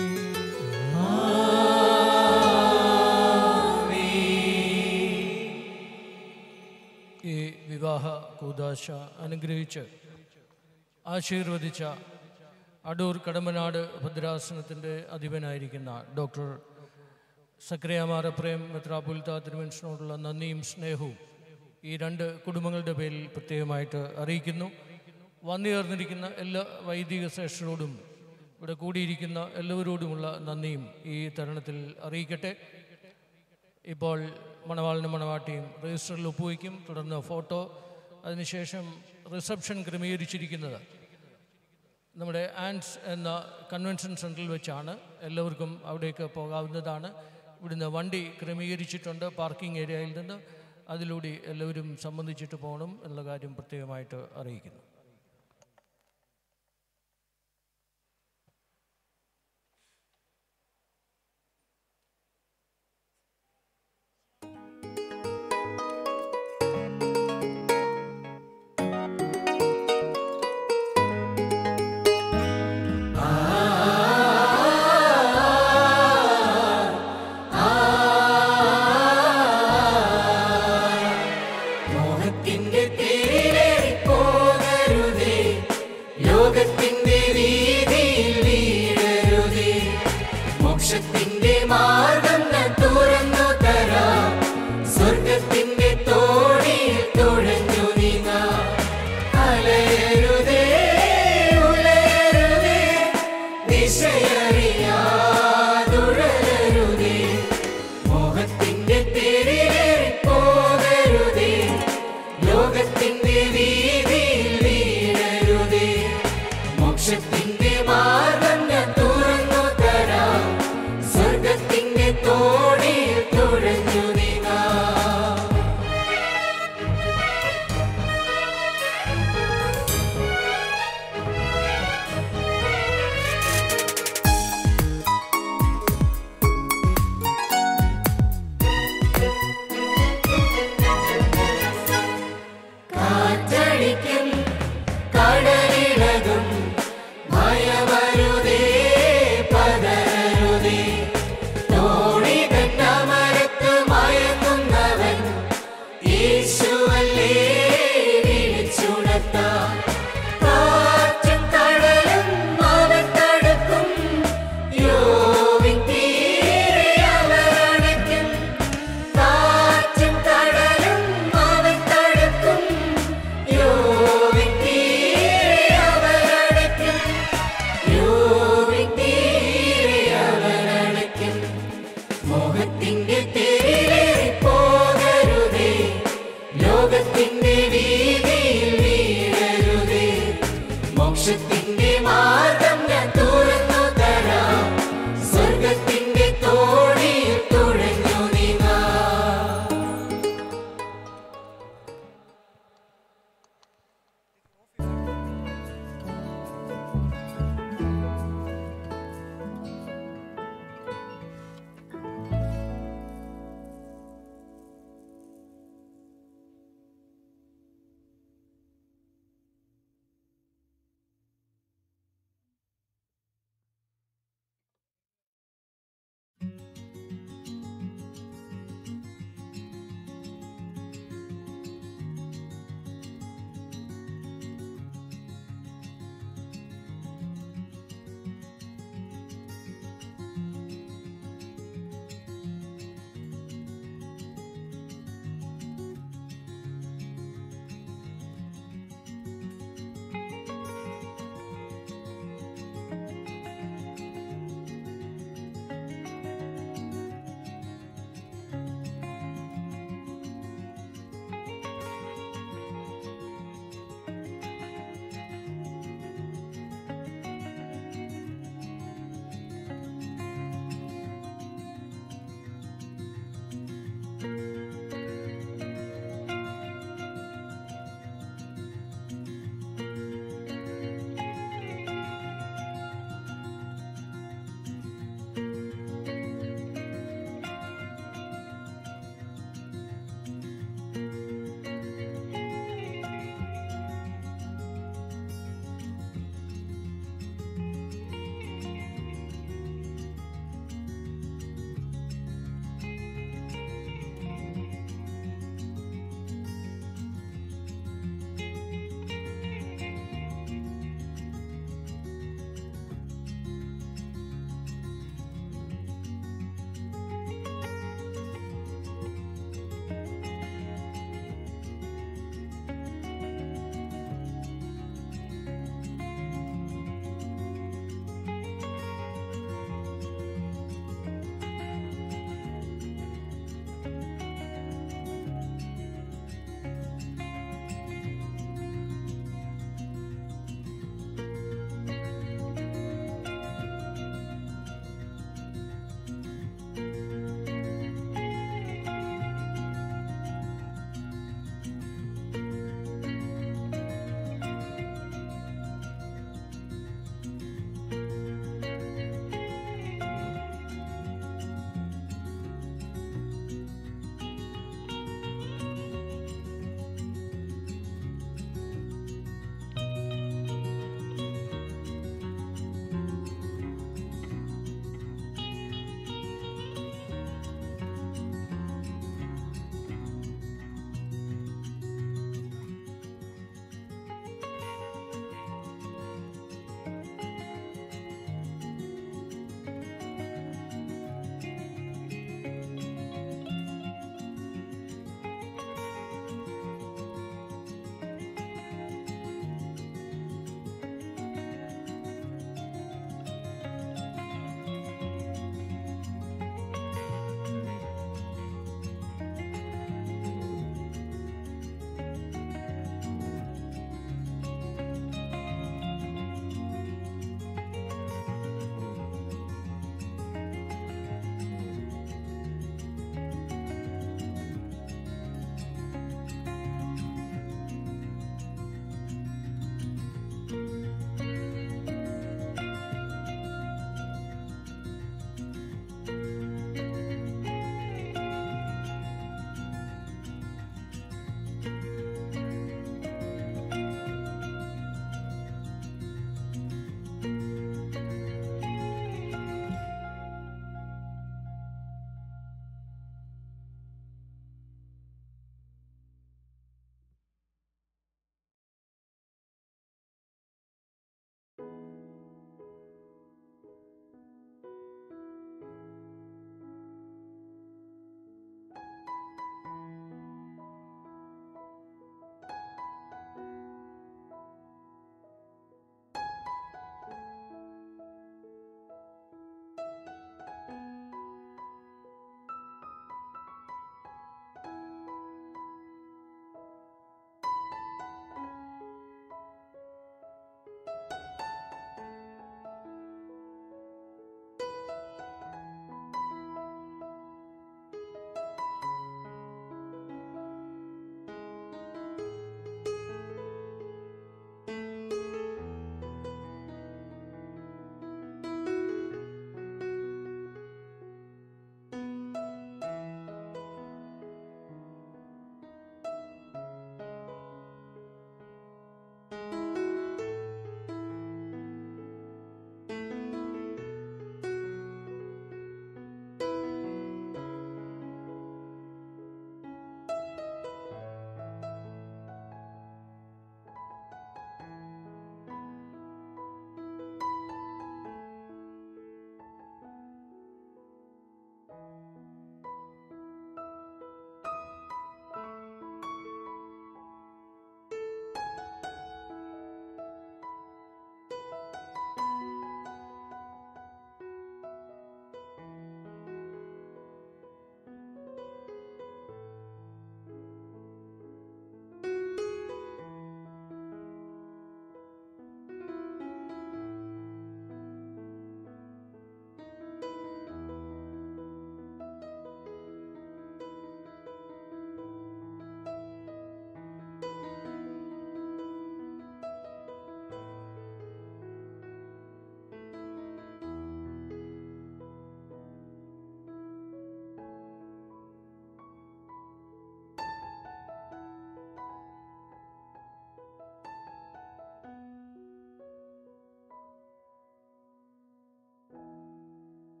ഈ വിവാഹ കൂതാശ അനുഗ്രഹിച്ച് ആശീർവദിച്ച അടൂർ കടമ്പനാട് ഭദ്രാസനത്തിൻ്റെ അധിപനായിരിക്കുന്ന ഡോക്ടർ സക്രിയാമാര പ്രേം മെത്രാപുൽത്ത തിരുമനുഷ്യനോടുള്ള നന്ദിയും സ്നേഹവും ഈ രണ്ട് കുടുംബങ്ങളുടെ പേരിൽ പ്രത്യേകമായിട്ട് അറിയിക്കുന്നു വന്നുചേർന്നിരിക്കുന്ന എല്ലാ വൈദിക ശ്രേഷ്ഠരോടും ഇവിടെ കൂടിയിരിക്കുന്ന എല്ലാവരോടുമുള്ള നന്ദിയും ഈ തരുണത്തിൽ അറിയിക്കട്ടെ ഇപ്പോൾ മണവാളിനും മണവാട്ടിയും രജിസ്റ്ററിൽ ഒപ്പുവയ്ക്കും തുടർന്ന് ഫോട്ടോ അതിനുശേഷം റിസപ്ഷൻ ക്രമീകരിച്ചിരിക്കുന്നത് നമ്മുടെ ആൻഡ്സ് എന്ന കൺവെൻഷൻ സെൻറ്ററിൽ വെച്ചാണ് എല്ലാവർക്കും അവിടേക്ക് പോകാവുന്നതാണ് ഇവിടുന്ന് വണ്ടി ക്രമീകരിച്ചിട്ടുണ്ട് പാർക്കിംഗ് ഏരിയയിൽ നിന്ന് അതിലൂടെ എല്ലാവരും സംബന്ധിച്ചിട്ട് പോകണം എന്നുള്ള കാര്യം പ്രത്യേകമായിട്ട് അറിയിക്കുന്നു ും മോഹത്തിന്റെ തേരിലേറി പോകരുതേ ലോകത്തിന്റെ വീതിയിൽ വീഴരുതേ മോക്ഷത്തിന്റെ മാർഗം ഞാൻ തുറന്നു തരാം സ്വർഗത്തിന്റെ തോണിയിൽ തുഴഞ്ഞു നീങ്ങാം അലയരുതേ ഉലയരുതേ ദിശയറിയാതുഴലരുതേ മോഹത്തിന്റെ തേരിലേറി പോകരുതേ ലോകത്തിന്റെ വീതിയിൽ വീഴരുതേ മോക്ഷത്തിന്റെ മാർഗം ഞാൻ തുറന്നു തരാം സ്വർഗത്തിന്റെ തോണിയിൽ തുഴഞ്ഞു നീങ്ങാം കാറ്റടിക്കുമ്പോൾ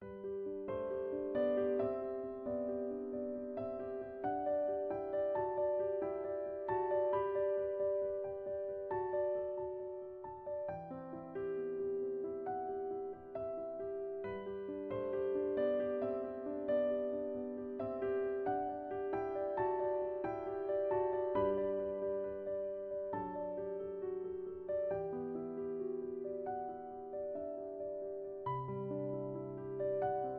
ും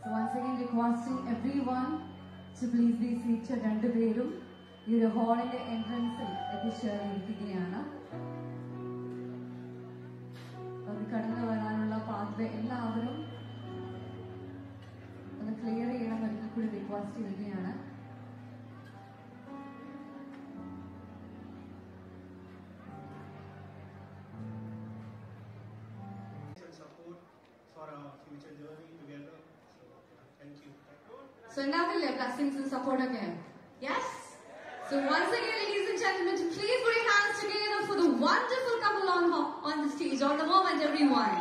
once again requesting everyone to please be seated രണ്ടുപേരും ഈ ഒരു ഹാളിന്റെ എൻട്രൻസിൽ എത്തിച്ചേർന്നിരിക്കുകയാണ് അത് കടന്നു വരാനുള്ള പാത്വേ എല്ലാവരും ഒന്ന് ക്ലിയർ ചെയ്യണം ഒരിക്കൽ കൂടി റിക്വസ്റ്റ് ചെയ്യുകയാണ് and support for our future journey together. So, thank you. So ഉണ്ടാവില്ലേ blessings and support ഒക്കെ Yes? So once again, ladies and gentlemen, please put your hands together for the wonderful couple on, on the stage. On the moment, everyone.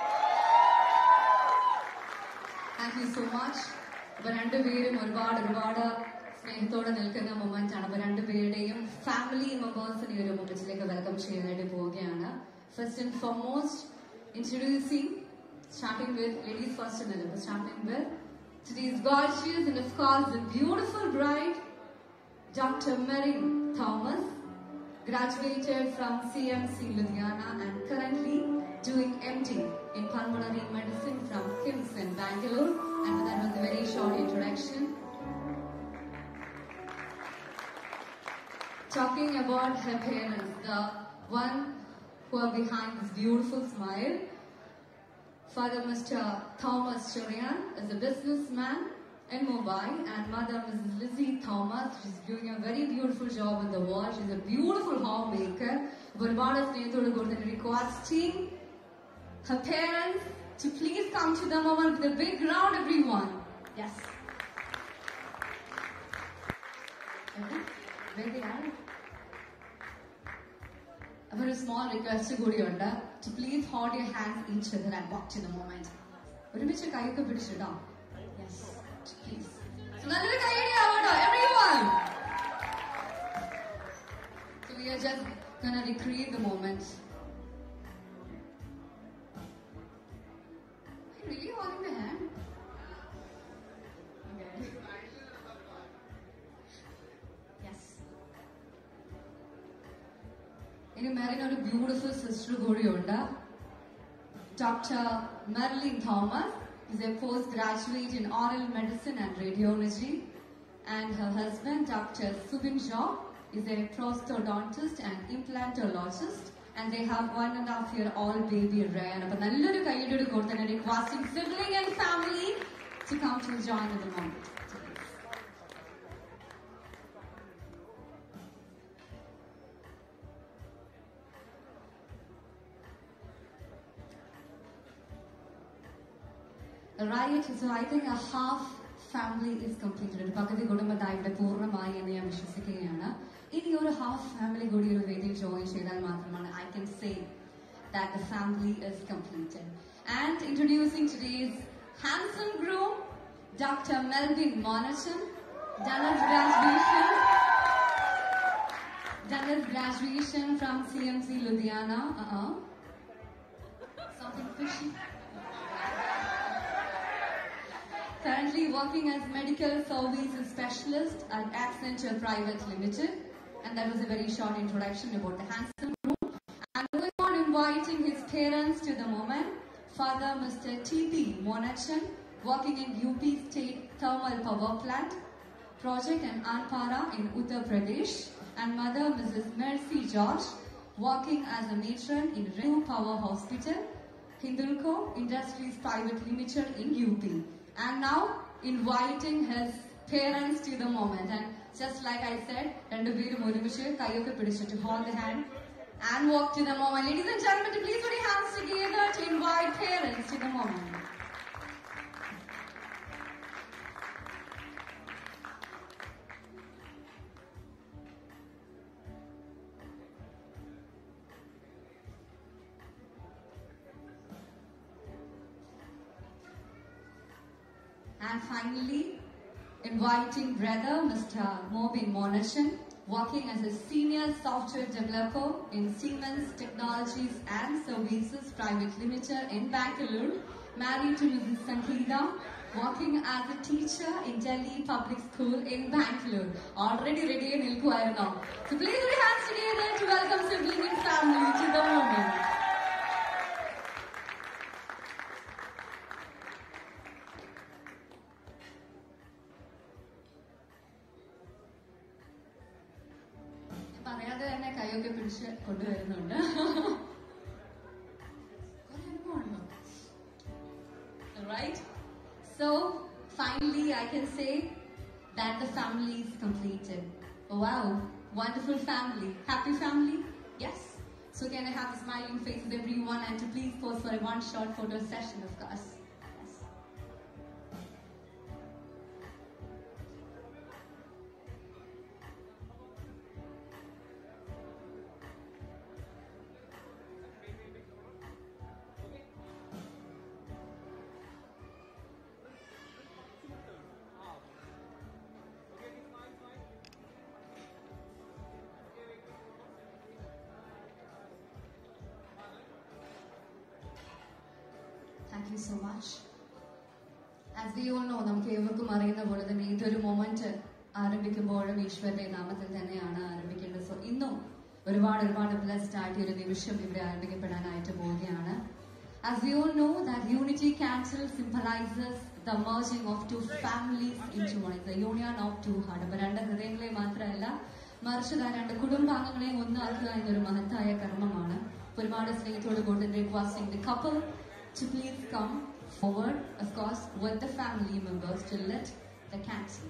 Thank you so much. അപ്പൊ രണ്ടുപേരും ഒരുപാട് ഒരുപാട് സ്നേഹത്തോടെ നിൽക്കുന്ന moment ആണ് അപ്പൊ രണ്ടുപേരുടെയും ഫാമിലി മെമ്പേഴ്സിനെ ഈ ഒരു മൊമെന്റിലേക്ക് വെൽക്കം ചെയ്യാനായിട്ട് പോവുകയാണ് first and foremost introducing starting with ladies first എന്നല്ല starting with today's gorgeous and of course the beautiful bride Dr. Marin Thomas graduated from CMC Ludhiana and currently doing MD in pulmonary medicine from KIMS in Bangalore. And that was a very short introduction. Talking about her parents, the one who are behind this beautiful smile. Father Mr. Thomas Chorian is a businessman in Mumbai and mother Mrs. Lizzie Thomas. She's doing a very beautiful job in the world. She's a beautiful homemaker. ഒരുപാട് സ്നേഹത്തോട് കൂടി തന്നെ requesting her parents to please come to the moment with a big round everyone. Yes. Where they are? അപ്പൊ ഒരു small request കൂടിയുണ്ട് to please hold your hands each other and walk to the moment ഒരുമിച്ച് കൈയൊക്കെ പിടിച്ചിട്ടോ yes please നല്ലൊരു കൈയടിയാവട്ടോ everyone So we are just gonna recreate the moment. Are you really holding the hand? Okay. Yes. ഇനി മെറിൻ ഒരു beautiful sister കൂടിയുണ്ട് doctor Merlin Thomas is a postgraduate in oral medicine and radiology and her husband Dr. Subin Jha is a prosthodontist and implantologist and they have one and a half year old baby Ryan. അപ്പൊ നല്ലൊരു കൈയുടെ കൂടെ തന്നെ requesting sibling and family to come to join in the moment. Right, so I think a half family is completed. ഒരു പകുതി കുടുംബം ഇവിടെ പൂർണ്ണമായി എന്ന് ഞാൻ വിശ്വസിക്കുകയാണ് ഇനി ഒരു ഹാഫ് ഫാമിലി കൂടി ഒരു വേദിയിൽ ജോയിൻ ചെയ്താൽ മാത്രമാണ് I can say that the family is completed. And introducing today's handsome groom, Dr. Melvin Monachan, done his graduation, done his graduation from CMC Ludhiana. Uh-uh. Something fishy. Currently working as medical services specialist at Accenture Private Limited. And that was a very short introduction about the handsome groom. And going on inviting his parents to the moment. Father Mr. T.P. Monachan, working in UP State Thermal Power Plant project in Anpara in Uttar Pradesh. And mother Mrs. Mercy George, working as a matron in Renew Power Hospital, Hindulco Industries Private Limited in UP. And now inviting his parents to the moment. And just like I said, രണ്ടുപേരും ഒരുമിച്ച് കൈയൊക്കെ പിടിച്ചിട്ട് hold the hand and walk to the moment. Ladies and gentlemen, please put your hands together to invite parents to the moment. And finally, inviting brother Mr. Mobin Monachan, working as a senior software developer in Siemens Technologies and Services Private Limited in Bangalore, married to Mrs. Sangeeta, working as a teacher in Delhi Public School in Bangalore. Already ready in Ilkuarno. So please put your hands together to welcome sibling and family to the moment. കൈയൊക്കെ പിടിച്ച് കൊണ്ടുവരുന്നുണ്ട് കുറേ അനുഭവമുണ്ടോ? Right? So, finally, I can say that the family is completed. Wow, wonderful family. Happy family? Yes. So, can I have the smiling faces, everyone, and to please pose for a one short photo session, of course. Yes. Thank you so much. As we all know, നമുക്ക് ഏവർക്കും അറിയുന്ന പോലെ തന്നെ ഇതൊരു moment ആരംഭിക്കുമ്പോഴും ഈശ്വരന്റെ നാമത്തിൽ തന്നെയാണ് ആരംഭിക്കേണ്ടത് so ഇന്നും ഒരുപാട് ഒരുപാട് ബ്ലസ്ഡ് ആയിട്ട് ഒരു നിമിഷം ഇവിടെ ആരംഭിക്കപ്പെടാനായിട്ട് പോവുകയാണ് As we all know that unity council symbolizes the merging of two families into one. It's the union of two heart. അപ്പൊ രണ്ട് ഹൃദയങ്ങളെ മാത്രമല്ല മറിച്ച് ദാ രണ്ട് കുടുംബാംഗങ്ങളെയും ഒന്നാക്കുക എന്നൊരു മഹത്തായ കർമ്മമാണ് അപ്പൊ ഒരുപാട് സ്നേഹത്തോട് കൂടി requesting the couple to please come forward, of course, with the family members to lit the candle.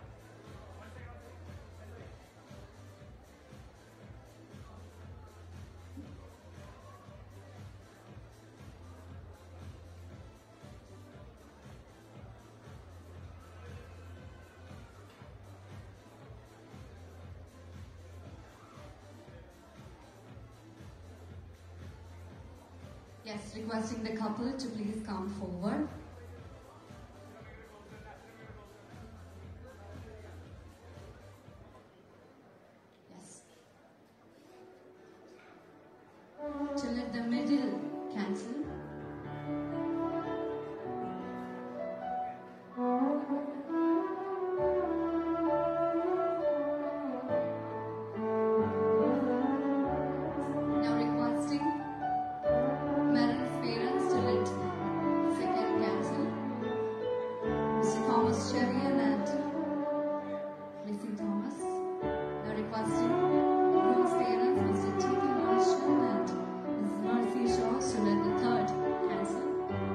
Yes, requesting the couple to please come forward. Yes. To let the middle cancel. Now requesting Marin's parents to let second cancel. Mr. Thomas Cherian and Missy Thomas. Now requesting groom's parents, Mr. T.P. Manishan and Mrs. Mercy Shaw to let the third cancel.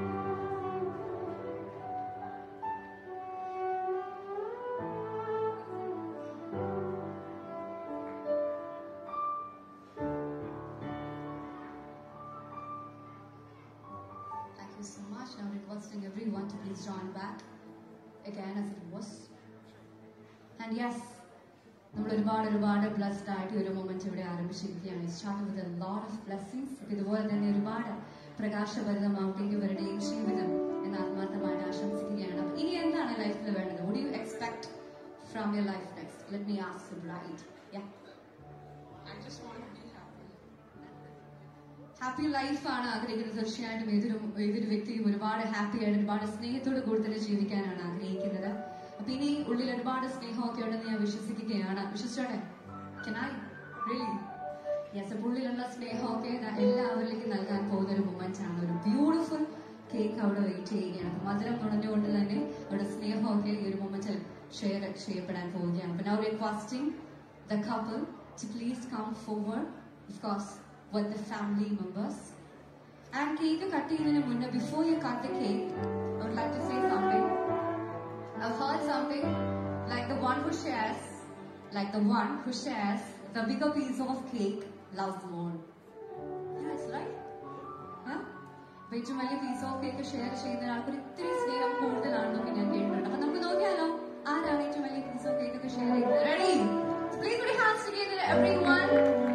Thank you so much. Now requesting everyone to please join back again as it was. And yes, നമ്മൾ ഒരുപാട് ഒരുപാട് blessed ആയിട്ട് ഒരു moment ഇവിടെ ആരംഭിച്ചിരിക്കുകയാണ് start with a lot of blessings ഇതുപോലെ തന്നെ ഒരുപാട് പ്രകാശഭരിതമാവട്ടെ ഇവരുടെയും ജീവിതം എന്ന് ആത്മാർത്ഥമായിട്ട് ആശംസിക്കുകയാണ് അപ്പൊ ഇനി എന്താണ് ലൈഫിൽ വേണ്ടത് what you expect from your life next let me ask bride yeah I just want to be happy happy ലൈഫാണ് ആഗ്രഹിക്കുന്നത് തീർച്ചയായിട്ടും ഏതൊരു ഏതൊരു വ്യക്തിയും ഒരുപാട് ഹാപ്പി ആയിട്ട് ഒരുപാട് സ്നേഹത്തോട് കൂടി തന്നെ ജീവിക്കാനാണ് ആഗ്രഹിക്കുന്നത് അപ്പൊ ഇനി ഉള്ളിൽ ഒരുപാട് സ്നേഹമൊക്കെ ഉണ്ടെന്ന് ഞാൻ വിശ്വസിക്കുകയാണ് വിശ്വസിച്ചോട്ടെ കെനായി റിയലി യെസ് അപ്പൊ ഉള്ളിലുള്ള സ്നേഹമൊക്കെ ദാ എല്ലാവരിലേക്കും നൽകാൻ പോകുന്ന ഒരു മൊമെന്റ് ആണ് ഒരു ബ്യൂട്ടിഫുൾ കേക്ക് അവിടെ വെയിറ്റ് ചെയ്യുകയാണ് അപ്പൊ മധുരം നുണഞ്ഞുകൊണ്ട് തന്നെ അവിടെ സ്നേഹമൊക്കെ ഈ ഒരു മൊമെന്റിൽ ഷെയർ ചെയ്യപ്പെടാൻ പോവുകയാണ് അപ്പൊ now requesting the couple to please come forward, of course, with the family members. And cake cut ചെയ്യുന്നതിന് മുന്നേ before you cut the cake, I would like to say something. I've heard something like the one who shares, like the one who shares the bigger piece of cake loves more. Yeah, it's right. Huh? അപ്പൊ ഏറ്റവും വലിയ piece of cake share ചെയ്യുന്ന ആൾക്ക് ഒരു ഇത്തിരി സ്നേഹം കൂടുതലാണെന്നൊക്കെ ഞാൻ കേട്ടിട്ടുണ്ട് അപ്പൊ നമുക്ക് നോക്കിയാലോ ആരാണ് ഏറ്റവും വലിയ പീസ് ഓഫ് കേക്ക് ഒക്കെ ഷെയർ ചെയ്യുന്നത് ready please put your hands together everyone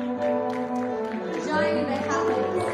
join in the happiness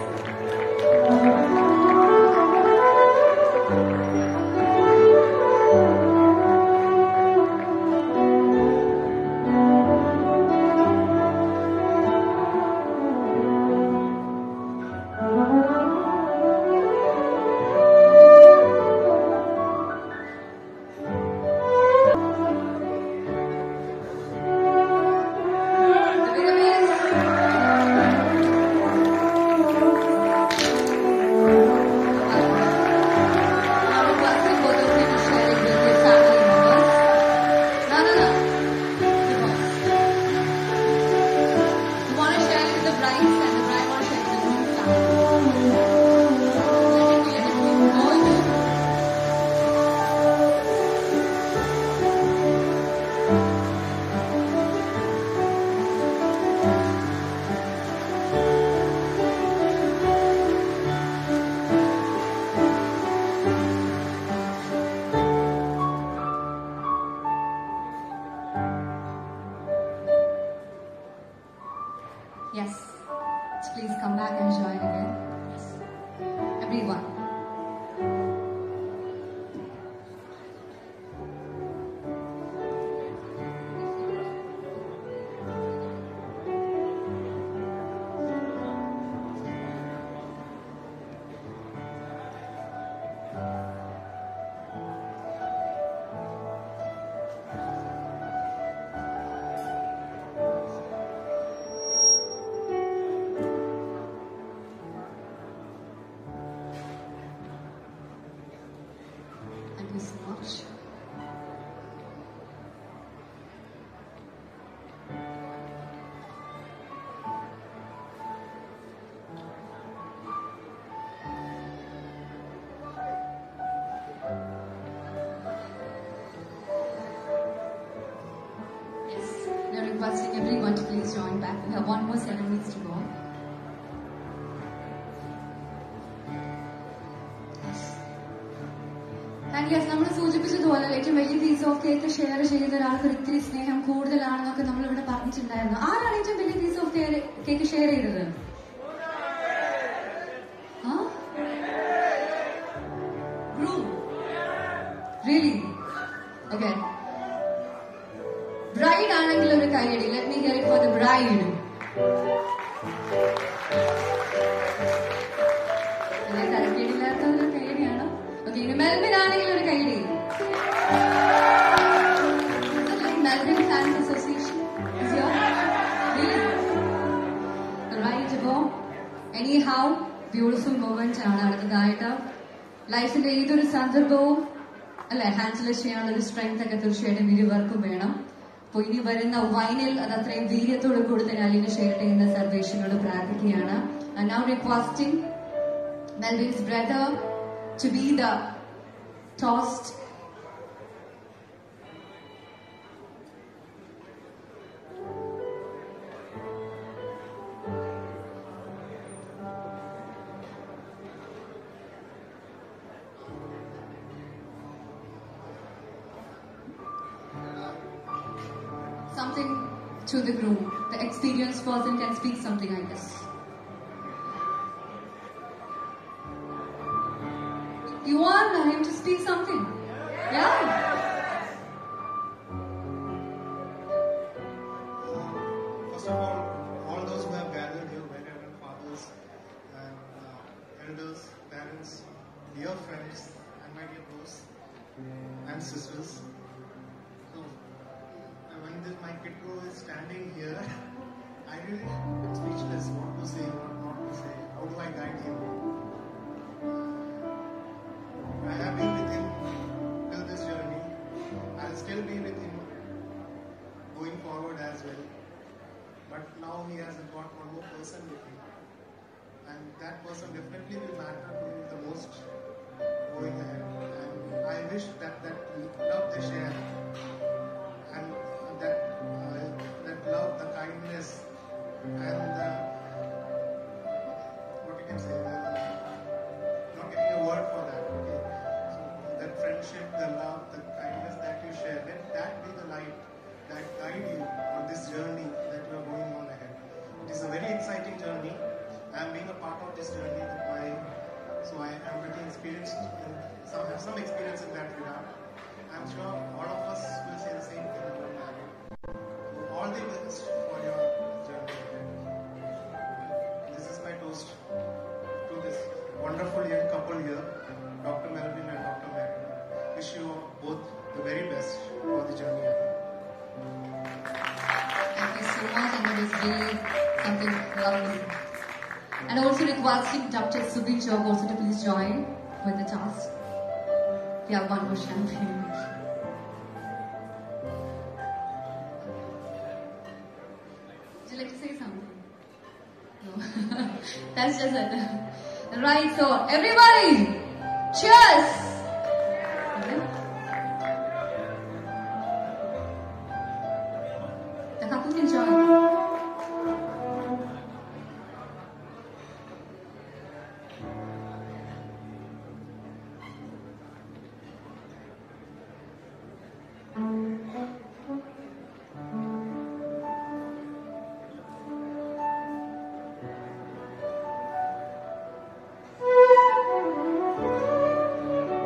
so much. Yes, now requesting everyone to please join back. We have one more ceremonies to go. And yes നമ്മൾ സൂചിപ്പിച്ചതുപോലെ ഏറ്റവും വലിയ piece of cake share ചെയ്ത ഒരാൾക്ക് ഒത്തിരി സ്നേഹം കൂടുതലാണെന്നൊക്കെ നമ്മൾ ഇവിടെ പറഞ്ഞിട്ടുണ്ടായിരുന്നു ആരാണ് ഏറ്റവും വലിയ പീസ് ഓഫ് കേക്ക് ഷെയർ ചെയ്തത് റിയലി ഓക്കെ ബ്രൈഡ് ആണെങ്കിൽ ഒരു കൈയടി let me hear it for the bride അല്ലെ തരക്കേടില്ലാത്ത ഒരു കൈയടിയാണ് ഓക്കെ ഇനി മെൽബിൻ ആണെങ്കിൽ ഒരു കൈയടി മെൽബിൻ ഫാൻസ് അസോസിയേഷൻ റൈറ്റ് അപ്പോ എനി ഹൗ ബ്യൂട്ടിഫുൾ മൂമെന്റ് ആണ് അടുത്തതായിട്ട് ലൈഫിന്റെ ഏതൊരു സന്ദർഭവും അല്ലെ ഹാൻഡിൽ ചെയ്യാനുള്ള ഒരു സ്ട്രെങ്ത് ഒക്കെ തീർച്ചയായിട്ടും ഇരുവർക്കും വേണം അപ്പൊ ഇനി വരുന്ന വൈനിൽ അത് അത്രയും വീര്യത്തോട് കൂടി തന്നെ അലിന് ഷെയർ ചെയ്യുന്ന സർവേഷനോട് പ്രാർത്ഥിക്കുകയാണ് now requesting Melvin's brother to be the toast. Something to the groom. The experienced person can speak something, I guess. You want him to speak something? Yeah? First of all, all those who have gathered here, my reverend fathers and uh, elders, parents, dear friends, and my dear bros and sisters. So, uh, when this, my kid bro is standing here, I really am speechless what to say, what not to say. How do I guide him? I have been with him till this journey. I'll still be with him going forward as well. But now he has got one more person with him. And that person definitely will matter to him the most going ahead. And I wish that that love they share and that uh, that love, the kindness, and the what you can say, uh, not getting a word for that. Okay, so that friendship, the love, the kindness that you share, let that be the light that guide you on this journey that you are going on ahead. It is a very exciting journey. I am being a part of this journey with my, so I am pretty experienced, in, some have some experience in that regard. I am sure all of us will say the same thing about marriage. So all the best for your journey ahead. This is my toast to this wonderful young couple here, Dr. Melvin and Dr. Mary. Wish you both the very best for the journey ahead. Thank you so much, and it is really something lovely. And also requesting Dr. Subin Chok also to please join with the task. We have one more champagne. Would you like to say something? No. That's just it. Right, so everybody, cheers! Okay. The couple can join. Thank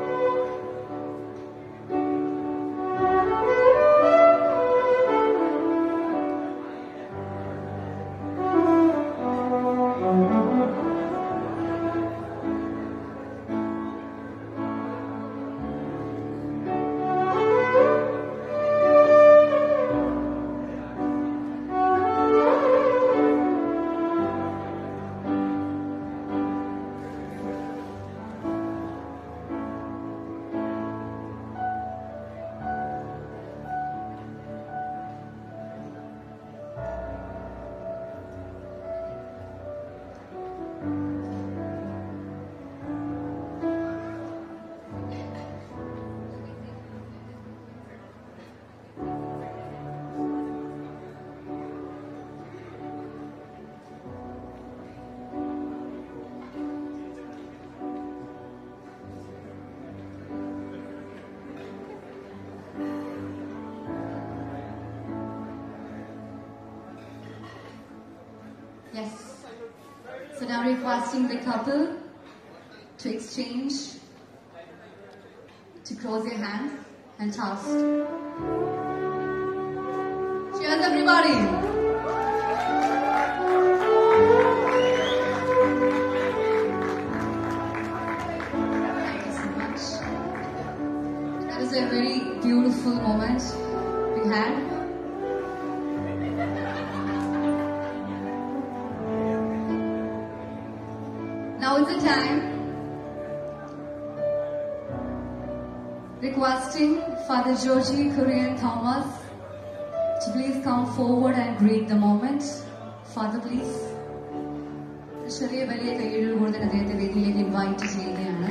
requesting the couple to exchange, to close your hands and toast. Cheers, everybody! Thank you so much. That is a very beautiful moment we had. Now is the time requesting Father Georgie Korean Thomas to please come forward and greet the moment. Father, please. ചെറിയ വലിയ കൈയ്യടികൾ കൂടുതൽ അദ്ദേഹത്തെ വേദിയിലേക്ക് invite ചെയ്യുകയാണ്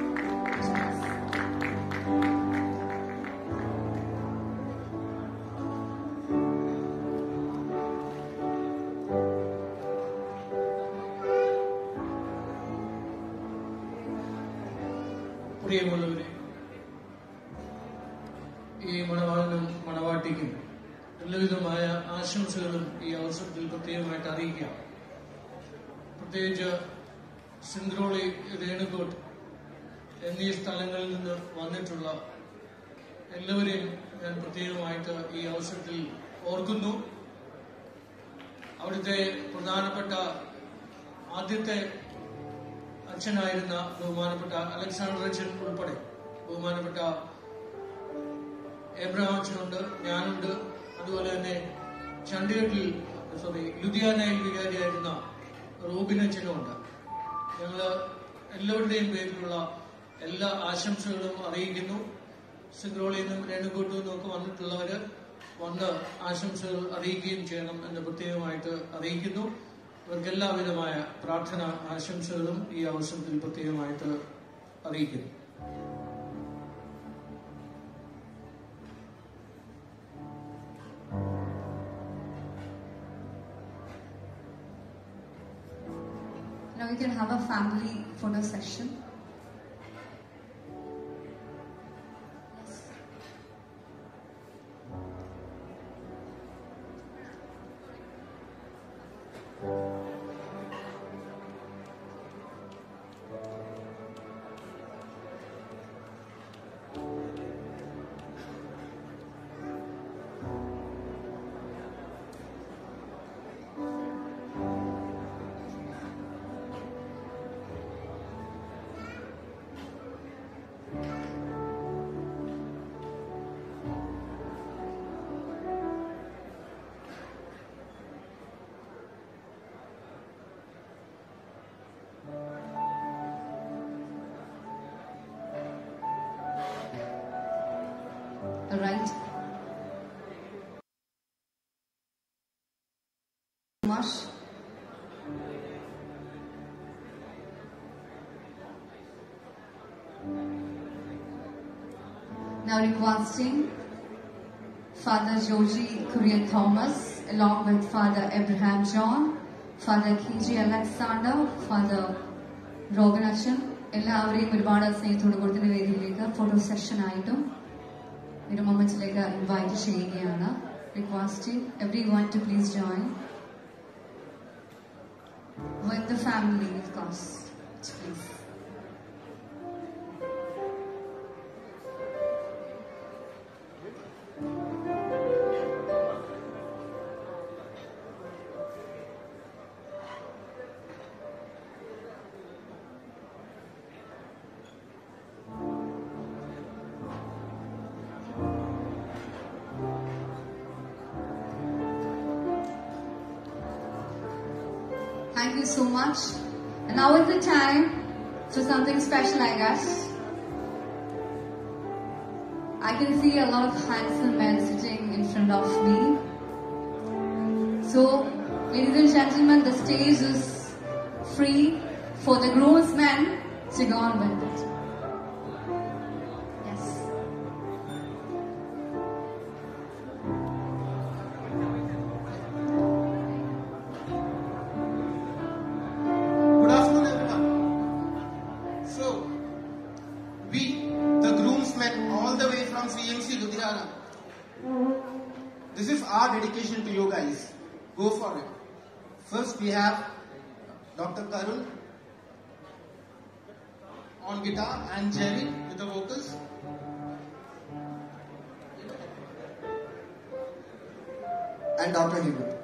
പ്രിയമുള്ളവരെ ഈ മണവാളനും മണവാട്ടിക്കും എല്ലാവിധമായ ആശംസകളും ഈ അവസരത്തിൽ പ്രത്യേകമായിട്ട് അറിയിക്കാം പ്രത്യേകിച്ച് സിന്ദ്രോളി രേണുകോട്ട് എന്നീ സ്ഥലങ്ങളിൽ നിന്ന് വന്നിട്ടുള്ള എല്ലാവരെയും ഞാൻ പ്രത്യേകമായിട്ട് ഈ അവസരത്തിൽ ഓർക്കുന്നു അവിടുത്തെ പ്രധാനപ്പെട്ട ആദ്യത്തെ അച്ഛനായിരുന്ന ബഹുമാനപ്പെട്ട അലക്സാണ്ടർ അച്ഛൻ ഉൾപ്പെടെ ബഹുമാനപ്പെട്ട എബ്രഹാം അച്ഛനുണ്ട് ഞാനുണ്ട് അതുപോലെ തന്നെ ചണ്ഡീഗഡിൽ സോറി ലുധിയാനയിൽ വികാരിയായിരുന്ന റോബിൻ അച്ഛനും ഉണ്ട് ഞങ്ങള് എല്ലാവരുടെയും പേരിലുള്ള എല്ലാ ആശംസകളും അറിയിക്കുന്നു സിഗ്രോളിൽ നിന്നും രേണുകൂട്ടിൽ നിന്നും ഒക്കെ വന്നിട്ടുള്ളവര് വന്ന് ആശംസകൾ അറിയിക്കുകയും ചെയ്യണം എന്ന് പ്രത്യേകമായിട്ട് അറിയിക്കുന്നു ഇവർക്ക് എല്ലാവിധമായ പ്രാർത്ഥന ആശംസകളും ഈ അവസരത്തിൽ പ്രത്യേകമായിട്ട് അറിയിക്കുന്നു Now we can have a family photo session. All right. Much. Now requesting Father Georgie Korean Thomas, along with Father Abraham John, Father K.G. Alexander, Father Robin അച്ഛൻ എല്ലാവരെയും ഒരുപാട് സ്നേഹത്തോട് കൊടുത്തിന് വേദിയിലേക്ക് ഫോട്ടോ സെഷൻ ആയിട്ടും ഒരു മൊമെന്റ്സിലേക്ക് ഇൻവൈറ്റ് ചെയ്യുകയാണ് requesting everyone to please join with the family of course please Thank you so much. And now is the time for something special, I guess. I can see a lot of handsome men sitting in front of me. So, ladies and gentlemen, the stage is free for the groomsmen to go on with it. Yes. Good afternoon, everyone. So, we, the groomsmen, all the way from CMC Ludhiana, this is our dedication to you guys. Go for it. First, we have Dr. Karun on guitar and Jerry with the vocals. And Dr. Hubert.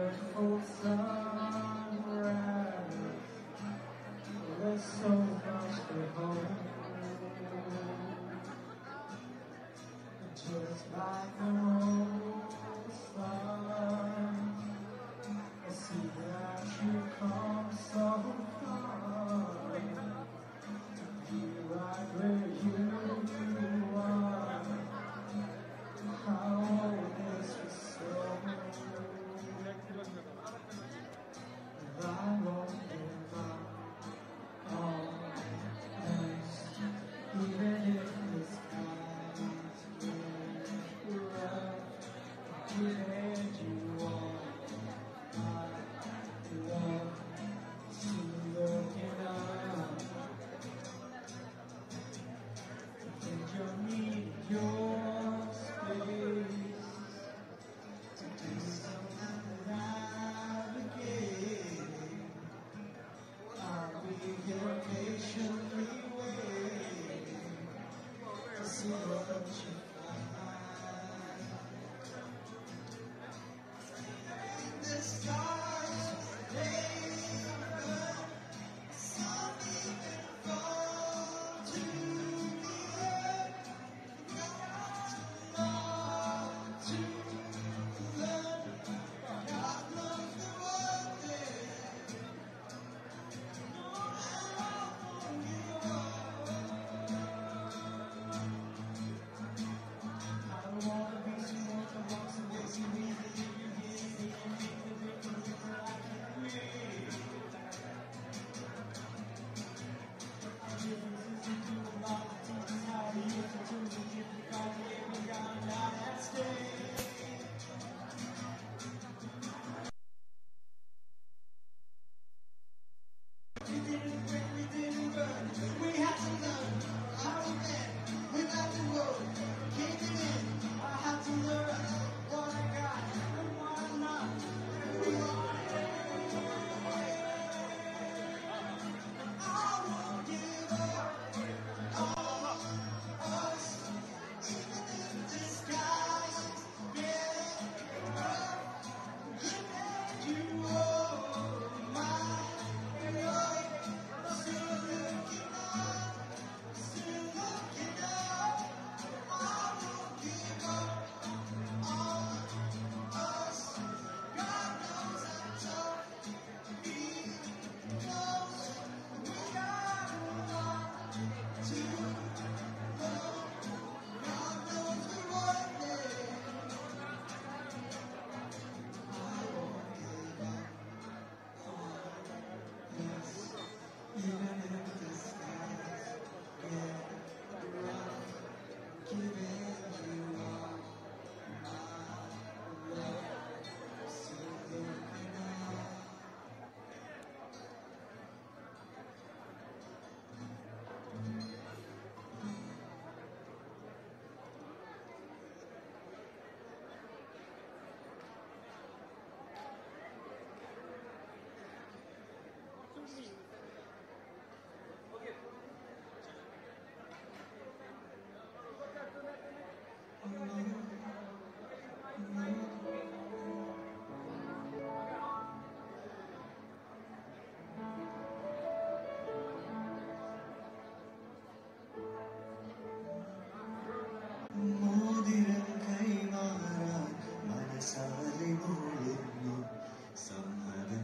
so much മോതിരം കൈമാറാൻ മനസ്സാലെ മൂളുന്നു സമ്മതം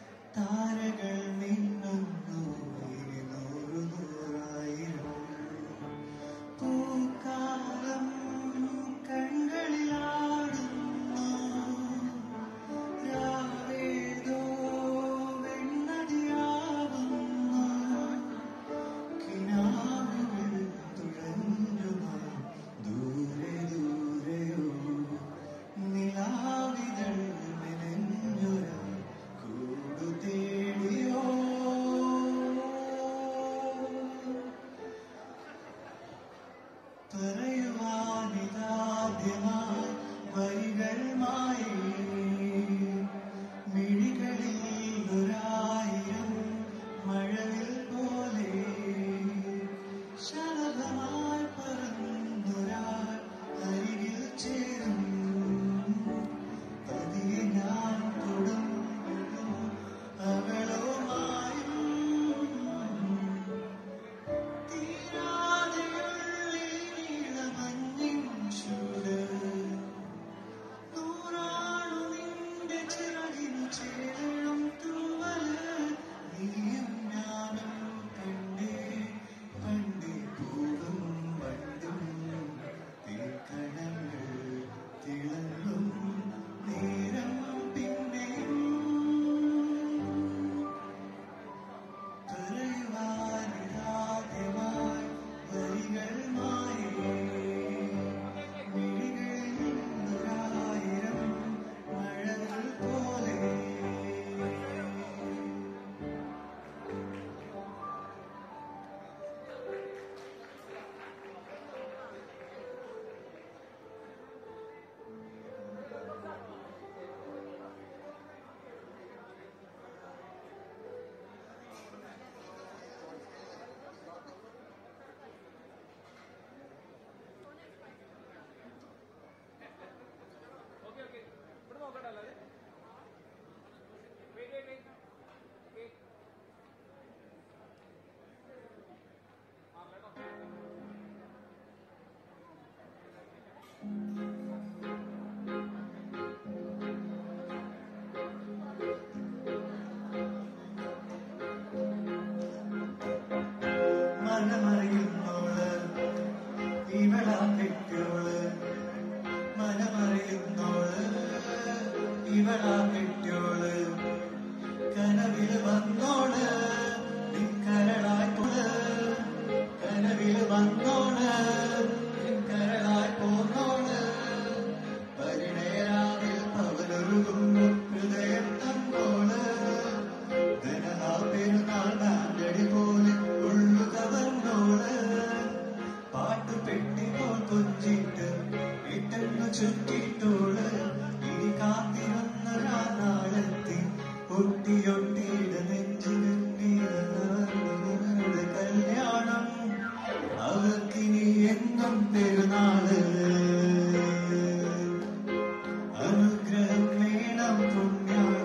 താരകൾ മിന്നുന്നു ഇനി നൂറു നൂറായിരം പൂക്കാലം കൺകളിലാടുന്നു രാവേതോ വെണ്ണതിയാവുന്നു കിനാവുകൾ തുഴഞ്ഞുമാ ദൂരെ ദൂരെയോ നിലാവിതൾ മെനഞ്ഞുര കൂടു തേടിയോ പറയുവാനിതാദ്യമായി വരികളുമായി മിഴികളിൽ ഒരായിരം മഴവിൽ പോലെ ശലഭമായി പറന്നൊരാൾ അരികിൽ ചേരും പതിയെ ഞാൻ തൊടും അവളുമായും തീരാതെയുള്ളിൽ നീളമഞ്ഞിൻ ചൂട് മനമറിയുന്നോള് ഇവളാ കെട്ടിയോള് മനമറിയുന്നോള് ഇവളാ കെട്ടിയോള് കനവിൽ വന്നോള് നിൻകരളായിട്ടോള് കനവിൽ വന്നോള് നിൻകരളായി പോന്നോള് പരിണയരാവിൽ പവനൊരുകുന്നു ഹൃദയം തന്നോള് ധനനാ പെരുന്നാൾ നാണ്ടടി പോലെ ഉള്ളു കവർന്നോള് പാട്ടു പെട്ടിനോൾ കൊഞ്ചിട്ട് ഇട്ടെന്നു ചുറ്റിട്ടോള് ഇനി കാത്തിരുന്നൊരാ നാളെത്തി ഒട്ടിയൊട്ടിയിട നെഞ്ചിനുടെ കല്യാണം അവർക്കിനി എന്നും പെരുന്നാള് അനുഗ്രഹം വേണം പുണ്യാള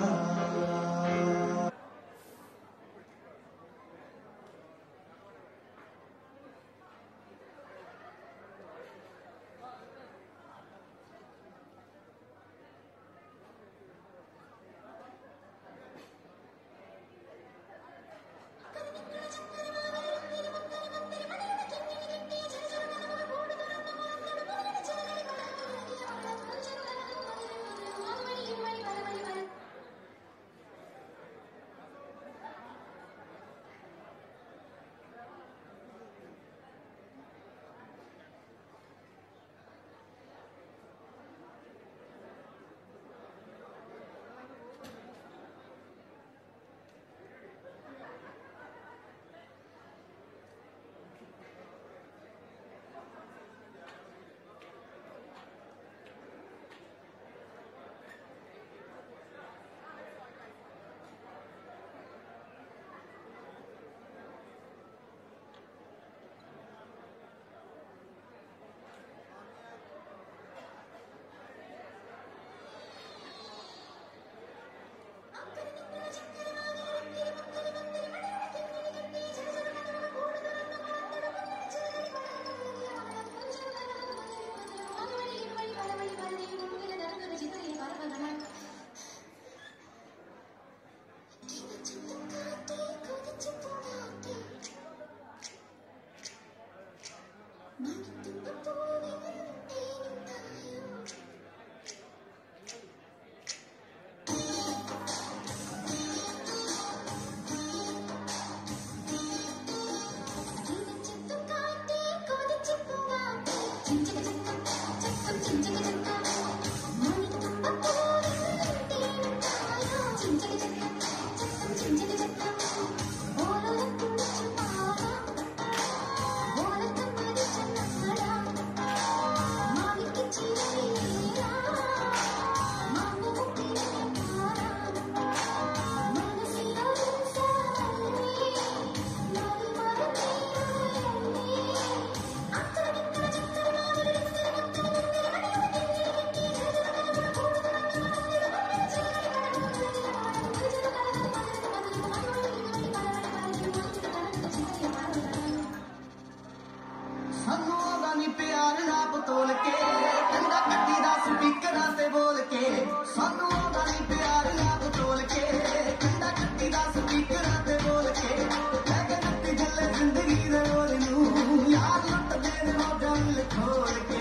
ਸਾਨੂੰ ਉਹਦਾ ਨੀ ਪਿਆਰ ਰੱਬ ਤੋਲ ਕੇ ਕੰਡਾ ਕੱਟੀ ਦਾ ਸਪੀਕਰਾਂ ਤੇ ਬੋਲ ਕੇ ਸਾਨੂੰ ਉਹਦਾ ਨੀ ਪਿਆਰ ਰੱਬ ਤੋਲ ਕੇ ਕੰਡਾ ਕੱਟੀ ਦਾ ਸਪੀਕਰਾਂ ਤੇ ਬੋਲ ਕੇ ਲੈ ਕੇ ਨੱਤੀ ਜੱਲੇ ਜ਼ਿੰਦਗੀ ਦੇ ਰੋਲ ਨੂੰ ਯਾਰ ਲੁੱਟ ਦੇ ਨੇ ਮੋਢਾਂ ਖੋਲ ਕੇ